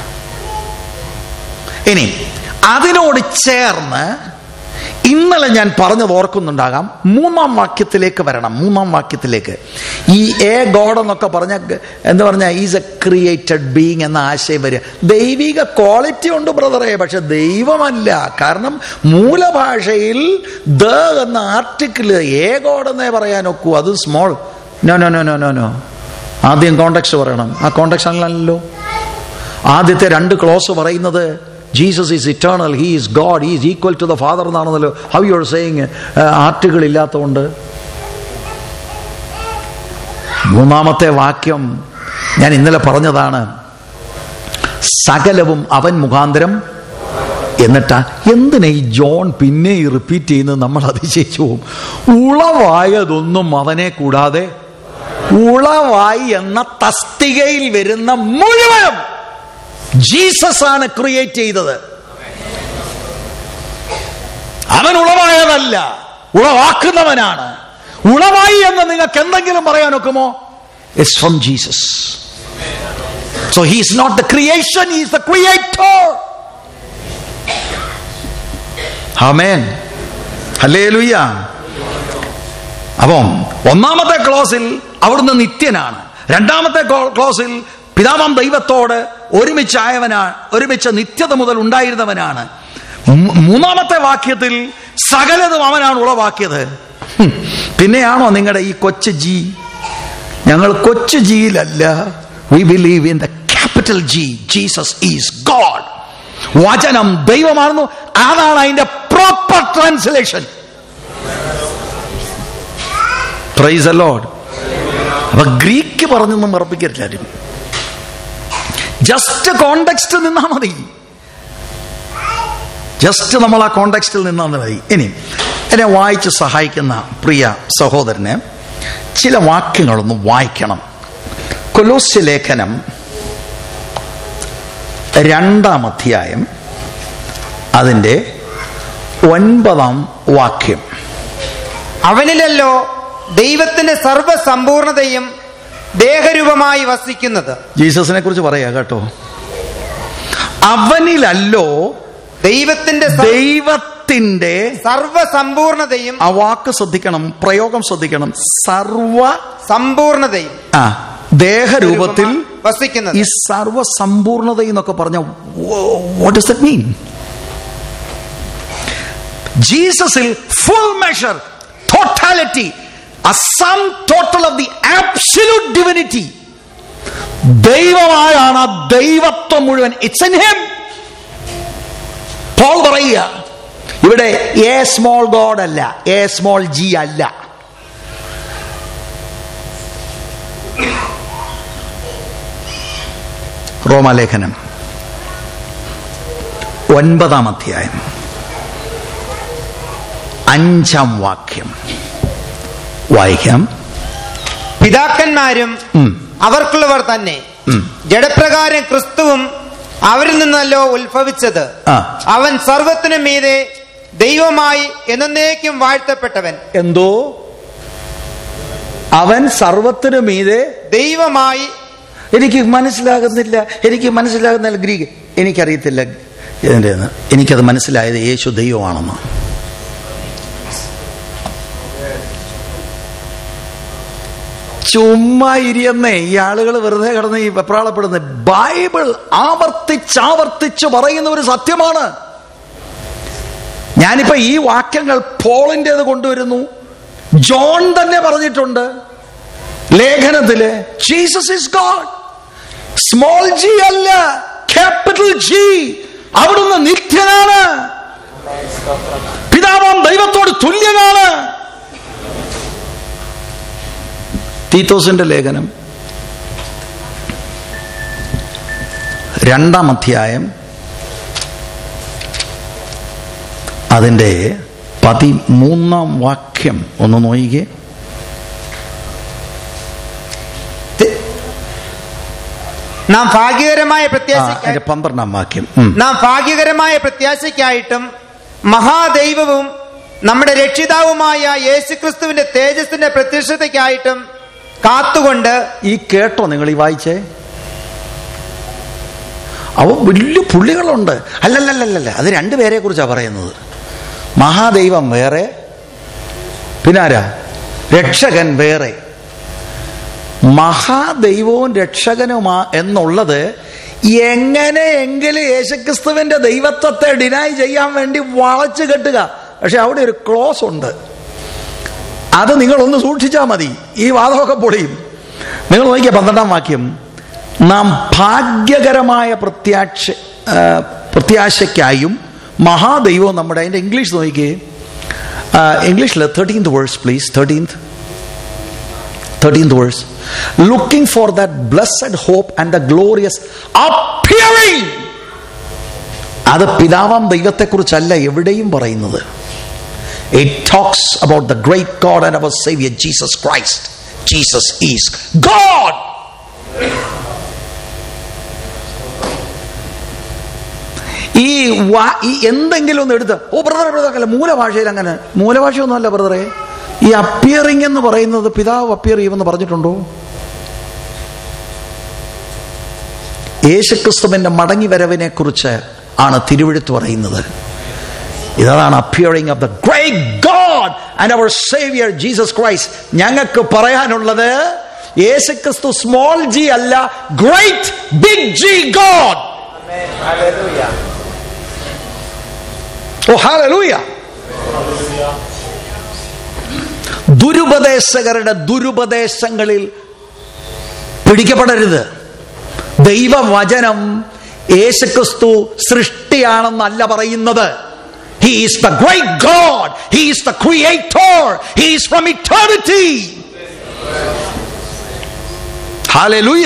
ഇനി അതിനോട് ചേർന്ന് ഇന്നലെ ഞാൻ പറഞ്ഞത് ഓർക്കുന്നുണ്ടാകാം മൂന്നാം വാക്യത്തിലേക്ക് വരണം മൂന്നാം വാക്യത്തിലേക്ക് ഈ എ ഗോഡ് എന്നൊക്കെ പറഞ്ഞ എന്താ പറഞ്ഞ ഈസ് എ ക്രിയേറ്റഡ് ബീങ് എന്ന ആശയം വരിക ദൈവിക ക്വാളിറ്റി ഉണ്ട് ബ്രദറെ പക്ഷെ ദൈവമല്ല കാരണം മൂലഭാഷയിൽ ദ എന്ന ആർട്ടിക്കിൾ എ ഗോഡ് എന്നേ പറയാനൊക്കൂ അത് small no no no no no no ആദ്യം കോണ്ടെക്സ്റ്റ് പറയണം ആ കോണ്ടെക്സ്റ്റ് അല്ലല്ലോ ആദ്യത്തെ രണ്ട് ക്ലോസ് പറയുന്നത് Jesus is eternal he is God is equal to the father എന്നാണെന്നല്ലോ how you are saying article ഇല്ലാത്തതുകൊണ്ട് മൂന്നാമത്തെ വാക്യം ഞാൻ ഇന്നലെ പറഞ്ഞതാണ് സകലവും അവൻ മുഖാന്തരം എന്നിട്ടാ എന്തിനാ ഈ ജോൺ പിന്നെ ഈ റിപ്പീറ്റ് ചെയ്യുന്നത് നമ്മൾ അതിശയിച്ചു പോകും ഉളവായതൊന്നും അവനെ കൂടാതെ ഉളവായി എന്ന തസ്തികയിൽ വരുന്ന മുഴുവനും ജീസസ് ആണ് ക്രിയേറ്റ് ചെയ്തത് അവൻ ഉളവായതല്ല ഉളവാക്കുന്നവനാണ് ഉളവായി എന്ന് നിങ്ങൾക്ക് എന്തെങ്കിലും പറയാൻ ഒക്കുമോ it's from Jesus so he's not the creation he's the creator amen hallelujah അപ്പം ഒന്നാമത്തെ ക്ലോസിൽ അവിടുന്ന് നിത്യനാണ് രണ്ടാമത്തെ ക്ലോ- ക്ലോസിൽ പിതാവാം ദൈവത്തോട് ഒരുമിച്ചായവനാണ് ഒരുമിച്ച് നിത്യത മുതൽ ഉണ്ടായിരുന്നവനാണ് മൂ- മൂന്നാമത്തെ വാക്യത്തിൽ സകലതും അവനാണ് ഉളവാക്കിയത് ഹും. പിന്നെയാണോ നിങ്ങളുടെ ഈ കൊച്ചു ജി ഞങ്ങൾ കൊച്ചു ജിയിലല്ല we believe in the capital G Jesus is God വചനം ദൈവമാണെന്നു അതാണ് അതിന്റെ പ്രോപ്പർ ട്രാൻസ്ലേഷൻ പ്രൈസ് ലോഡ് അപ്പൊ ഗ്രീക്ക് പറഞ്ഞൊന്നും ഉറപ്പിക്കരുത് ആരും ജസ്റ്റ് കോണ്ടെക്സ്റ്റ് നിന്നാ മതി ജസ്റ്റ് നമ്മൾ ആ കോണ്ടെക്സ്റ്റിൽ നിന്നാ മതി ഇനി എന്നെ വായിച്ച് സഹായിക്കുന്ന പ്രിയ സഹോദരന് ചില വാക്യങ്ങളൊന്ന് വായിക്കണം കൊലോസ്യ ലേഖനം രണ്ടാം അധ്യായം അതിൻ്റെ ഒൻപതാം വാക്യം അവനിലല്ലോ ദൈവത്തിന്റെ സർവസമ്പൂർണതയും ദേഹരൂപമായി വസിക്കുന്നത് ജീസസിനെ കുറിച്ച് പറയാ കേട്ടോ അവനിലല്ലോ ദൈവത്തിന്റെ സ- ദൈവത്തിന്റെ സർവസമ്പൂർണതയും ആ വാക്ക് ശ്രദ്ധിക്കണം പ്രയോഗം ശ്രദ്ധിക്കണം സർവ സമ്പൂർണതയും ആ ദേഹരൂപത്തിൽ വസിക്കുന്നത് ഈ സർവസമ്പൂർണത എന്നൊക്കെ പറഞ്ഞ വാട്ട് ഇസ് ദറ്റ് മീൻ ജീസസിൽ full measure totality a sum total of the absolute divinity ദൈവമായാണ് ആ ദൈവത്വം മുഴുവൻ ഇറ്റ്സ് ഇൻ ഹിം പോൾ പറയുക ഇവിടെ എ സ്മോൾ ഗോഡ് അല്ല എ സ്മോൾ ജി അല്ല റോമാലേഖനം ഒൻപതാം അധ്യായം അഞ്ചാം വാക്യം വായിക്കാം പിതാക്കന്മാരും ഉം. അവർക്കുള്ളവർ തന്നെ ഉം. ജഡപ്രകാരം ക്രിസ്തുവും അവരിൽ നിന്നല്ലോ ഉത്ഭവിച്ചത് ആ. അവൻ സർവത്തിനും മീതെ ദൈവമായി എന്നേക്കും വാഴ്ത്തപ്പെട്ടവൻ എന്തോ അവൻ സർവത്തിനു മീതെ ദൈവമായി എനിക്ക് മനസ്സിലാകുന്നില്ല എനിക്ക് മനസ്സിലാകുന്നില്ല ഗ്രീക്ക് എനിക്കറിയത്തില്ല ഇതിൻ്റെ എനിക്കത് മനസ്സിലായത് യേശു ദൈവമാണെന്ന് ചുമ്മാ ഇരിയെന്നേ ഈ ആളുകൾ വെറുതെ കിടന്ന് ഈ വെപ്രാളപ്പെടുന്നത് ബൈബിൾ ആവർത്തിച്ചാവർത്തിച്ച് പറയുന്ന ഒരു സത്യമാണ് ഞാനിപ്പോ ഈ വാക്യങ്ങൾ പോളിൻ്റെത് കൊണ്ടുവരുന്നു ജോൺ തന്നെ പറഞ്ഞിട്ടുണ്ട് ലേഖനത്തില് Jesus is God small G അല്ല ക്യാപിറ്റൽ ജി അവിടുന്ന് നിത്യനാണ് പിതാവാം ദൈവത്തോട് തുല്യനാണ് തീത്തോസിന്റെ ലേഖനം രണ്ടാം അധ്യായം അതിൻ്റെ പതിമൂന്നാം വാക്യം ഒന്ന് നോയിക്കേ നാം ഭാഗ്യകരമായ ആ, പ്രത്യാശ അതിന്റെ പന്ത്രണ്ടാം വാക്യം ഉം. നാം ഭാഗ്യകരമായ പ്രത്യാശയ്ക്കായിട്ടും മഹാദൈവവും നമ്മുടെ രക്ഷിതാവുമായ യേശുക്രിസ്തുവിന്റെ തേജസ്സിന്റെ പ്രത്യക്ഷതയ്ക്കായിട്ടും കാത്തുകൊണ്ട് ഈ കേട്ടോ നിങ്ങൾ ഈ വായിച്ചേ അവ വലിയ പുള്ളികളുണ്ട് അല്ലല്ലല്ലല്ല അത് രണ്ടുപേരെ കുറിച്ചാണ് പറയുന്നത് മഹാദൈവം വേറെ പിന്നെ ആരാ രക്ഷകൻ വേറെ മഹാദൈവവും രക്ഷകനുമാ എന്നുള്ളത് എങ്ങനെയെങ്കിലും യേശുക്രിസ്തുവിന്റെ ദൈവത്വത്തെ ഡിനൈ ചെയ്യാൻ വേണ്ടി വളച്ചു കെട്ടുക പക്ഷെ അവിടെ ഒരു ക്ലോസ് ഉണ്ട് അത് നിങ്ങളൊന്ന് സൂക്ഷിച്ചാൽ മതി ഈ വാദമൊക്കെ പൊളിയും നിങ്ങൾ നോക്കിയ പന്ത്രണ്ടാം വാക്യം നാം ഭാഗ്യകരമായ പ്രത്യാക്ഷ ആ, പ്രത്യാശയ്ക്കായും മഹാദൈവവും നമ്മുടെ അതിന്റെ ഇംഗ്ലീഷ് നോക്കിയേ ഇംഗ്ലീഷിൽ thirteenth verse please thirteenth thirteenth verse looking for that blessed hope and the glorious appearing അത് പിതാവാം ദൈവത്തെക്കുറിച്ചല്ല എവിടെയും പറയുന്നത് it talks about the great God and our saviour Jesus Christ Jesus is God ഈ വാ- ഈ എന്തെങ്കിലും ഒന്ന് എടുത്ത് ഓ ബ്രദറെ ബ്രദർ അല്ല മൂലഭാഷയിൽ അങ്ങനെ മൂലഭാഷയൊന്നും അല്ല ബ്രദറെ ഈ അപ്പിയറിംഗ് എന്ന് പറയുന്നത് പിതാവ് അപ്പിയർ ചെയ്യുമെന്ന് പറഞ്ഞിട്ടുണ്ടോ യേശുക്രിസ്തുവിന്റെ മടങ്ങി വരവിനെ കുറിച്ച് ആണ് തിരുവഴുത്ത് പറയുന്നത് ഇതാണ് appearing of the great God and our saviour Jesus Christ ഞങ്ങൾക്ക് പറയാനുള്ളത് യേശുക്രിസ്തു സ്മോൾ ജി അല്ല great big G God oh hallelujah ദുരുപദേശകരുടെ ദുരുപദേശങ്ങളിൽ പിടിക്കപ്പെടരുത് ദൈവവചനം യേശുക്രിസ്തു സൃഷ്ടിയാണെന്നല്ല പറയുന്നത് he is the great God he is the creator he is from eternity hallelujah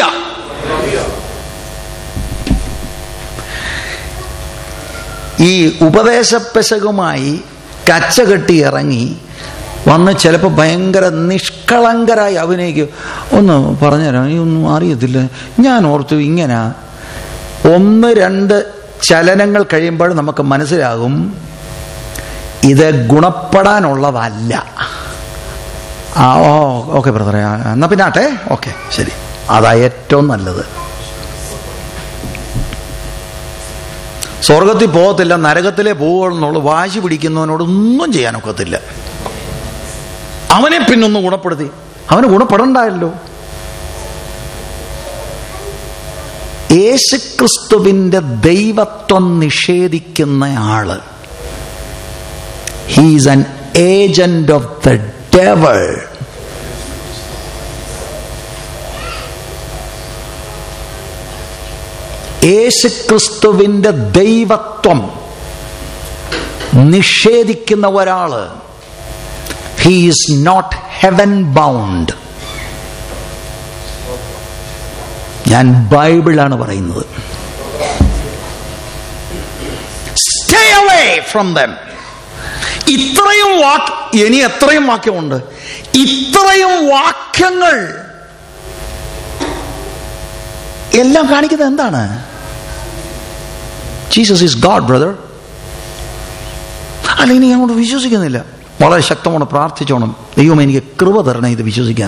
ഈ ഉപദേശപ്പെശകുമായി കച്ച കെട്ടി ഇറങ്ങി വന്ന് ചിലപ്പോൾ ഭയങ്കര നിഷ്കളങ്കരായി അഭിനയിക്കും ഒന്ന് പറഞ്ഞുതരാം ഈ ഒന്നും അറിയത്തില്ല ഞാൻ ഓർത്തു ഇങ്ങനെ ഒന്ന് രണ്ട് ചലനങ്ങൾ കഴിയുമ്പോൾ നമുക്ക് മനസ്സിലാകും ഇത് ഗുണപ്പെടാനുള്ളതല്ല ആ ഓ ഓക്കെ ബ്രദറെ ആ, എന്നാ പിന്നെ ആട്ടെ ഓക്കെ ശരി അതാ ഏറ്റവും നല്ലത് സ്വർഗത്തിൽ പോകത്തില്ല നരകത്തിലേ പോകുള്ളൂ വാശി പിടിക്കുന്നവനോട് ഒന്നും ചെയ്യാനൊക്കത്തില്ല അവനെ പിന്നൊന്ന് ഗുണപ്പെടുത്തി അവന് ഗുണപ്പെടണ്ടായല്ലോ യേശുക്രിസ്തുവിന്റെ ദൈവത്വം നിഷേധിക്കുന്ന ആള് ഹീസ് അൻ ഏജന്റ് ഓഫ് ദ ഡെവൾ യേശുക്രിസ്തുവിന്റെ ദൈവത്വം നിഷേധിക്കുന്ന ഒരാള് he is not heaven bound ഞാൻ ബൈബിളാണ് പറയുന്നത് സ്റ്റേ അവേ ഫ്രം ദം ഇത്രയും വാക്ക് ഇനി എത്രയും വാക്യമുണ്ട് ഇത്രയും വാക്യങ്ങൾ എല്ലാം കാണിക്കുന്നത് എന്താണ് ജീസസ് ഈസ് ഗാഡ് ബ്രദർ അല്ല ഇനി അങ്ങോട്ട് വിശ്വസിക്കുന്നില്ല വളരെ ശക്തമാണ് പ്രാർത്ഥിച്ചോണം ദൈവം എനിക്ക് കൃപ തരണേ ഇത് വിശ്വസിക്കാൻ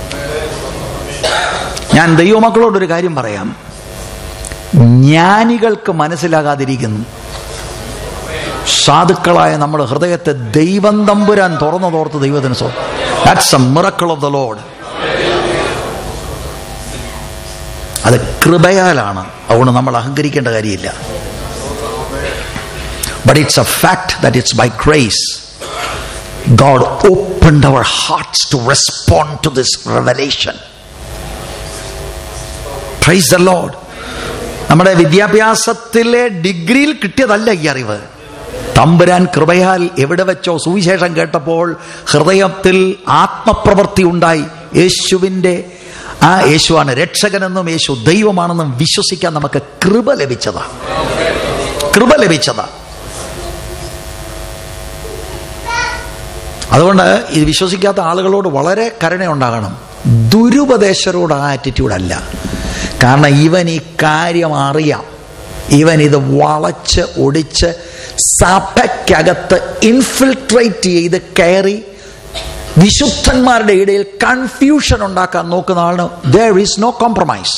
ഞാൻ ദൈവമക്കളോടൊരു കാര്യം പറയാം ജ്ഞാനികൾക്ക് മനസ്സിലാകാതിരിക്കുന്നു സാധുക്കളായ നമ്മുടെ ഹൃദയത്തെ ദൈവം തമ്പുരാൻ തുറന്നതോർത്ത് ദൈവത്തിന് so that's a miracle of the Lord അത് കൃപയാലാണ് അതുകൊണ്ട് നമ്മൾ അഹങ്കരിക്കേണ്ട കാര്യമില്ല but it's a fact that it's by grace God opened our hearts to respond to this revelation praise the Lord നമ്മുടെ വിദ്യാഭ്യാസത്തിലെ ഡിഗ്രിയിൽ കിട്ടിയതല്ല ഈ അറിവ് തമ്പുരാൻ കൃപയാൽ എവിടെ വെച്ചോ സുവിശേഷം കേട്ടപ്പോൾ ഹൃദയത്തിൽ ആത്മപ്രവൃത്തി ഉണ്ടായി യേശുവിൻ്റെ ആ യേശുവാണ് രക്ഷകനെന്നും യേശു ദൈവമാണെന്നും വിശ്വസിക്കാൻ നമുക്ക് കൃപ ലഭിച്ചതാ കൃപ ലഭിച്ചതാ അതുകൊണ്ട് ഇത് വിശ്വസിക്കാത്ത ആളുകളോട് വളരെ കരുണയുണ്ടാകണം ദുരുപദേശരോട് ആ ആറ്റിറ്റ്യൂഡ് അല്ല കാരണം ഇവൻ ഈ കാര്യം അറിയാം ഇവൻ ഇത് വളച്ച് ഒടിച്ച് സഭയ്ക്കകത്ത് ഇൻഫിൽട്രേറ്റ് ചെയ്ത് കയറി വിശുദ്ധന്മാരുടെ ഇടയിൽ കൺഫ്യൂഷൻ ഉണ്ടാക്കാൻ നോക്കുന്ന ആളിന് there is no compromise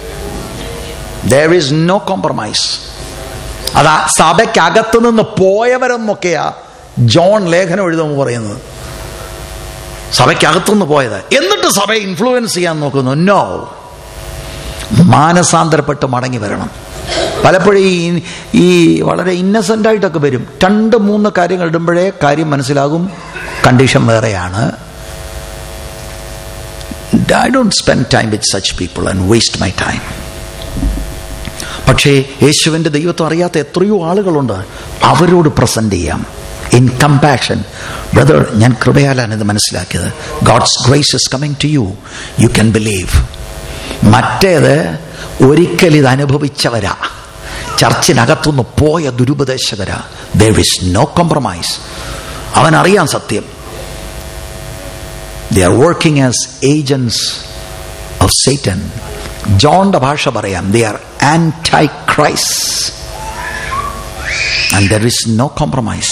there is no compromise അതാ സഭയ്ക്കകത്ത് നിന്ന് പോയവരെന്നൊക്കെയാ ജോൺ ലേഖനം എഴുതുമ്പോൾ പറയുന്നത് സഭയ്ക്കകത്തുനിന്ന് പോയത് എന്നിട്ട് സഭയെ ഇൻഫ്ലുവൻസ് ചെയ്യാൻ നോക്കുന്നു നോ മാനസാന്തരപ്പെട്ട് മടങ്ങി വരണം പലപ്പോഴും ഈ ഈ വളരെ ഇന്നസെന്റ് ആയിട്ടൊക്കെ വരും രണ്ട് മൂന്ന് കാര്യങ്ങൾ ഇടുമ്പോഴേ കാര്യം മനസ്സിലാകും കണ്ടീഷൻ വേറെയാണ് I don't spend time with such people and waste my time പക്ഷേ യേശുവിൻ്റെ ദൈവത്വം അറിയാത്ത എത്രയോ ആളുകളുണ്ട് അവരോട് പ്രസന്റ് ചെയ്യാം ഇൻ കമ്പാഷൻ ബ്രദർ ഞാൻ കൃപയാലാണ് ഇത് മനസ്സിലാക്കിയത് God's grace is coming to you you can believe മറ്റേത് ഒരിക്കൽ ഇത് അനുഭവിച്ചവരാ ചർച്ചിനകത്തുനിന്ന് പോയ ദുരുപദേശകര ദർ ഇസ് നോ കോംപ്രമൈസ് അവൻ അറിയാം സത്യം they are working as agents of Satan ജോണിന്റെ ഭാഷ പറയാം they are antichrist and there is no compromise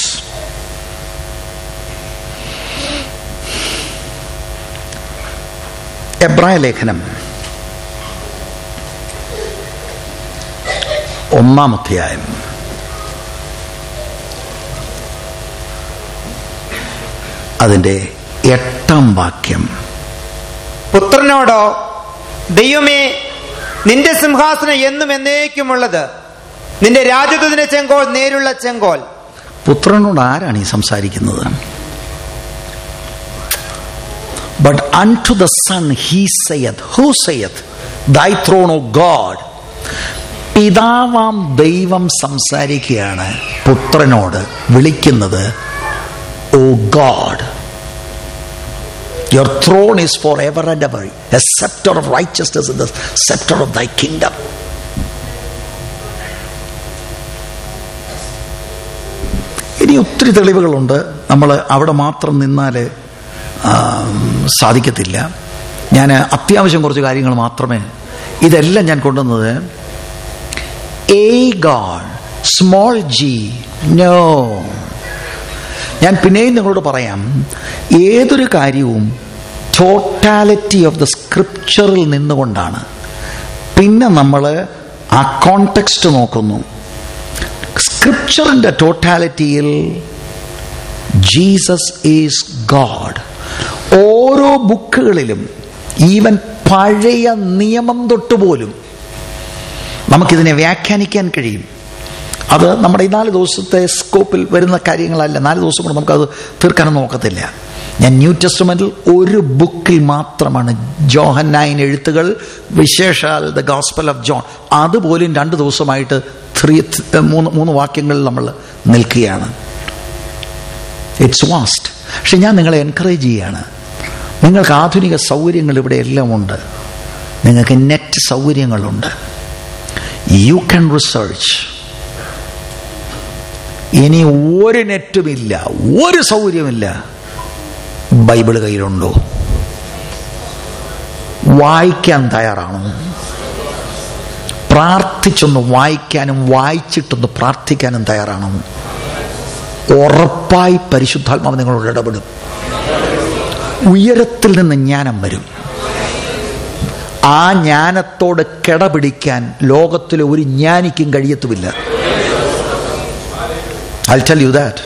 എബ്രായ ലേഖനം ഒന്നാം അധ്യായം അതിൻ്റെ എട്ടാം വാക്യം പുത്രനോടോ ദൈവമേ നിന്റെ സിംഹാസനം എന്നും എന്നേക്കുമുള്ളത് നിന്റെ രാജദൂതിന്റെ ചെങ്കോൽ നേരുള്ള ചെങ്കോൽ പുത്രനോട് ആരാണ് ഈ സംസാരിക്കുന്നത് but unto the son he saith who saith thy throne O God പിതാവാം ദൈവം സംസാരിക്കുകയാണ് പുത്രനോട് വിളിക്കുന്നത് O God your throne is forever and ever a sceptre of righteousness in the sceptre of thy kingdom ഇനി ഒത്തിരി തെളിവുകളുണ്ട് നമ്മൾ അവിടെ മാത്രം നിന്നാൽ സാധിക്കത്തില്ല ഞാൻ അത്യാവശ്യം കുറച്ച് കാര്യങ്ങൾ മാത്രമേ ഇതെല്ലാം ഞാൻ കൊണ്ടുവന്നത് a God small G no ഞാൻ പിന്നെയും നിങ്ങളോട് പറയാം ഏതൊരു കാര്യവും ടോട്ടാലിറ്റി ഓഫ് ദ സ്ക്രിപ്ചറിൽ നിന്നുകൊണ്ടാണ് പിന്നെ നമ്മൾ ആ കോണ്ടെക്സ്റ്റ് നോക്കുന്നു സ്ക്രിപ്ചറിന്റെ ടോട്ടാലിറ്റിയിൽ ജീസസ് ഈസ് ഗോഡ് ഓരോ ബുക്കുകളിലും ഈവൻ പഴയ നിയമം തൊട്ടുപോലും നമുക്കിതിനെ വ്യാഖ്യാനിക്കാൻ കഴിയും അത് നമ്മുടെ ഈ നാല് ദിവസത്തെ സ്കോപ്പിൽ വരുന്ന കാര്യങ്ങളല്ല നാല് ദിവസം കൊണ്ട് നമുക്കത് തീർക്കാനൊന്നും നോക്കത്തില്ല ഞാൻ ന്യൂ ടെസ്റ്റ്മെന്റിൽ ഒരു ബുക്കിൽ മാത്രമാണ് ജോഹൻ നയൻ എഴുത്തുകൾ വിശേഷാൽ ദ ഗോസ്പൽ ഓഫ് ജോൺ അതുപോലും രണ്ട് ദിവസമായിട്ട് ത്രീ മൂന്ന് മൂന്ന് വാക്യങ്ങളിൽ നമ്മൾ നിൽക്കുകയാണ് ഇറ്റ്സ് വാസ്റ്റ് പക്ഷെ ഞാൻ നിങ്ങളെ എൻകറേജ് ചെയ്യുകയാണ് നിങ്ങൾക്ക് ആധുനിക സൗകര്യങ്ങൾ ഇവിടെ എല്ലാം ഉണ്ട് നിങ്ങൾക്ക് നെറ്റ് സൗകര്യങ്ങളുണ്ട് യു ക്യാൻ റിസർച്ച് ഇനി ഒരു നെറ്റുമില്ല ഒരു സൗകര്യമില്ല ബൈബിൾ കയ്യിലുണ്ടോ വായിക്കാൻ തയ്യാറാണോ പ്രാർത്ഥിച്ചൊന്ന് വായിക്കാനും വായിച്ചിട്ടൊന്ന് പ്രാർത്ഥിക്കാനും തയ്യാറാണോ ഉറപ്പായി പരിശുദ്ധാത്മാവ് നിങ്ങളോട് ഇടപെടും ഉയരത്തിൽ നിന്ന് ജ്ഞാനം വരും ആ ജ്ഞാനത്തോട് കിടപിടിക്കാൻ ലോകത്തിലെ ഒരു ജ്ഞാനിക്കും കഴിയത്തുമില്ല ഐ ടെൽ യു ദാറ്റ്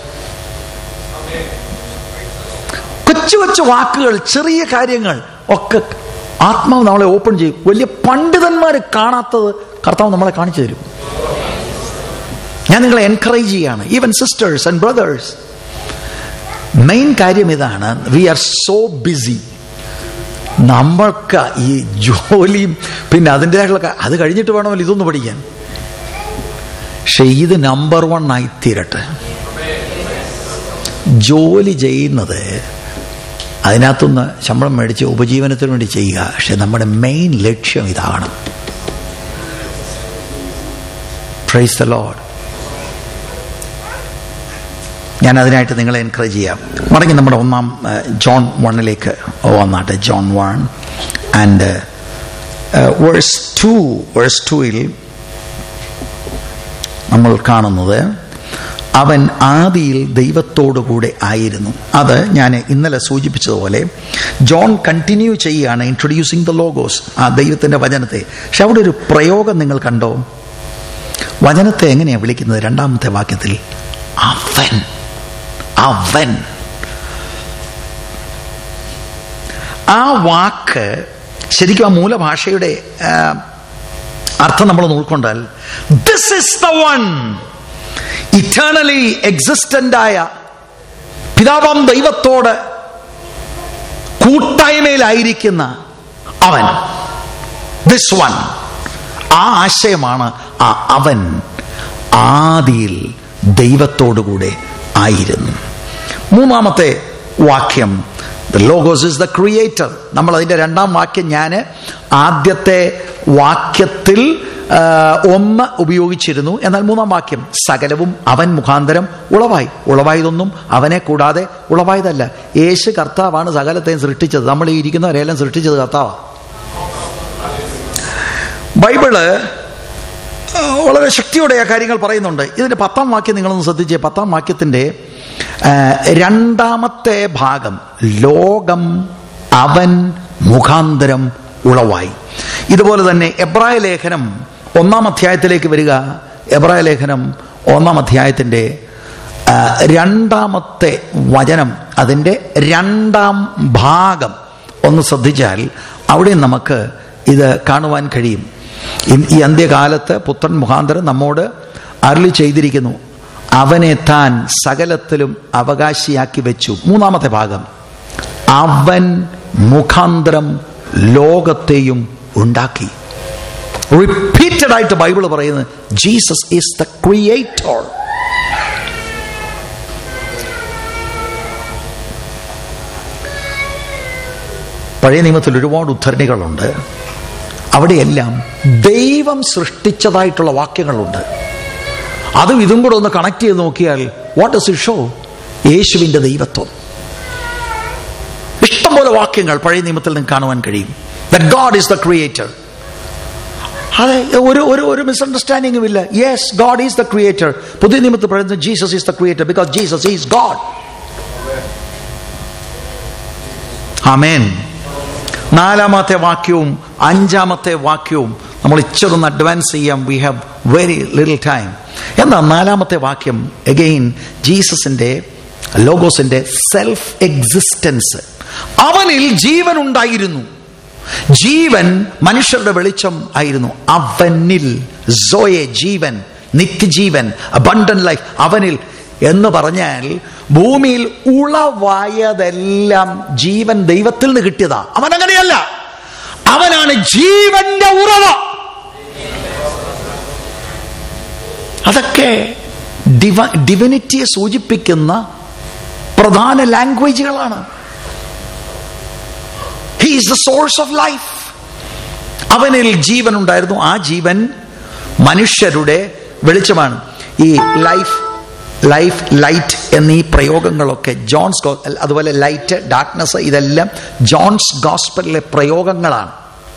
കൊച്ചു കൊച്ചു വാക്കുകൾ ചെറിയ കാര്യങ്ങൾ ഒക്കെ ആത്മാവ് നമ്മളെ ഓപ്പൺ ചെയ്യും വലിയ പണ്ഡിതന്മാർ കാണാത്തത് കർത്താവ് നമ്മളെ കാണിച്ചു തരും ഞാൻ നിങ്ങളെ എൻകറേജ് ചെയ്യാണ് even sisters and brothers main കാര്യം ഇതാണ് വി ആർ സോ ബിസി നമ്മൾക്ക് ഈ ജോലിയും പിന്നെ അതിൻ്റെതായിട്ടുള്ള അത് കഴിഞ്ഞിട്ട് വേണമല്ലോ ഇതൊന്ന് പഠിക്കാൻ പക്ഷെ ഇത് നമ്പർ വൺ ആയി തീരട്ടെ ജോലി ചെയ്യുന്നത് അതിനകത്തുനിന്ന് ശമ്പളം മേടിച്ച് ഉപജീവനത്തിന് വേണ്ടി ചെയ്യുക പക്ഷെ നമ്മുടെ മെയിൻ ലക്ഷ്യം ഇതാണ് പ്രൈസ് ദ ലോഡ് ഞാൻ അതിനായിട്ട് നിങ്ങളെ എൻകറേജ് ചെയ്യാം മടങ്ങി നമ്മുടെ ഒന്നാം ഏഹ്, ജോൺ വണ്ണിലേക്ക് വന്നാട്ടെ John one and verse two verse ടുവിൽ നമ്മൾ കാണുന്നത് അവൻ ആദിയിൽ ദൈവത്തോടുകൂടെ ആയിരുന്നു അത് ഞാൻ ഇന്നലെ സൂചിപ്പിച്ചതുപോലെ ജോൺ കണ്ടിന്യൂ ചെയ്യുകയാണ് ഇൻട്രൊഡ്യൂസിങ് ദ ലോഗോസ് ആ ദൈവത്തിന്റെ വചനത്തെ പക്ഷെ അവിടെ ഒരു പ്രയോഗം നിങ്ങൾ കണ്ടോ വചനത്തെ എങ്ങനെയാണ് വിളിക്കുന്നത് രണ്ടാമത്തെ വാക്യത്തിൽ അവൻ അവൻ ആ വാക്ക് ശരിക്കും ആ മൂലഭാഷയുടെ ആ, അർത്ഥം നമ്മൾ ഉൾക്കൊണ്ടാൽ this is the one eternally existent ആയ പിതാവാം ദൈവത്തോട് കൂട്ടായ്മയിലായിരിക്കുന്ന അവൻ ദിസ് വൺ ആ ആശയമാണ് ആ അവൻ ആദിയിൽ ദൈവത്തോടുകൂടെ ആയിരുന്നു മൂന്നാമത്തെ വാക്യം the logos is the creator നമ്മൾ അതിന്റെ രണ്ടാം വാക്യം ഞാൻ ആദ്യത്തെ വാക്യത്തിൽ ആ, ഒന്ന് ഉപയോഗിച്ചിരുന്നു എന്നാൽ മൂന്നാം വാക്യം സകലവും അവൻ മുഖാന്തരം ഉളവായി ഉളവായതൊന്നും അവനെ കൂടാതെ ഉളവായതല്ല യേശു കർത്താവാണ് സകലത്തെയും സൃഷ്ടിച്ചത് നമ്മൾ ഈ ഇരിക്കുന്നവരെല്ലാം സൃഷ്ടിച്ചത് കർത്താവാണ് ബൈബിള് ആ, വളരെ ശക്തിയോടെ ആ കാര്യങ്ങൾ പറയുന്നുണ്ട് ഇതിന്റെ പത്താം വാക്യം നിങ്ങളൊന്ന് ശ്രദ്ധിച്ചേ പത്താം വാക്യത്തിന്റെ ആ, രണ്ടാമത്തെ ഭാഗം ലോകം അവൻ മുഖാന്തരം ഉളവായി ഇതുപോലെ തന്നെ എബ്രായ ലേഖനം ഒന്നാം അധ്യായത്തിലേക്ക് വരിക എബ്രായ ലേഖനം ഒന്നാം അധ്യായത്തിന്റെ ആ, രണ്ടാമത്തെ വചനം അതിന്റെ രണ്ടാം ഭാഗം ഒന്ന് ശ്രദ്ധിച്ചാൽ അവിടെ നമുക്ക് ഇത് കാണുവാൻ കഴിയും ഇൻ- ഈ അന്ത്യകാലത്ത് പുത്രൻ മുഖാന്തരം നമ്മോട് അരുളി ചെയ്തിരിക്കുന്നു അവനെ താൻ സകലത്തിലും അവകാശിയാക്കി വെച്ചു മൂന്നാമത്തെ ഭാഗം അവൻ മുഖാന്തരം ലോകത്തെയും ഉണ്ടാക്കി റിപ്പീറ്റഡ് ആയിട്ട് ബൈബിൾ പറയുന്നത് ജീസസ് ഈസ് ദ ക്രിയേറ്റർ പഴയ നിയമത്തിൽ ഒരുപാട് ഉദ്ധരണികളുണ്ട് അവിടെയെല്ലാം ദൈവം സൃഷ്ടിച്ചതായിട്ടുള്ള വാക്യങ്ങളുണ്ട് അതും ഇതും കൂടെ ഒന്ന് കണക്ട് ചെയ്ത് നോക്കിയാൽ വാട്ട് ഇസ് ഇറ്റ് ഷോ യേശുവിന്റെ ദൈവത്വം ഇഷ്ടംപോലെ വാക്യങ്ങൾ പഴയ നിയമത്തിൽ നിന്ന് കാണുവാൻ കഴിയും the God is the creator അതെ ഒരു ഒരു ഒരു മിസ്അണ്ടർസ്റ്റാൻഡിംഗും ഇല്ല yes God is the creator പുതിയ നിയമത്തിൽ പറയുന്നത് Jesus is the creator because Jesus is God amen നാലാമത്തെ വാക്യവും അഞ്ചാമത്തെ വാക്യവും നമ്മൾ ഇച്ചിരി ഒന്ന് അഡ്വാൻസ് ചെയ്യാം we have very little time എന്നാൽ നാലാമത്തെ വാക്യം എഗെയിൻ ജീസസിന്റെ ലോഗോസിന്റെ സെൽഫ് എക്സിസ്റ്റൻസ് അവനിൽ ജീവൻ ഉണ്ടായിരുന്നു ജീവൻ മനുഷ്യരുടെ വെളിച്ചം ആയിരുന്നു അവനിൽ സോയെ ജീവൻ നിത്യജീവൻ അബണ്ടൻ ലൈഫ് അവനിൽ എന്ന് പറഞ്ഞാൽ ഭൂമിയിൽ ഉളവായതെല്ലാം ജീവൻ ദൈവത്തിൽ നിന്ന് കിട്ടിയതാ അവൻ അങ്ങനെയല്ല അവനാണ് ജീവന്റെ ഉറവ അതൊക്കെ ഡിവ ഡിവിനിറ്റിയെ സൂചിപ്പിക്കുന്ന പ്രധാന ലാംഗ്വേജുകളാണ് he is the source of life അവനിൽ ജീവൻ ഉണ്ടായിരുന്നു ആ ജീവൻ മനുഷ്യരുടെ വെളിച്ചമാണ് ഈ ലൈഫ് ലൈഫ് ലൈറ്റ് എന്നീ പ്രയോഗങ്ങളൊക്കെ ജോൺസ് ഗോ- അതുപോലെ ലൈറ്റ് ഡാർക്ക്നെസ് ഇതെല്ലാം ജോൺസ് ഗോസ്പലിലെ പ്രയോഗങ്ങളാണ്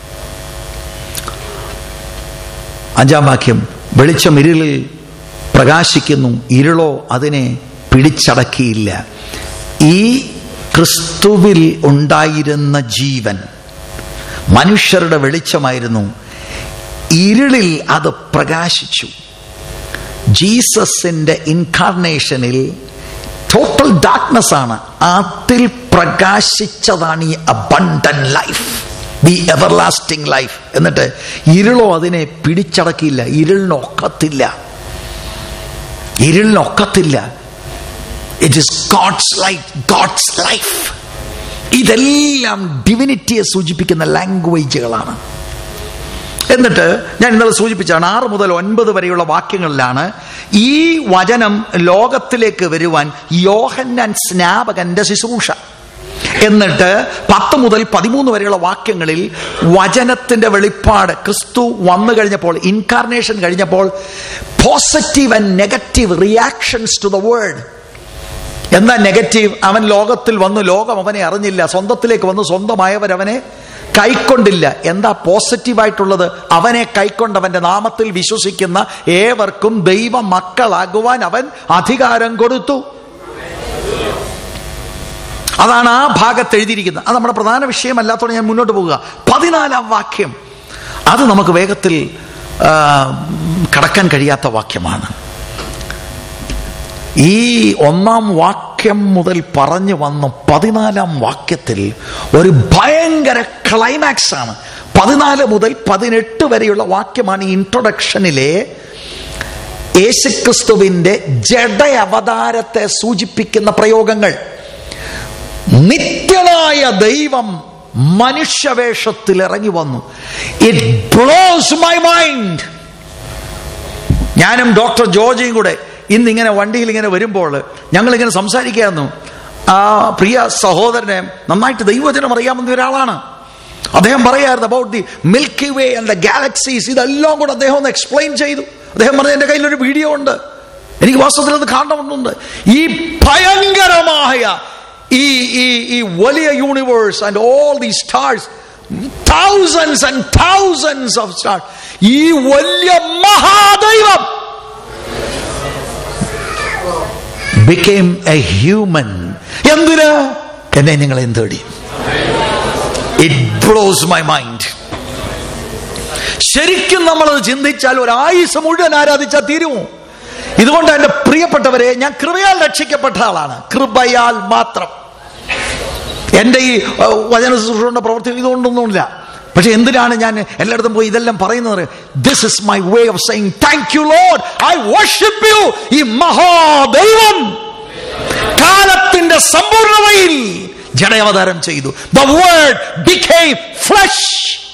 അഞ്ചാം വാക്യം വെളിച്ചം ഇരുളിൽ പ്രകാശിക്കുന്നു ഇരുളോ അതിനെ പിടിച്ചടക്കിയില്ല ഈ ക്രിസ്തുവിൽ ഉണ്ടായിരുന്ന ജീവൻ മനുഷ്യരുടെ വെളിച്ചമായിരുന്നു ഇരുളിൽ അത് പ്രകാശിച്ചു ജീസസിന്റെ ഇൻകാർണേഷനിൽ ടോട്ടൽ ഡാർക്ക്നെസ് ആണ് അതിൽ പ്രകാശിച്ചതാണ് ഈ abundant life the everlasting life എന്നിട്ട് ഇരുളോ അതിനെ പിടിച്ചടക്കില്ല ഇരുളിനൊക്കത്തില്ല ഇരുളിനൊക്കത്തില്ല it is God's light God's life ഇതെല്ലാം ഡിവിനിറ്റിയെ സൂചിപ്പിക്കുന്ന ലാംഗ്വേജുകളാണ് എന്നിട്ട് ഞാൻ ഇന്നലെ സൂചിപ്പിച്ചാണ് ആറ് മുതൽ ഒൻപത് വരെയുള്ള വാക്യങ്ങളിലാണ് ഈ വചനം ലോകത്തിലേക്ക് വരുവാൻ യോഹന്നാൻ സ്നാപകന്റെ ശുശ്രൂഷ എന്നിട്ട് പത്ത് മുതൽ പതിമൂന്ന് വരെയുള്ള വാക്യങ്ങളിൽ വചനത്തിന്റെ വെളിപ്പാട് ക്രിസ്തു വന്നു കഴിഞ്ഞപ്പോൾ ഇൻകാർണേഷൻ കഴിഞ്ഞപ്പോൾ positive and negative reactions to the word എന്താ നെഗറ്റീവ് അവൻ ലോകത്തിൽ വന്നു ലോകം അവനെ അറിഞ്ഞില്ല സ്വന്തത്തിലേക്ക് വന്നു സ്വന്തമായവരവനെ കൈക്കൊണ്ടില്ല എന്താ പോസിറ്റീവായിട്ടുള്ളത് അവനെ കൈക്കൊണ്ടവന്റെ നാമത്തിൽ വിശ്വസിക്കുന്ന ഏവർക്കും ദൈവ മക്കളാകുവാൻ അവൻ അധികാരം കൊടുത്തു അതാണ് ആ ഭാഗത്ത് എഴുതിയിരിക്കുന്നത് അത് നമ്മുടെ പ്രധാന വിഷയമല്ലാത്തതുകൊണ്ട് ഞാൻ മുന്നോട്ട് പോകുക പതിനാലാം വാക്യം അത് നമുക്ക് വേഗത്തിൽ ആ, കടക്കാൻ കഴിയാത്ത വാക്യമാണ് ഈ ഒന്നാം വാക്യം മുതൽ പറഞ്ഞു വന്ന പതിനാലാം വാക്യത്തിൽ ഒരു ഭയങ്കര ക്ലൈമാക്സ് ആണ് പതിനാല് മുതൽ പതിനെട്ട് വരെയുള്ള വാക്യമാണ് ഈ ഇൻട്രൊഡക്ഷനിലെ യേശുക്രിസ്തുവിന്റെ ജഡ അവതാരത്തെ സൂചിപ്പിക്കുന്ന പ്രയോഗങ്ങൾ നിത്യനായ ദൈവം മനുഷ്യവേഷത്തിൽ ഇറങ്ങി വന്നു ഇറ്റ് ബ്ലോസ് മൈ മൈൻഡ് ഞാനും ഡോക്ടർ ജോർജിയും കൂടെ ഇന്ന് ഇങ്ങനെ വണ്ടിയിൽ ഇങ്ങനെ വരുമ്പോൾ ഞങ്ങൾ ഇങ്ങനെ സംസാരിക്കായിരുന്നു ആ പ്രിയ സഹോദരനെ നന്നായിട്ട് ദൈവജനം അറിയാവുന്ന ഒരാളാണ് അദ്ദേഹം പറയായിരുന്നു about the milky way and the galaxies ഇതെല്ലാം കൂടെ അദ്ദേഹം ഒന്ന് എക്സ്പ്ലെയിൻ ചെയ്തു അദ്ദേഹം പറഞ്ഞ എന്റെ കയ്യിൽ ഒരു വീഡിയോ ഉണ്ട് എനിക്ക് വാസ്തവത്തിൽ അത് കാണണമെന്നുണ്ട് ഈ ഭയങ്കരമായ ഈ ഈ ഈ വലിയ universe and all the stars thousands and thousands of stars ഈ വലിയ മഹാദൈവം ബിക്കെയിം എ ഹ്യൂമൻ എന്തിന് എന്നെ നിങ്ങൾ എന്തേടി ഇറ്റ് ബ്ലോസ് മൈ മൈൻഡ് ശരിക്കും നമ്മളത് ചിന്തിച്ചാൽ ഒരു ആയുസ് മുഴുവൻ ആരാധിച്ചാൽ തീരുമോ ഇതുകൊണ്ട് എന്റെ പ്രിയപ്പെട്ടവരെ ഞാൻ കൃപയാൽ രക്ഷിക്കപ്പെട്ട ആളാണ് കൃപയാൽ മാത്രം എന്റെ ഈ അഹ്, വചന ശുശ്രൂഷയുടെ പ്രവർത്തി ഇതുകൊണ്ടൊന്നുമില്ല പക്ഷെ എന്തിനാണ് ഞാൻ എല്ലായിടത്തും പോയി ഇതെല്ലാം പറയുന്നത് this is my way of saying thank you lord I worship you ഈ മഹാദൈവം കാലത്തിന്റെ സമ്പൂർണതയിൽ ജഡയവതാരം ചെയ്തു the word became flesh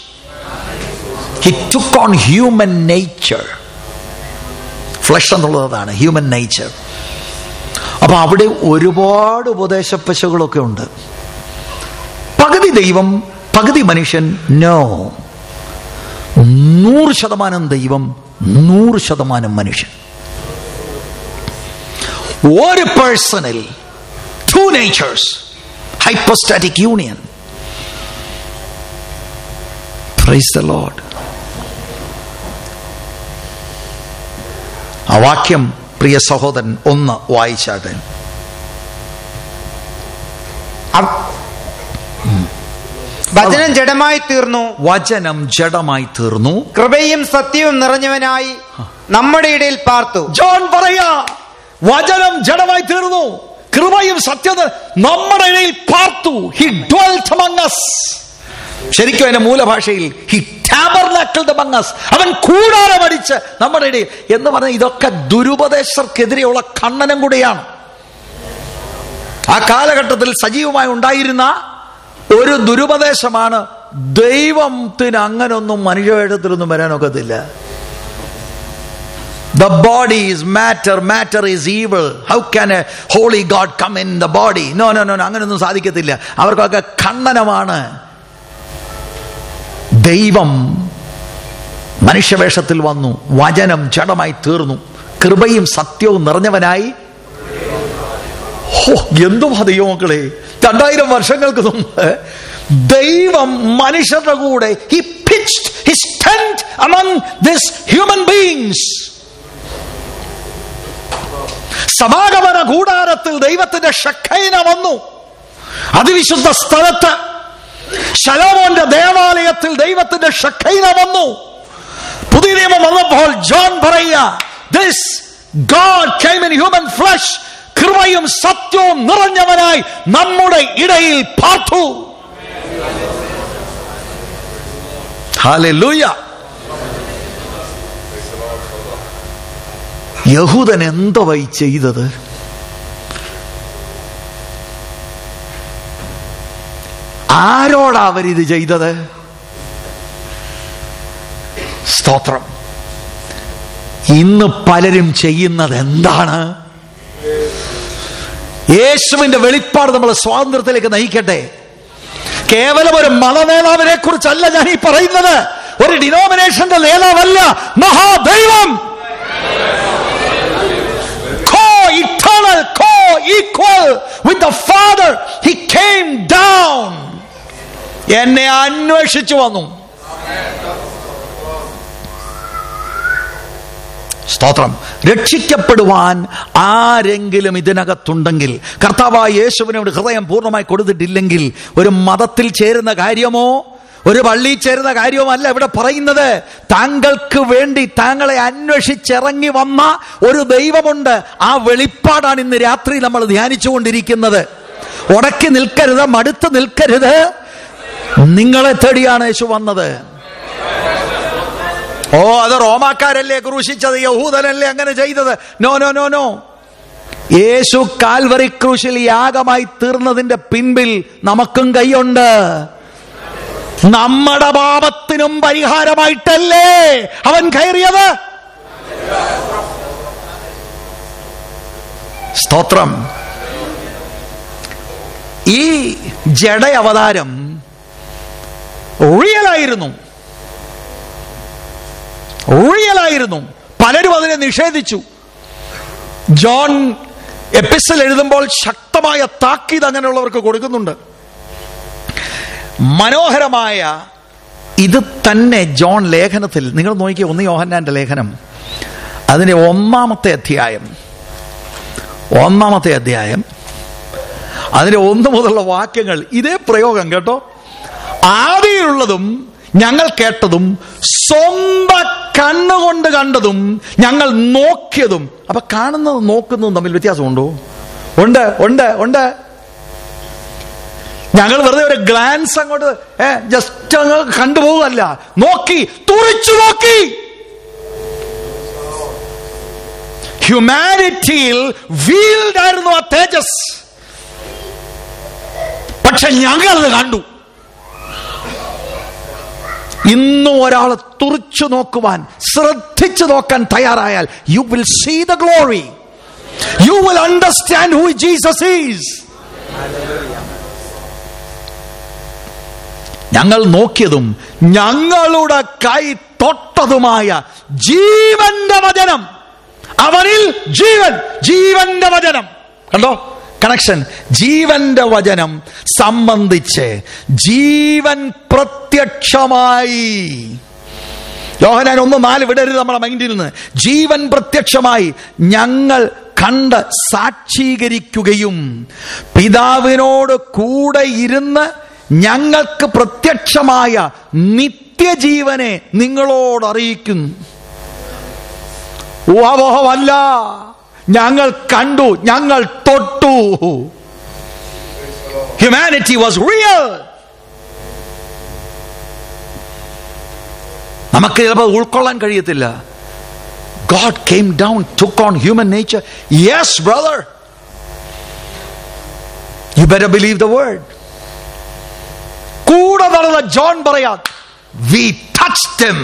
he took on human nature flesh എന്നുള്ളത് അതാണ് ഹ്യൂമൻ നേച്ചർ അപ്പൊ അവിടെ ഒരുപാട് ഉപദേശപ്പശകളൊക്കെ ഉണ്ട് പകുതി ദൈവം പകുതി മനുഷ്യൻ നോ നൂറ് ശതമാനം ദൈവം നൂറ് ശതമാനം മനുഷ്യൻ ഒരു പേഴ്സണിൽ two natures hypostatic union praise the lord ആ വാക്യം പ്രിയ സഹോദരൻ ഒന്ന് വായിച്ചാട്ടെ അവ- വചനം ജഡമായി തീർന്നു വചനം ജഡമായി തീർന്നു കൃപയും സത്യവും നിറഞ്ഞവനായി നമ്മുടെ ഇടയിൽ പാർത്തു ജോൺ പറയാ വചനം ജഡമായി തീർന്നു കൃപയും സത്യത നമ്മുടെ ഇടയിൽ പാർത്തു ഹി ഡ്വൽറ്റ് among us ശരിക്കും അതിന്റെ മൂലഭാഷയിൽ ഹി ടാബർനാക്കിൾഡ് among us അവൻ കൂടാരം അടിച്ച് നമ്മുടെ ഇടയിൽ എന്ന് പറഞ്ഞ ഇതൊക്കെ ദുരുപദേശർക്കെതിരെയുള്ള ഖണ്ഡനം കൂടിയാണ് ആ കാലഘട്ടത്തിൽ സജീവമായി ഉണ്ടായിരുന്ന ഒരു ദുരുപദേശമാണ് ദൈവത്തിന് അങ്ങനൊന്നും മനുഷ്യവേഷത്തിലൊന്നും വരാനൊക്കത്തില്ല The body is matter, matter is evil. How can a holy God come in the body? No, no, no, no. അങ്ങനെയൊന്നും സാധിക്കത്തില്ല അവർക്കൊക്കെ ഖണ്ഡനമാണ് ദൈവം മനുഷ്യവേഷത്തിൽ വന്നു വചനം ജഡമായി തീർന്നു കൃപയും സത്യവും നിറഞ്ഞവനായി ഹോ എന്തുവാ ദൈവമക്കളെ രണ്ടായിരം വർഷങ്ങൾക്ക് മുമ്പ് ദൈവം മനുഷ്യരുടെ കൂടെ he pitched his tent among this human beings സമാഗമന കൂടാരത്തിൽ ദൈവത്തിന്റെ ഷക്കൈന വന്നു അതിവിശുദ്ധ സ്ഥലത്ത് ശലോമോന്റെ ദേവാലയത്തിൽ ദൈവത്തിന്റെ ഷക്കൈന വന്നു പുതിയ നിയമം വന്നപ്പോൾ ജോൺ പറയുക this God came in human flesh കൃപയും സത്യവും നിറഞ്ഞവനായി നമ്മുടെ ഇടയിൽ പാർത്തു Hallelujah. യഹൂദൻ എന്തവായി ചെയ്തത് ആരോടാ അവരിത് ചെയ്തത് സ്തോത്രം ഇന്ന് പലരും ചെയ്യുന്നത് എന്താണ് യേശുവിന്റെ വെളിപ്പാട് നമ്മളെ സ്വാതന്ത്ര്യത്തിലേക്ക് നയിക്കട്ടെ കേവലം ഒരു മതനേതാവിനെ കുറിച്ചല്ല ഞാൻ ഈ പറയുന്നത് ഒരു ഡിനോമിനേഷന്റെ നേതാവല്ല മഹാദൈവം co-eternal, co-equal with the Father. He came down. എന്നെ അന്വേഷിച്ചു വന്നു സ്തോത്രം രക്ഷിക്കപ്പെടുവാൻ ആരെങ്കിലും ഇതിനകത്തുണ്ടെങ്കിൽ കർത്താവായ യേശുവിനോട് ഹൃദയം പൂർണ്ണമായി കൊടുത്തിട്ടില്ലെങ്കിൽ ഒരു മതത്തിൽ ചേരുന്ന കാര്യമോ ഒരു പള്ളിയിൽ ചേരുന്ന കാര്യവുമല്ല ഇവിടെ പറയുന്നത് താങ്കൾക്ക് വേണ്ടി താങ്കളെ അന്വേഷിച്ചിറങ്ങി വന്ന ഒരു ദൈവമുണ്ട് ആ വെളിപ്പാടാണ് ഇന്ന് രാത്രി നമ്മൾ ധ്യാനിച്ചുകൊണ്ടിരിക്കുന്നത് ഉടക്കി നിൽക്കരുത് മടുത്ത് നിൽക്കരുത് നിങ്ങളെ തേടിയാണ് യേശു വന്നത് ഓ അത് റോമാക്കാരല്ലേ ക്രൂശിച്ചത് യഹൂദനല്ലേ അങ്ങനെ ചെയ്തത് നോ നോ നോ നോ യേശു കാൽവറി ക്രൂശിൽ യാഗമായി തീർന്നതിന്റെ പിൻപിൽ നമുക്കും കൈയുണ്ട് നമ്മുടെ പാപത്തിനും പരിഹാരമായിട്ടല്ലേ അവൻ കയറിയത് സ്തോത്രം ഈ ജഡ അവതാരം റിയലായിരുന്നു റിയലായിരുന്നു പലരും അതിനെ നിഷേധിച്ചു ജോൺ എപ്പിസൽ എഴുതുമ്പോൾ ശക്തമായ താക്കീത് അങ്ങനെയുള്ളവർക്ക് കൊടുക്കുന്നുണ്ട് മനോഹരമായ ഇത് തന്നെ ജോൺ ലേഖനത്തിൽ നിങ്ങൾ നോക്കിയ ഒന്ന് യോഹന്നാന്റെ ലേഖനം അതിന്റെ ഒന്നാമത്തെ അധ്യായം ഒന്നാമത്തെ അധ്യായം അതിന്റെ ഒന്ന് മുതലുള്ള വാക്യങ്ങൾ ഇതേ പ്രയോഗം കേട്ടോ ആദിയിലുള്ളതും ഞങ്ങൾ കേട്ടതും സ്വന്തം കണ്ണുകൊണ്ട് കണ്ടതും ഞങ്ങൾ നോക്കിയതും അപ്പൊ കാണുന്നതും നോക്കുന്നതും തമ്മിൽ വ്യത്യാസമുണ്ടോ ഉണ്ട് ഉണ്ട് ഉണ്ട് ഞങ്ങൾ വെറുതെ ഒരു ഗ്ലാൻസ് അങ്ങോട്ട് ജസ്റ്റ് അങ്ങ് കണ്ടുപോകുകയല്ല നോക്കി തുറിച്ചു നോക്കി ഹ്യൂമാനിറ്റിയിൽ വീൽഡ് ആയിരുന്നു ആ തേജസ് പക്ഷെ ഞങ്ങളത് കണ്ടു ഇന്നും ഒരാൾ തുറിച്ചു നോക്കുവാൻ ശ്രദ്ധിച്ചു നോക്കാൻ തയ്യാറായാൽ you will see the glory you will understand who Jesus is ഞങ്ങൾ നോക്കിയതും ഞങ്ങളുടെ കൈ തൊട്ടതുമായ ജീവന്റെ വചനം അവനിൽ ജീവൻ ജീവന്റെ വചനം കണ്ടോ കണക്ഷൻ ജീവന്റെ വചനം സംബന്ധിച്ച് ജീവൻ പ്രത്യക്ഷമായി യോഹനാൻ ഒന്ന് നാല് വിടരുത് നമ്മളെ മൈൻഡിൽ നിന്ന് ജീവൻ പ്രത്യക്ഷമായി ഞങ്ങൾ കണ്ട് സാക്ഷീകരിക്കുകയും പിതാവിനോട് കൂടെ ഇരുന്ന് ഞങ്ങൾക്ക് പ്രത്യക്ഷമായ നിത്യജീവനെ നിങ്ങളോട് അറിയിക്കുന്നു ഊഹാപോഹമല്ല ഞങ്ങൾ കണ്ടു ഞങ്ങൾ തൊട്ടു ഹ്യൂമാനിറ്റി വാസ് റിയൽ നമുക്ക് ചിലപ്പോൾ ഉൾക്കൊള്ളാൻ കഴിയത്തില്ല God came down took on human nature yes brother you better believe the word കൂടെ നടന്ന ജോൺ പറയാ we touched him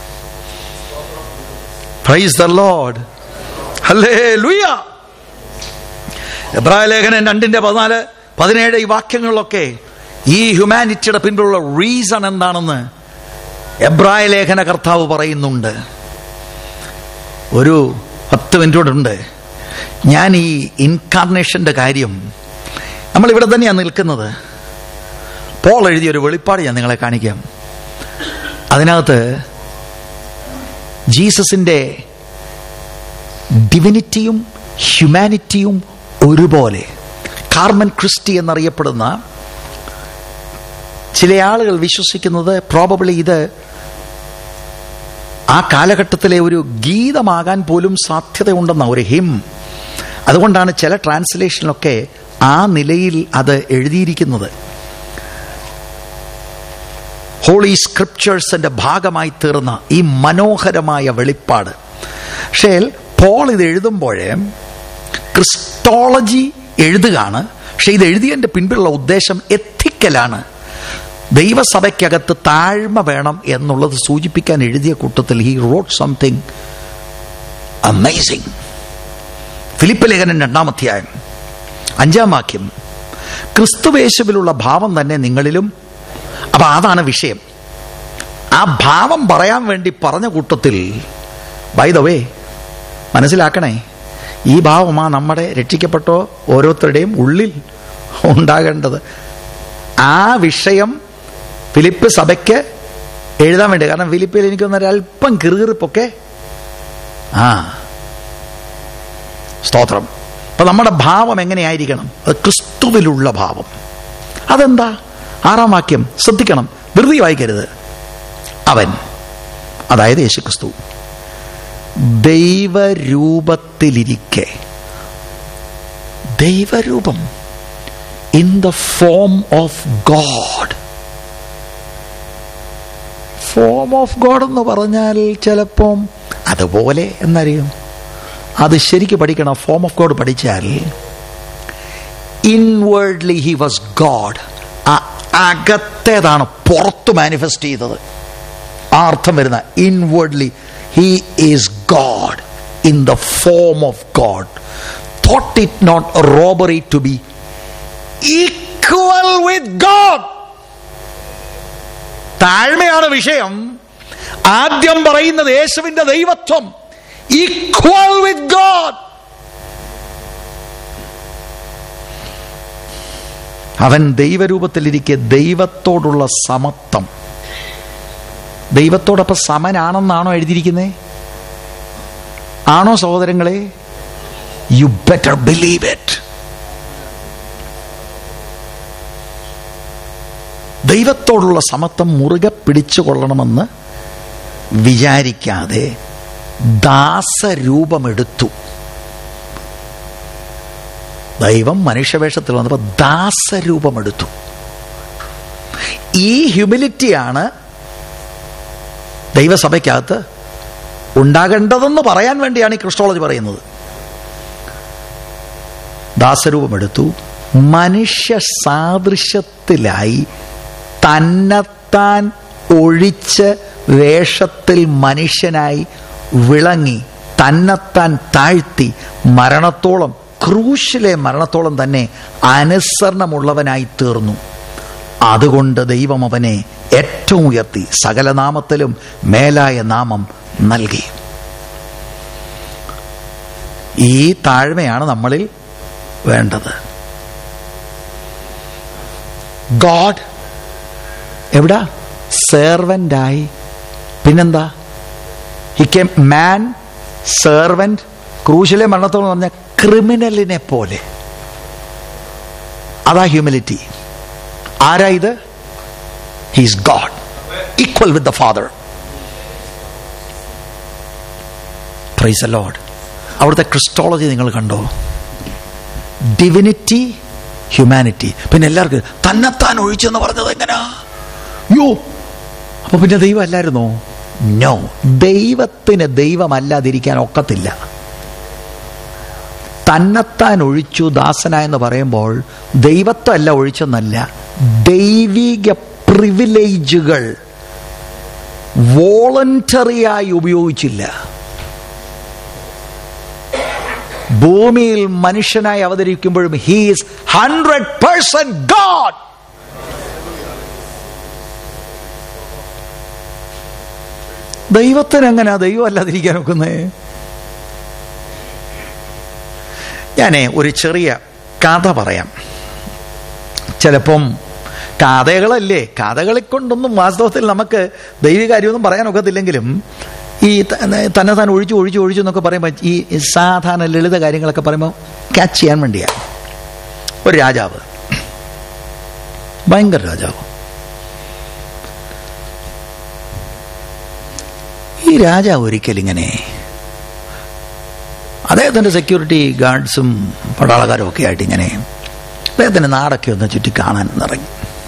praise the lord hallelujah എബ്രായ ലേഖനം രണ്ടിന്റെ പതിനാല് പതിനേഴ് ഈ വാക്യങ്ങളിലൊക്കെ ഈ ഹ്യൂമാനിറ്റിയുടെ പിന്നിലുള്ള റീസൺ എന്താണെന്ന് എബ്രായ ലേഖന കർത്താവ് പറയുന്നുണ്ട് ഒരു പത്ത് മിനിറ്റോടുണ്ട് ഞാൻ ഈ ഇൻകാർണേഷന്റെ കാര്യം നമ്മൾ ഇവിടെ തന്നെയാണ് നിൽക്കുന്നത് പോൾ എഴുതിയ ഒരു വെളിപ്പാട് ഞാൻ നിങ്ങളെ കാണിക്കാം അതിനകത്ത് ജീസസിന്റെ ഡിവിനിറ്റിയും ഹ്യൂമാനിറ്റിയും ഒരുപോലെ കാർമൻ ക്രിസ്റ്റി എന്നറിയപ്പെടുന്ന ചില ആളുകൾ വിശ്വസിക്കുന്നത് പ്രോബബിളി ഇത് ആ കാലഘട്ടത്തിലെ ഒരു ഗീതമാകാൻ പോലും സാധ്യതയുണ്ടെന്ന ഒരു ഹിം അതുകൊണ്ടാണ് ചില ട്രാൻസ്ലേഷനിലൊക്കെ ആ നിലയിൽ അത് എഴുതിയിരിക്കുന്നത് ഹോളി സ്ക്രിപ്റ്റേഴ്സിന്റെ ഭാഗമായി തീർന്ന ഈ മനോഹരമായ വെളിപ്പാട് പക്ഷേ പോൾ ഇത് എഴുതുമ്പോഴേ ക്രിസ്റ്റോളജി എഴുതുകയാണ് പക്ഷെ ഇത് എഴുതിയതിന്റെ പിൻപിലുള്ള ഉദ്ദേശം എത്തിക്കലാണ് ദൈവസഭയ്ക്കകത്ത് താഴ്മ വേണം എന്നുള്ളത് സൂചിപ്പിക്കാൻ എഴുതിയ കൂട്ടത്തിൽ he wrote something amazing Philip ലേഖനൻ രണ്ടാമധ്യായം അഞ്ചാം വാക്യം ക്രിസ്തുവേശുവിലുള്ള ഭാവം തന്നെ നിങ്ങളിലും അപ്പൊ അതാണ് വിഷയം ആ ഭാവം പറയാൻ വേണ്ടി പറഞ്ഞ കൂട്ടത്തിൽ ബൈ ദ വേ മനസ്സിലാക്കണേ ഈ ഭാവമാ നമ്മുടെ രക്ഷിക്കപ്പെട്ടോ ഓരോരുത്തരുടെയും ഉള്ളിൽ ഉണ്ടാകേണ്ടത് ആ വിഷയം ഫിലിപ്പ് സഭയ്ക്ക് എഴുതാൻ വേണ്ടി കാരണം ഫിലിപ്പിൽ എനിക്കൊന്നൊരു അല്പം കിറുകിറിപ്പൊക്കെ ആ സ്തോത്രം അപ്പൊ നമ്മുടെ ഭാവം എങ്ങനെയായിരിക്കണം അത് ക്രിസ്തുവിലുള്ള ഭാവം അതെന്താ ആറാം വാക്യം ശ്രദ്ധിക്കണം വെറുതെ വായിക്കരുത് അവൻ അതായത് യേശുക്രിസ്തു ദൈവരൂപത്തിലിരിക്കെ ദൈവരൂപം in the form of God form of God എന്ന് പറഞ്ഞാൽ ചിലപ്പം അതുപോലെ എന്നറിയും അത് ശരിക്ക് പഠിക്കണം ഫോം ഓഫ് ഗോഡ് പഠിച്ചാൽ ഇൻവേർഡ്ലി ഹി വാസ് ഗോഡ് ആ അകത്തേതാണ് പുറത്ത് മാനിഫെസ്റ്റ് ചെയ്തത് ആ അർത്ഥം വരുന്ന inwardly he is God in the form of God thought it not robbery to be equal equal with God താഴ്മയാണ് വിഷയം ആദ്യം പറയുന്നത് യേശുവിന്റെ ദൈവത്വം ഈക്വൽ വിത്ത് ഗോഡ് അവൻ ദൈവരൂപത്തിലിരിക്കെ ദൈവത്തോടുള്ള സമത്വം ദൈവത്തോടൊപ്പം സമനാണെന്നാണോ എഴുതിയിരിക്കുന്നത് ആണോ സഹോദരങ്ങളെ യു ബെറ്റർ ബിലീവ് ഇറ്റ് ദൈവത്തോടുള്ള സമത്വം മുറുകെ പിടിച്ചുകൊള്ളണമെന്ന് വിചാരിക്കാതെ ദാസരൂപമെടുത്തു ദൈവം മനുഷ്യവേഷത്തിൽ വന്നപ്പോൾ ദാസരൂപമെടുത്തു ഈ ഹ്യൂമിലിറ്റിയാണ് ദൈവസഭയ്ക്കകത്ത് ഉണ്ടാകേണ്ടതെന്ന് പറയാൻ വേണ്ടിയാണ് ഈ ക്രിസ്റ്റോളജി പറയുന്നത് ദാസരൂപമെടുത്തു മനുഷ്യ സാദൃശ്യത്തിലായി തന്നെത്താൻ ഒഴിച്ച് വേഷത്തിൽ മനുഷ്യനായി വിളങ്ങി തന്നെത്താൻ താഴ്ത്തി മരണത്തോളം ക്രൂശിലെ മരണത്തോളം തന്നെ അനുസരണമുള്ളവനായി തീർന്നു അതുകൊണ്ട് ദൈവം അവനെ ഏറ്റവും ഉയർത്തി സകല നാമത്തിലും മേലായ നാമം നൽകി ഈ താഴ്മയാണ് നമ്മളിൽ വേണ്ടത് ഗോഡ് എവിടാ സെർവൻ്റായി പിന്നെന്താ ഹി കെ മാൻ സെർവൻറ്റ് ക്രൂശിലെ മരണത്തോളം പറഞ്ഞ ക്രിമിനലിനെ പോലെ അതാ ഹ്യൂമിലിറ്റി ആരാ ഇത് he's God equal with the father praise lord അവിടുത്തെ ക്രിസ്റ്റോളജി നിങ്ങൾ കണ്ടോ ഡിവിനിറ്റി ഹ്യൂമാനിറ്റി പിന്നെ എല്ലാവർക്കും തന്നെത്താൻ ഒഴിച്ചെന്ന് പറഞ്ഞത് എങ്ങനാ യോ അപ്പൊ പിന്നെ ദൈവം അല്ലായിരുന്നോ നോ ദൈവത്തിന് ദൈവമല്ലാതിരിക്കാൻ ഒക്കത്തില്ല തന്നെത്താൻ ഒഴിച്ചു ദാസനായെന്ന് പറയുമ്പോൾ ദൈവത്വമല്ല ഒഴിച്ചെന്നല്ല ദൈവിക പ്രിവിലേജുകൾ വോളണ്ടറിയായി ഉപയോഗിച്ചില്ല ഭൂമിയിൽ മനുഷ്യനായി അവതരിക്കുമ്പോഴും ഹീസ് ഹൺഡ്രഡ് പേഴ്സെന്റ് ഗാഡ് ദൈവത്തിന് എങ്ങനെയാ ദൈവം അല്ലാതിരിക്കാൻ ഒക്കുന്നേ ഞാനേ ഒരു ചെറിയ കഥ പറയാം ചിലപ്പം കഥകളല്ലേ കഥകളെ കൊണ്ടൊന്നും വാസ്തവത്തിൽ നമുക്ക് ദൈവികാര്യമൊന്നും പറയാൻ ഒക്കത്തില്ലെങ്കിലും ഈ തന്നെ താൻ ഒഴിച്ചു ഒഴിച്ചു ഒഴിച്ചു എന്നൊക്കെ പറയുമ്പോൾ ഈ സാധാരണ ലളിത കാര്യങ്ങളൊക്കെ പറയുമ്പോൾ ക്യാച്ച് ചെയ്യാൻ വേണ്ടിയാണ് ഒരു രാജാവ് ഭയങ്കര രാജാവ് ഈ രാജാവ് ഒരിക്കലിങ്ങനെ അദ്ദേഹത്തിൻ്റെ സെക്യൂരിറ്റി ഗാർഡ്സും പടാളക്കാരും ഒക്കെ ആയിട്ട് ഇങ്ങനെ അദ്ദേഹത്തിൻ്റെ നാടൊക്കെ ഒന്ന് ചുറ്റി കാണാൻ ഇറങ്ങി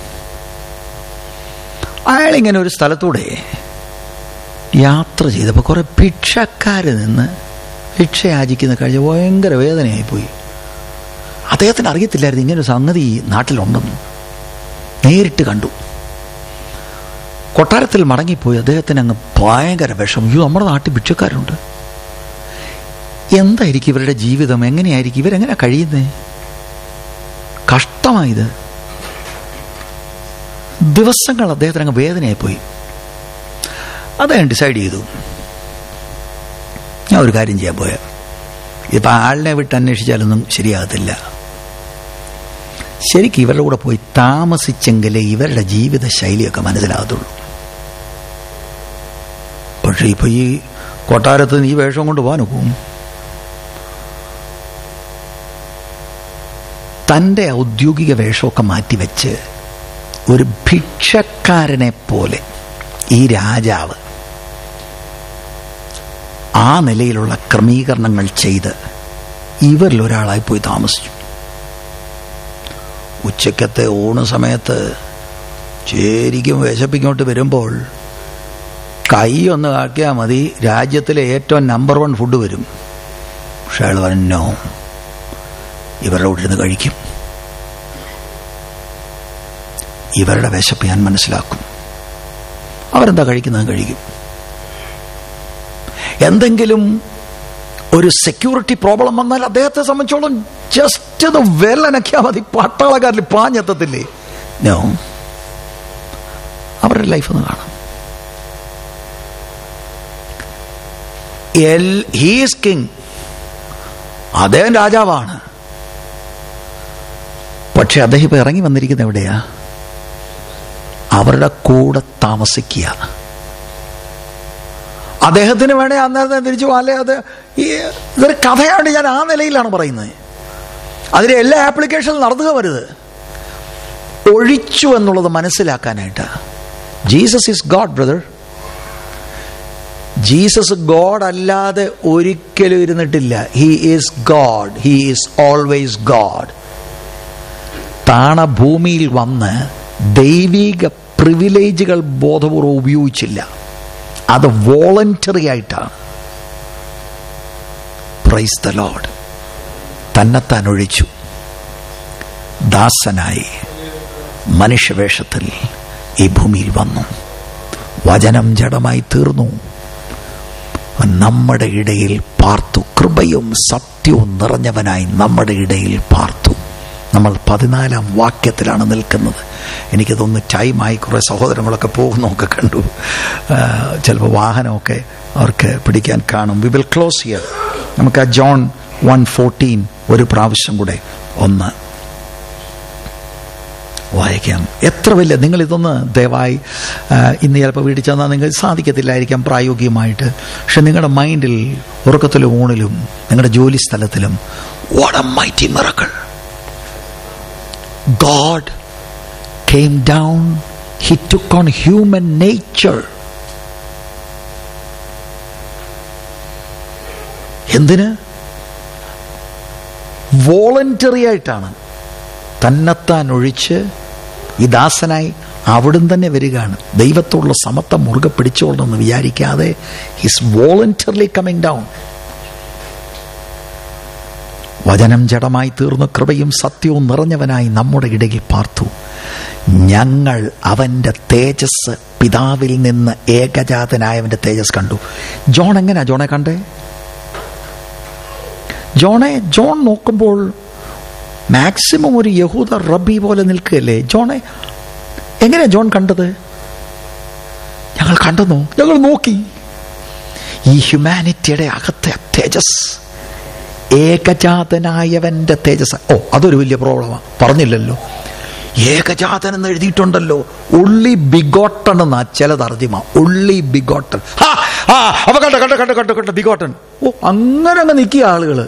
അയാളിങ്ങനെ ഒരു സ്ഥലത്തൂടെ യാത്ര ചെയ്തപ്പോൾ കുറെ ഭിക്ഷക്കാർ നിന്ന് ഭിക്ഷ യാചിക്കുന്ന കഴിഞ്ഞ ഭയങ്കര വേദനയായിപ്പോയി അദ്ദേഹത്തിന് അറിയത്തില്ലായിരുന്നു ഇങ്ങനെ ഒരു സംഗതി ഈ നാട്ടിലുണ്ടെന്ന് നേരിട്ട് കണ്ടു കൊട്ടാരത്തിൽ മടങ്ങിപ്പോയി അദ്ദേഹത്തിന് അങ്ങ് ഭയങ്കര വിഷം അയ്യോ നമ്മുടെ നാട്ടിൽ ഭിക്ഷക്കാരുണ്ട് എന്തായിരിക്കും ഇവരുടെ ജീവിതം എങ്ങനെയായിരിക്കും ഇവരെങ്ങനെ കഴിയുന്നേ കഷ്ടമായത് ദിവസങ്ങൾ അദ്ദേഹത്തിന് അങ്ങ് വേദനയായിപ്പോയി അദ്ദേഹം ഡിസൈഡ് ചെയ്തു ഞാൻ ഒരു കാര്യം ചെയ്യാൻ പോയ ഇപ്പം ആളിനെ വിട്ട് അന്വേഷിച്ചാലൊന്നും ശരിയാകത്തില്ല ശരിക്കും ഇവരുടെ കൂടെ പോയി താമസിച്ചെങ്കിലേ ഇവരുടെ ജീവിത ശൈലിയൊക്കെ മനസ്സിലാകത്തുള്ളൂ പക്ഷെ ഇപ്പൊ ഈ കൊട്ടാരത്ത് നീ വേഷം കൊണ്ട് പോകാൻ ഒക്കും തൻ്റെ ഔദ്യോഗിക വേഷമൊക്കെ മാറ്റിവെച്ച് ഒരു ഭിക്ഷക്കാരനെ പോലെ ഈ രാജാവ് ആ നിലയിലുള്ള ക്രമീകരണങ്ങൾ ചെയ്ത് ഇവരിൽ ഒരാളായി പോയി താമസിച്ചു ഉച്ചക്കത്തെ ഊണ് സമയത്ത് ശരിക്കും വിശപ്പിങ്ങോട്ട് വരുമ്പോൾ കൈ ഒന്ന് ആക്കിയാൽ മതി രാജ്യത്തിലെ ഏറ്റവും നമ്പർ വൺ ഫുഡ് വരും പക്ഷെ അയാൾ പറഞ്ഞോ ഇവരുടെ കൂടെ ഇരുന്ന് കഴിക്കും ഇവരുടെ വിശപ്പ് ഞാൻ മനസ്സിലാക്കും അവരെന്താ കഴിക്കുന്നത് കഴിക്കും എന്തെങ്കിലും ഒരു സെക്യൂരിറ്റി പ്രോബ്ലം വന്നാൽ അദ്ദേഹത്തെ സംബന്ധിച്ചോളം ജസ്റ്റ് ഒന്ന് വിരലനക്കിയാൽ മതി പട്ടാളക്കാരിൽ പാഞ്ഞെത്തത്തില്ലേ നോ അവരുടെ ലൈഫ് ഒന്ന് കാണാം ഹീസ് കിങ് അദ്ദേഹം രാജാവാണ് പക്ഷെ അദ്ദേഹം ഇപ്പൊ ഇറങ്ങി വന്നിരിക്കുന്നത് എവിടെയാ അവരുടെ കൂടെ താമസിക്കുക അദ്ദേഹത്തിന് വേണേ അന്നേരത്തെ തിരിച്ചു അല്ലെ അത് ഈ ഇതൊരു കഥയാണ് ഞാൻ ആ നിലയിലാണ് പറയുന്നത് അതിന് എല്ലാ ആപ്ലിക്കേഷനും നടത്തുക വരുത് ഒഴിച്ചു എന്നുള്ളത് മനസ്സിലാക്കാനായിട്ട് Jesus is God brother Jesus God അല്ലാതെ ഒരിക്കലും ഇരുന്നിട്ടില്ല he is God he is always God താണ ഭൂമിയിൽ വന്ന് ദൈവിക പ്രിവിലേജുകൾ ബോധപൂർവ്വം ഉപയോഗിച്ചില്ല അത് വോളണ്ടറി ആയിട്ടാണ് പ്രൈസ് ദ ലോഡ് തന്നെത്താൻ ഒഴിച്ചു ദാസനായി മനുഷ്യവേഷത്തിൽ ഈ ഭൂമിയിൽ വന്നു വചനം ജഡമായി തീർന്നു നമ്മുടെ ഇടയിൽ പാർത്തു കൃപയും സത്യവും നിറഞ്ഞവനായി നമ്മുടെ ഇടയിൽ പാർത്തു നമ്മൾ പതിനാലാം വാക്യത്തിലാണ് നിൽക്കുന്നത് എനിക്കതൊന്ന് ടൈമായി കുറേ സഹോദരങ്ങളൊക്കെ പോകുന്നൊക്കെ കണ്ടു ചിലപ്പോൾ വാഹനമൊക്കെ അവർക്ക് പിടിക്കാൻ കാണും വി വിൽ ക്ലോസ് ഹിയർ നമുക്ക് ആ ജോൺ വൺ ഫോർട്ടീൻ ഒരു പ്രാവശ്യം കൂടെ ഒന്ന് വായിക്കാം എത്ര വലിയ നിങ്ങൾ ഇതൊന്ന് ദയവായി ആ, ഇന്ന് ചിലപ്പോൾ വീട്ടിൽ ചെന്നാൽ നിങ്ങൾക്ക് സാധിക്കത്തില്ലായിരിക്കാം പ്രായോഗികമായിട്ട് പക്ഷെ നിങ്ങളുടെ മൈൻഡിൽ ഉറക്കത്തിലും ഊണിലും നിങ്ങളുടെ ജോലി സ്ഥലത്തിലും what a mighty miracle God came down, He took on human nature. എന്തിന് വോളണ്ടറി ആയിട്ടാണ് തന്നെത്താൻ ഒഴിച്ച് ഈ ദാസനായി അവിടുന്ന് തന്നെ വരികയാണ് ദൈവത്തോടുള്ള സമത്വം മുറുകെ പിടിച്ചോളണമെന്ന് വിചാരിക്കാതെ ഹിസ് വോളണ്ടറിലി കമ്മിങ് ഡൗൺ വചനം ജഡമായി തീർന്ന കൃപയും സത്യവും നിറഞ്ഞവനായി നമ്മുടെ ഇടയിൽ പാർത്തു ഞങ്ങൾ അവന്റെ തേജസ് പിതാവിൽ നിന്ന് ഏകജാതനായവന്റെ തേജസ് കണ്ടു ജോൺ എങ്ങനെയാ ജോണെ കണ്ടേ ജോണെ ജോൺ നോക്കുമ്പോൾ മാക്സിമം ഒരു യഹൂദ റബി പോലെ നിൽക്കുകയല്ലേ ജോണെ എങ്ങനെയാ ജോൺ കണ്ടത് ഞങ്ങൾ കണ്ടെന്നോ ഞങ്ങൾ നോക്കി ഈ ഹ്യൂമാനിറ്റിയുടെ അകത്തെ തേജസ് ഏകജാതനായവന്റെ തേജസ് ഓ അതൊരു വലിയ പ്രോബ്ലമാണ് പറഞ്ഞില്ലല്ലോ ഏകജാതൻ എന്ന് എഴുതിയിട്ടുണ്ടല്ലോ ഉള്ളി ബിഗോട്ടൺ എന്നാ ചില തർജിമ ഉള്ളി ബിഗോട്ടൺ ആ ആ അപ്പൊ കണ്ട കണ്ട കണ്ട കണ്ട കണ്ട ബിഗോട്ടൺ ഓ അങ്ങനെ അങ്ങ് നിൽക്കിയ ആളുകള്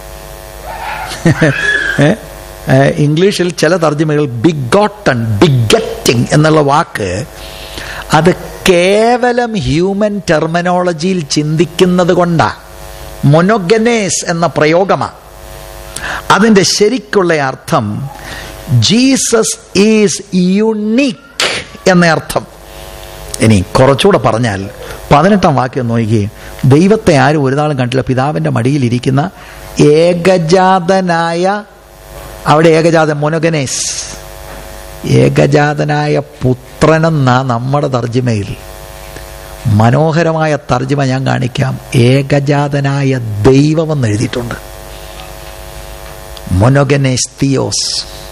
ഏ? ഏ, ഇംഗ്ലീഷിൽ ചില തർജ്ജിമകൾ ബിഗോട്ടൺ ബിഗറ്റിംഗ് എന്നുള്ള വാക്ക് അത് കേവലം ഹ്യൂമൻ ടെർമിനോളജിയിൽ ചിന്തിക്കുന്നത് കൊണ്ടാ മൊനോഗനേസ് എന്ന പ്രയോഗമാണ് അതിന്റെ ശരിക്കുള്ള അർത്ഥം ജീസസ് ഈസ് യുണീക്ക് എന്ന അർത്ഥം ഇനി കുറച്ചുകൂടെ പറഞ്ഞാൽ പതിനെട്ടാം വാക്യം നോക്കി ദൈവത്തെ ആരും ഒരു നാളും കണ്ടില്ല പിതാവിന്റെ മടിയിൽ ഇരിക്കുന്ന ഏകജാതനായ അവിടെ ഏകജാതൻ മൊനോഗനേസ് ഏകജാതനായ പുത്രനെന്ന നമ്മുടെ തർജിമയിൽ മനോഹരമായ തർജിമ ഞാൻ കാണിക്കാം ഏകജാതനായ ദൈവമെന്ന് എഴുതിയിട്ടുണ്ട് മൊനോഗനേസ് തിയോസ്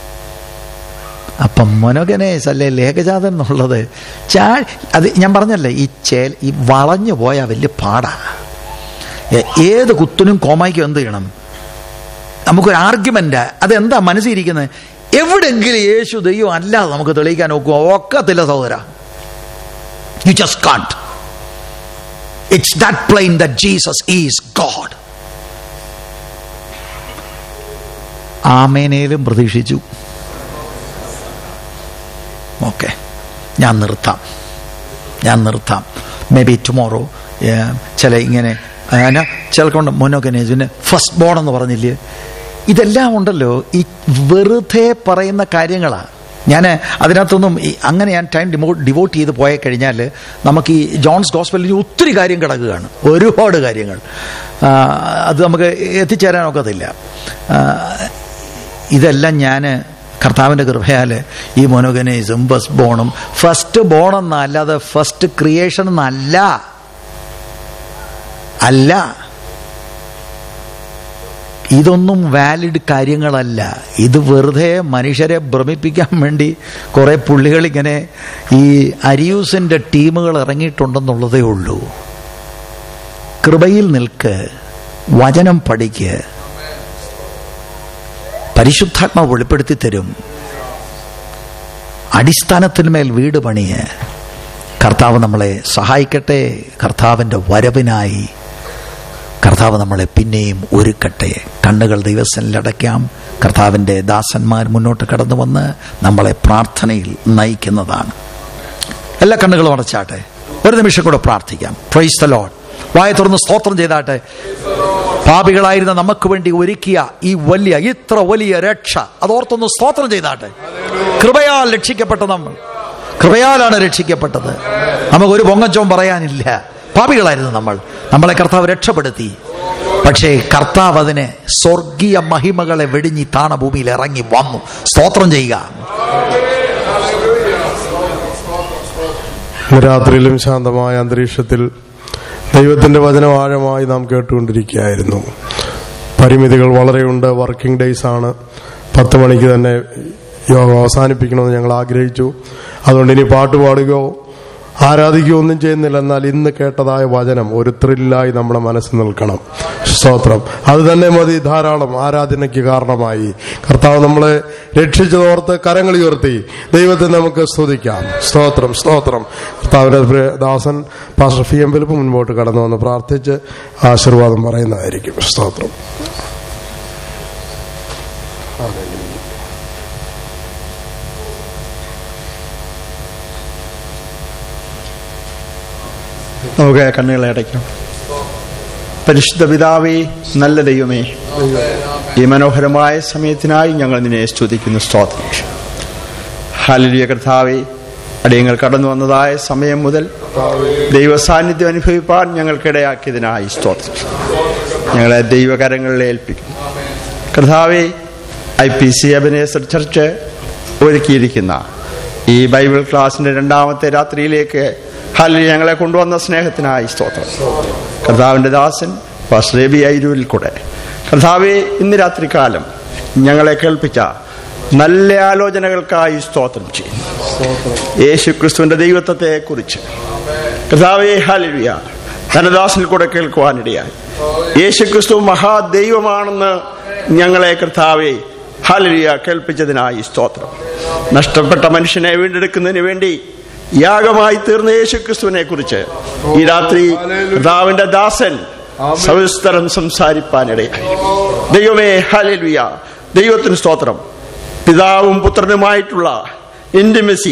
അപ്പം മൊനോഗനേസ് അല്ലെ ലേഖജാതൻ എന്നുള്ളത് ചാ അത് ഞാൻ പറഞ്ഞല്ലേ ഈ ചേൽ ഈ വളഞ്ഞു പോയാൽ വലിയ പാടാ ഏ- ഏത് കുത്തിനും കോമായിക്കും എന്ത് ചെയ്യണം നമുക്കൊരു ആർഗ്യുമെന്റ് അതെന്താ മനസ്സിരിക്കുന്നത് എവിടെങ്കിലും യേശു ദൈവം അല്ലാതെ നമുക്ക് തെളിയിക്കാൻ നോക്കുക ഒക്കത്തില്ല സഹോദര you just can't it's that plain that Jesus is God ആമേനയിലും പ്രതീക്ഷിച്ചു ഓക്കെ ഞാൻ നിർത്താം ഞാൻ നിർത്താം മേ ബി ടുമോറോ ചില ഇങ്ങനെ അതിന് ചിലക്കൊണ്ട് മൊനോഗനേജിന് ഫസ്റ്റ് ബോൺ എന്ന് പറഞ്ഞില്ലേ ഇതെല്ലാം ഉണ്ടല്ലോ ഈ വെറുതെ പറയുന്ന കാര്യങ്ങളാണ് ഞാൻ അതിനകത്തൊന്നും ഈ അങ്ങനെ ഞാൻ ടൈം ഡിമോ ഡിവോട്ട് ചെയ്ത് പോയ കഴിഞ്ഞാൽ നമുക്ക് ഈ ജോൺസ് ഗോസ്പലിന് ഒത്തിരി കാര്യം കിടക്കുകയാണ് ഒരുപാട് കാര്യങ്ങൾ ആ, അത് നമുക്ക് എത്തിച്ചേരാനൊക്കത്തില്ല ആ, ഇതെല്ലാം ഞാൻ കർത്താവിൻ്റെ കൃപയാൽ ഈ മൊനോഗനൈസും ഫസ്റ്റ് ബോണും ഫസ്റ്റ് ബോൺ എന്നല്ലാതെ ഫസ്റ്റ് ക്രിയേഷൻ എന്നല്ല അല്ല ഇതൊന്നും വാലിഡ് കാര്യങ്ങളല്ല ഇത് വെറുതെ മനുഷ്യരെ ഭ്രമിപ്പിക്കാൻ വേണ്ടി കുറെ പുള്ളികൾ ഇങ്ങനെ ഈ അരിയൂസിന്റെ ടീമുകൾ ഇറങ്ങിയിട്ടുണ്ടെന്നുള്ളതേ ഉള്ളൂ കൃപയിൽ നിൽക്ക് വചനം പഠിക്ക് പരിശുദ്ധാത്മാവ് വെളിപ്പെടുത്തി തരും അടിസ്ഥാനത്തിന്മേൽ വീട് പണിയ് കർത്താവ് നമ്മളെ സഹായിക്കട്ടെ കർത്താവിൻ്റെ വരവിനായി കർത്താവ് നമ്മളെ പിന്നെയും ഒരുക്കട്ടെ കണ്ണുകൾ ദൈവസനിലടയ്ക്കാം കർത്താവിൻ്റെ ദാസന്മാർ മുന്നോട്ട് കടന്നു വന്ന് നമ്മളെ പ്രാർത്ഥനയിൽ നയിക്കുന്നതാണ് എല്ലാ കണ്ണുകളും അടച്ചാട്ടെ ഒരു നിമിഷം കൂടെ പ്രാർത്ഥിക്കാം പ്രൈസ് ദ ലോഡ് വായ തുറന്ന് സ്തോത്രം ചെയ്താട്ടെ പാപികളായിരുന്ന നമുക്ക് വേണ്ടി ഒരുക്കിയ ഈ വലിയ ഇത്ര വലിയ രക്ഷ അതോർത്തൊന്ന് സ്തോത്രം ചെയ്താട്ടെ കൃപയാൽ രക്ഷിക്കപ്പെട്ട നമ്മൾ കൃപയാലാണ് രക്ഷിക്കപ്പെട്ടത് നമുക്ക് ഒരു പൊങ്ങച്ചവും പറയാനില്ല പാപികളായിരുന്നു നമ്മൾ നമ്മളെ കർത്താവ് രക്ഷപ്പെടുത്തി പക്ഷേ കർത്താവ് അതിനെ സ്വർഗീയ മഹിമകളെ വെടിഞ്ഞി താണഭൂമിയിൽ ഇറങ്ങി വന്നു സ്തോത്രം ചെയ്യുക ഇന്ന് രാത്രിയിലും ശാന്തമായ അന്തരീക്ഷത്തിൽ ദൈവത്തിന്റെ വചനം ആഴമായി നാം കേട്ടുകൊണ്ടിരിക്കുകയായിരുന്നു പരിമിതികൾ വളരെയുണ്ട് വർക്കിംഗ് ഡേയ്സ് ആണ് പത്ത് മണിക്ക് തന്നെ യോഗ അവസാനിപ്പിക്കണമെന്ന് ഞങ്ങൾ ആഗ്രഹിച്ചു അതുകൊണ്ട് ഇനി പാട്ട് പാടുകയോ ആരാധിക്കുകയോ ഒന്നും ചെയ്യുന്നില്ല എന്നാൽ ഇന്ന് കേട്ടതായ വചനം ഒരു ത്രില്ലായി നമ്മുടെ മനസ്സിൽ നിൽക്കണം സ്തോത്രം അത് തന്നെ മതി ധാരാളം ആരാധനയ്ക്ക് കാരണമായി കർത്താവ് നമ്മളെ രക്ഷിച്ചതോർത്ത് കരങ്ങൾ ഉയർത്തി ദൈവത്തെ നമുക്ക് സ്തുതിക്കാം സ്തോത്രം സ്തോത്രം കർത്താവിന്റെ പ്രിയ ദാസൻ പാസ്റ്റർ ഫി എം ഫിലിപ്പ് മുൻപോട്ട് കടന്നു വന്ന് പ്രാർത്ഥിച്ച് ആശീർവാദം പറയുന്നതായിരിക്കും സ്തോത്രം നമുക്ക് കണ്ണുകളെ അടയ്ക്കാം പരിശുദ്ധ പിതാവേ നല്ല ദൈവമേ ഈ മനോഹരമായ സമയത്തിനായി ഞങ്ങൾ നിന്നെ സ്തുതിക്കുന്നു സ്തോത്രം ഹാലലിയ കർത്താവേ അടിയങ്ങൾ കടന്നു വന്നതായ സമയം മുതൽ ദൈവ സാന്നിധ്യം അനുഭവിപ്പാൻ ഞങ്ങൾക്കിടയാക്കിയതിനായി സ്തോത്രം ഞങ്ങളെ ദൈവകരങ്ങളിൽ ഏൽപ്പിക്കുന്നു കർത്താവെ I P C Ebenezer church ഒരുക്കിയിരിക്കുന്ന ഈ ബൈബിൾ ക്ലാസിന്റെ രണ്ടാമത്തെ രാത്രിയിലേക്ക് ഹാലിൽ ഞങ്ങളെ കൊണ്ടുവന്ന സ്നേഹത്തിനായി സ്തോത്രം കർത്താവിന്റെ ദാസൻ പാസ്റ്റർ രവി ഐരൂരിൽ കൂടെ കർത്താവെ ഇന്ന് രാത്രികാലം ഞങ്ങളെ കേൾപ്പിച്ച നല്ല ആലോചനകൾക്കായി സ്തോത്രം ചെയ്യുന്നു യേശു ക്രിസ്തുവിന്റെ ദൈവത്വത്തെ കുറിച്ച് കർത്താവെ ഹാലിയ തന്റെ ദാസനിൽ കൂടെ കേൾക്കുവാനിടയായി യേശു ക്രിസ്തു മഹാദൈവമാണെന്ന് ഞങ്ങളെ കർത്താവെ ഹാലിയ കേൾപ്പിച്ചതിനായി സ്തോത്രം നഷ്ടപ്പെട്ട മനുഷ്യനെ വീണ്ടെടുക്കുന്നതിന് വേണ്ടി യാഗമായി തീർന്ന യേശു ക്രിസ്തുവിനെ കുറിച്ച് ഈ രാത്രി കർത്താവിന്റെ ദാസൻ സവിസ്തരം സംസാരിപ്പാനിടയായി ദൈവമേ ഹാലലുയ ദൈവത്തിന് സ്തോത്രം പിതാവും പുത്രനുമായിട്ടുള്ള ഇന്റിമസി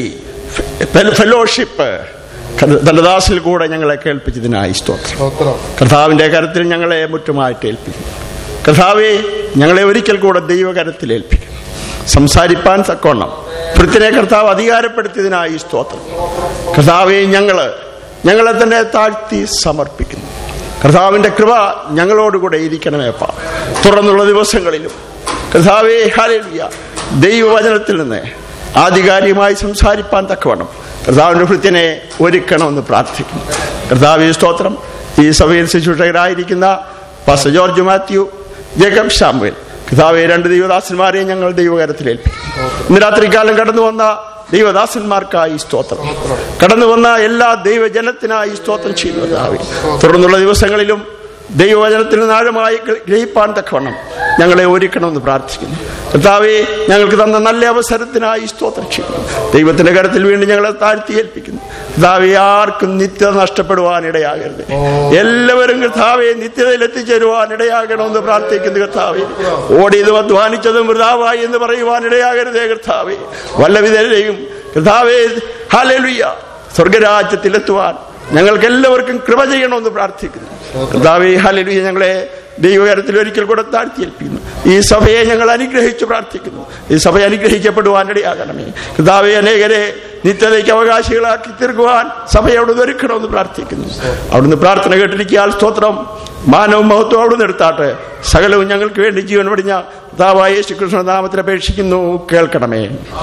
ഫെലോഷിപ്പ് തന്റെ ദാസിൽ കൂടെ ഞങ്ങളെ കേൾപ്പിച്ചതിനായി സ്തോത്രം കർത്താവിന്റെ കരത്തിൽ ഞങ്ങളെ മുറ്റുമായിട്ട് ഏൽപ്പിക്കുന്നു കർത്താവെ ഞങ്ങളെ ഒരിക്കൽ കൂടെ ദൈവകരത്തിൽ ഏൽപ്പിക്കുന്നു സംസാരിപ്പാൻ തക്കോണം പൃഥ്വിനെ കർത്താവ് അധികാരപ്പെടുത്തിയതിനായി സ്തോത്രം കർത്താവെ ഞങ്ങള് ഞങ്ങളെ തന്നെ താഴ്ത്തി സമർപ്പിക്കുന്നു കർത്താവിന്റെ കൃപ ഞങ്ങളോടുകൂടെ ഇരിക്കണമേപ്പാ തുടർന്നുള്ള ദിവസങ്ങളിലും കർത്താവെ ഹാലിയ ദൈവവചനത്തിൽ നിന്ന് ആധികാരികമായി സംസാരിപ്പാൻ തക്കവണ്ണം കർത്താവിന്റെ ഭൃത്യനെ ഒരുക്കണമെന്ന് പ്രാർത്ഥിക്കുന്നു കർത്താവ് സ്തോത്രം ഈ സഭയിൽ ശുശ്രൂഷകരായിരിക്കുന്ന pastor George Mathew Jacob Samuel കർത്താവെ രണ്ട് ദൈവദാസന്മാരെ ഞങ്ങൾ ദൈവകരത്തിൽ ഏൽപ്പിക്കുന്നു ഇന്ന് രാത്രികാലം കടന്നു വന്ന ദൈവദാസന്മാർക്കായി സ്തോത്രം കടന്നു വന്ന എല്ലാ ദൈവജനത്തിനായി സ്തോത്രം ചെയ്യുന്നു കർത്താവെ തുടർന്നുള്ള ദിവസങ്ങളിലും ദൈവവചനത്തിൽ നിന്ന് ആഴമായി ഗ്രഹിപ്പാൻ തക്കവണ്ണം ഞങ്ങളെ ഒരുക്കണമെന്ന് പ്രാർത്ഥിക്കുന്നു കർത്താവെ ഞങ്ങൾക്ക് തന്ന നല്ല അവസരത്തിനായി സ്തോത്രം ചെയ്യുന്നു ദൈവത്തിന്റെ കരത്തിൽ വീണ്ടും ഞങ്ങളെ താഴ്ത്തി ഏൽപ്പിക്കുന്നു കർത്താവെ ആർക്കും നിത്യത നഷ്ടപ്പെടുവാൻ ഇടയാകരുത് എല്ലാവരും കർത്താവെ നിത്യതയിൽ എത്തിച്ചേരുവാൻ ഇടയാകണമെന്ന് പ്രാർത്ഥിക്കുന്നു കർത്താവെ ഓടിയതും അധ്വാനിച്ചതും വൃതാവായി എന്ന് പറയുവാൻ ഇടയാകരുതേ കർത്താവെ വല്ലവിധരെയും കർത്താവെ ഹാലലുയ്യ സ്വർഗരാജ്യത്തിലെത്തുവാൻ ഞങ്ങൾക്ക് എല്ലാവർക്കും കൃപ ചെയ്യണമെന്ന് പ്രാർത്ഥിക്കുന്നു കർത്താവെ ഹലലുയ ഞങ്ങളെ ദൈവകരത്തിൽ ഒരിക്കൽ കൂടെ താഴ്ത്തിയേൽപ്പിക്കുന്നു ഈ സഭയെ ഞങ്ങൾ അനുഗ്രഹിച്ചു പ്രാർത്ഥിക്കുന്നു ഈ സഭയെ അനുഗ്രഹിക്കപ്പെടുവാനിടയാകണമേ കർത്താവെ അനേകരെ നിത്യതയ്ക്ക് അവകാശികളാക്കി തീർക്കുവാൻ സഭയോട് ഒരുക്കണമെന്ന് പ്രാർത്ഥിക്കുന്നു അവിടുന്ന് പ്രാർത്ഥന കേട്ടിരിക്കാൻ സ്തോത്രം മാനവും മഹത്വം അവിടുന്ന് എടുത്താട്ടെ സകലവും ഞങ്ങൾക്ക് വേണ്ടി ജീവൻ വെടിഞ്ഞ കർത്താവായ യേശുകൃഷ്ണ നാമത്തിൽ അപേക്ഷിക്കുന്നു കേൾക്കണമേ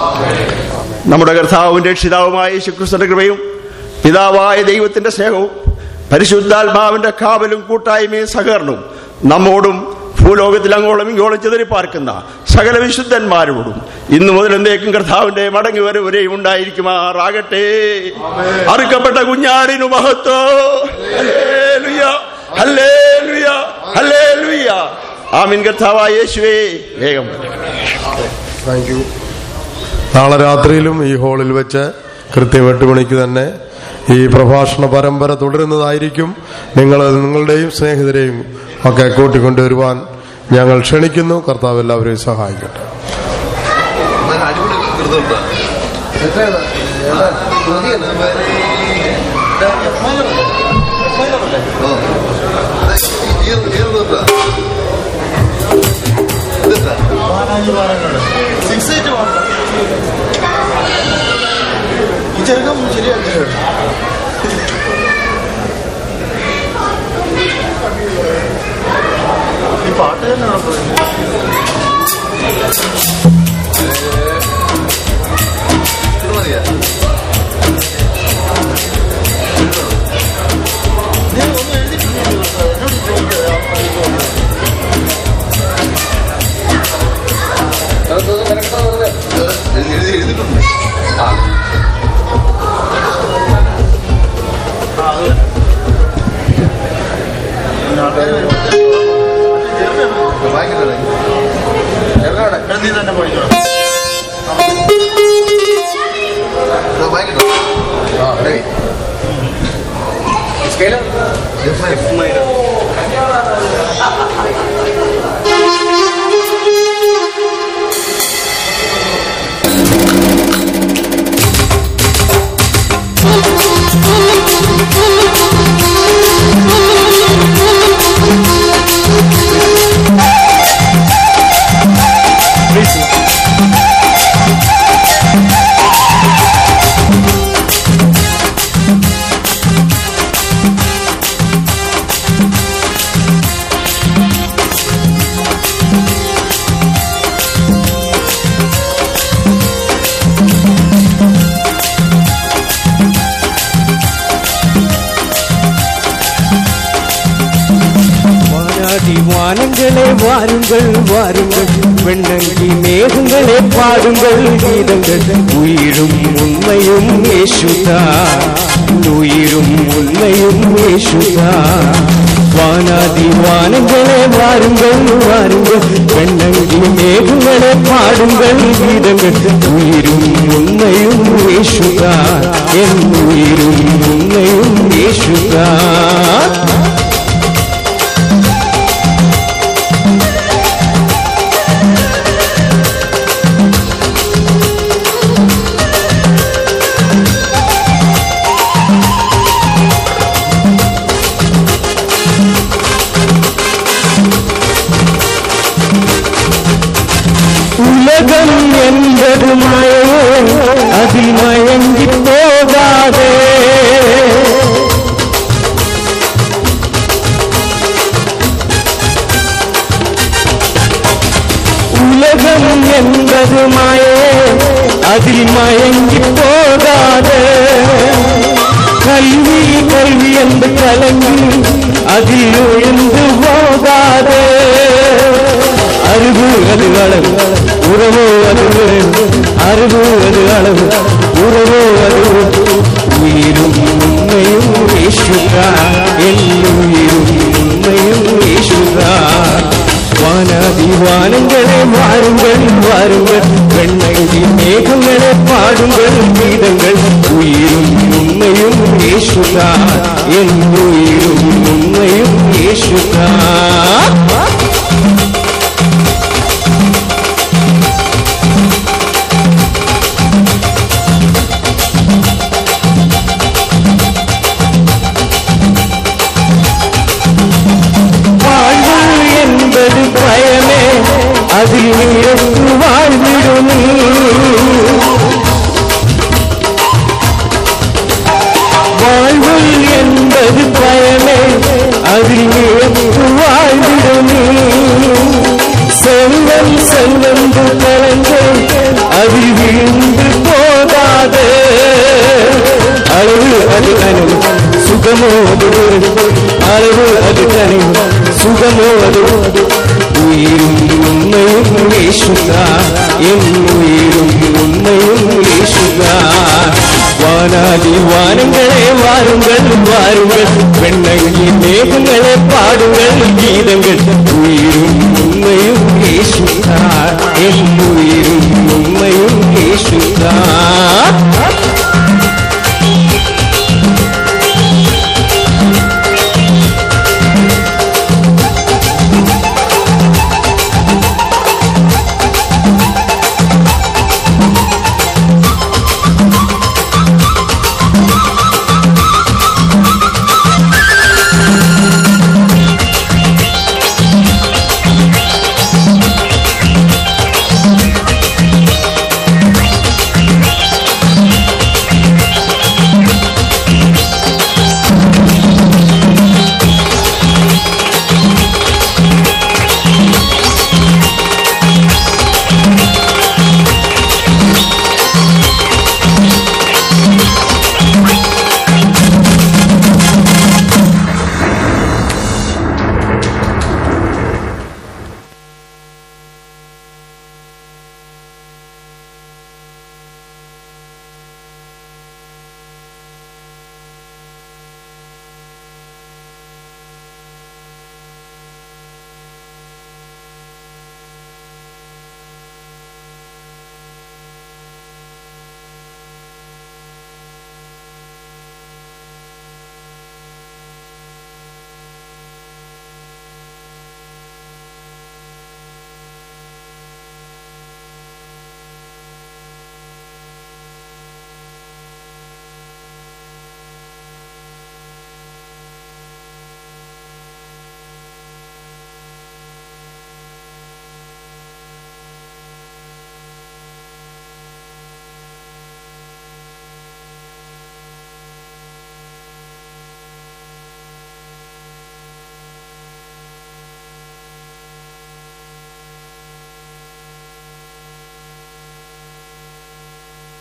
നമ്മുടെ കർത്താവും രക്ഷിതാവുമായ യേശുക്രിസ്തുന്റെ കൃപയും പിതാവായ ദൈവത്തിന്റെ സ്നേഹവും പരിശുദ്ധാത്മാവിന്റെ കാവലും കൂട്ടായ്മയും സഹകരണവും നമ്മോടും ഭൂലോകത്തിൽ അങ്ങോളം ഇങ്ങോളം ചിതറി പാർക്കുന്ന സകല വിശുദ്ധന്മാരോടും ഇന്നു മുതൽ എന്തേക്കും കർത്താവിന്റെ മടങ്ങി വരവരെയും ഉണ്ടായിരിക്കുമാറാകട്ടെ അറുക്കപ്പെട്ട കുഞ്ഞാടിനു മഹത്വോ ഹല്ലേലൂയ, ഹല്ലേലൂയ, ഹല്ലേലൂയ. ആമീൻ കർത്താവായ യേശുവേ വേഗം താങ്ക് യു നാളെ രാത്രിയിലും ഈ ഹാളിൽ വെച്ച് കൃത്യം എട്ട് മണിക്ക് തന്നെ ഈ പ്രഭാഷണ പരമ്പര തുടരുന്നതായിരിക്കും നിങ്ങൾ നിങ്ങളുടെയും സ്നേഹിതരെയും ഒക്കെ കൂട്ടിക്കൊണ്ടുവരുവാൻ ഞങ്ങൾ ക്ഷണിക്കുന്നു കർത്താവ് എല്ലാവരെയും സഹായിക്കട്ടെ അടിപൊളി കൃതമുണ്ട് എഴുതി എഴുതിയിട്ടുണ്ട് വായിക്കട്ടെ വായിക്കട്ടോ வானாதி வானங்களே வாருங்கள் வாருங்கள் வெண்ணங்கி மேகங்களே பாடுங்கள் கீதங்கள் உயிரும் உண்மையும் ஏசுதா உயிரும் உண்மையும் ஏசுதா வானாதி வானங்களே வாருங்கள் வாருங்கள் வெண்ணங்கி மேகங்களே பாடுங்கள் கீதங்கள் உயிரும் உண்மையும் ஏசுதா என் உயிரும் உண்மையும் ஏசுதா உலகம் என்பது மயோ அதில் மயங்கி போகாதே உலகம் என்பது மயோ அதில் மயங்கி போகாதே கல்வி கல்வி என்று கலங்கி அதில் விழுந்து போகாதே அறிவு அது அளவு உறவோ அது உறவு. அறிவு அது அளவு உறவோ அது உறவு. உயிரும் உண்மையும் ஈஸ்வரா என் உயிரும் உண்மையும் ஈஸ்வரா வானாதி வானங்களே வாருங்கள் வாருங்கள் வெண்ணங்கி மேகங்களே பாடுங்கள் கீதங்கள் உயிரும் உண்மையும் ஈஸ்வரா என் உயிரும் உண்மையும் ஈஸ்வரா வாழ்வு என்பது பயமே அதில் நீருக்கு வாழ்விடும் வாழ்வு என்பது பயமே அதில் நீருக்கு வாழ்விடும் செல்வம் செல்வந்து கலந்து அதில் விழுந்து போகாதே அளவு அது கனவு சுகமோ அது அளவு அது கனவு சுகமோ அது യേശുദാൻ എന്നുയിരും ഉണ്മയും യേശുദാൻ വാനാതി വാനങ്ങളെ വാരുങ്ങൾ വാരുങ്ങൾ വെണ്ണങ്ങി മേഘങ്ങളെ പാടുങ്ങൾ ഗീതങ്ങൾ ഉയരും ഉണ്മയും യേശുദാൻ എന്നുയിരും ഉണ്മയും യേശുദാൻ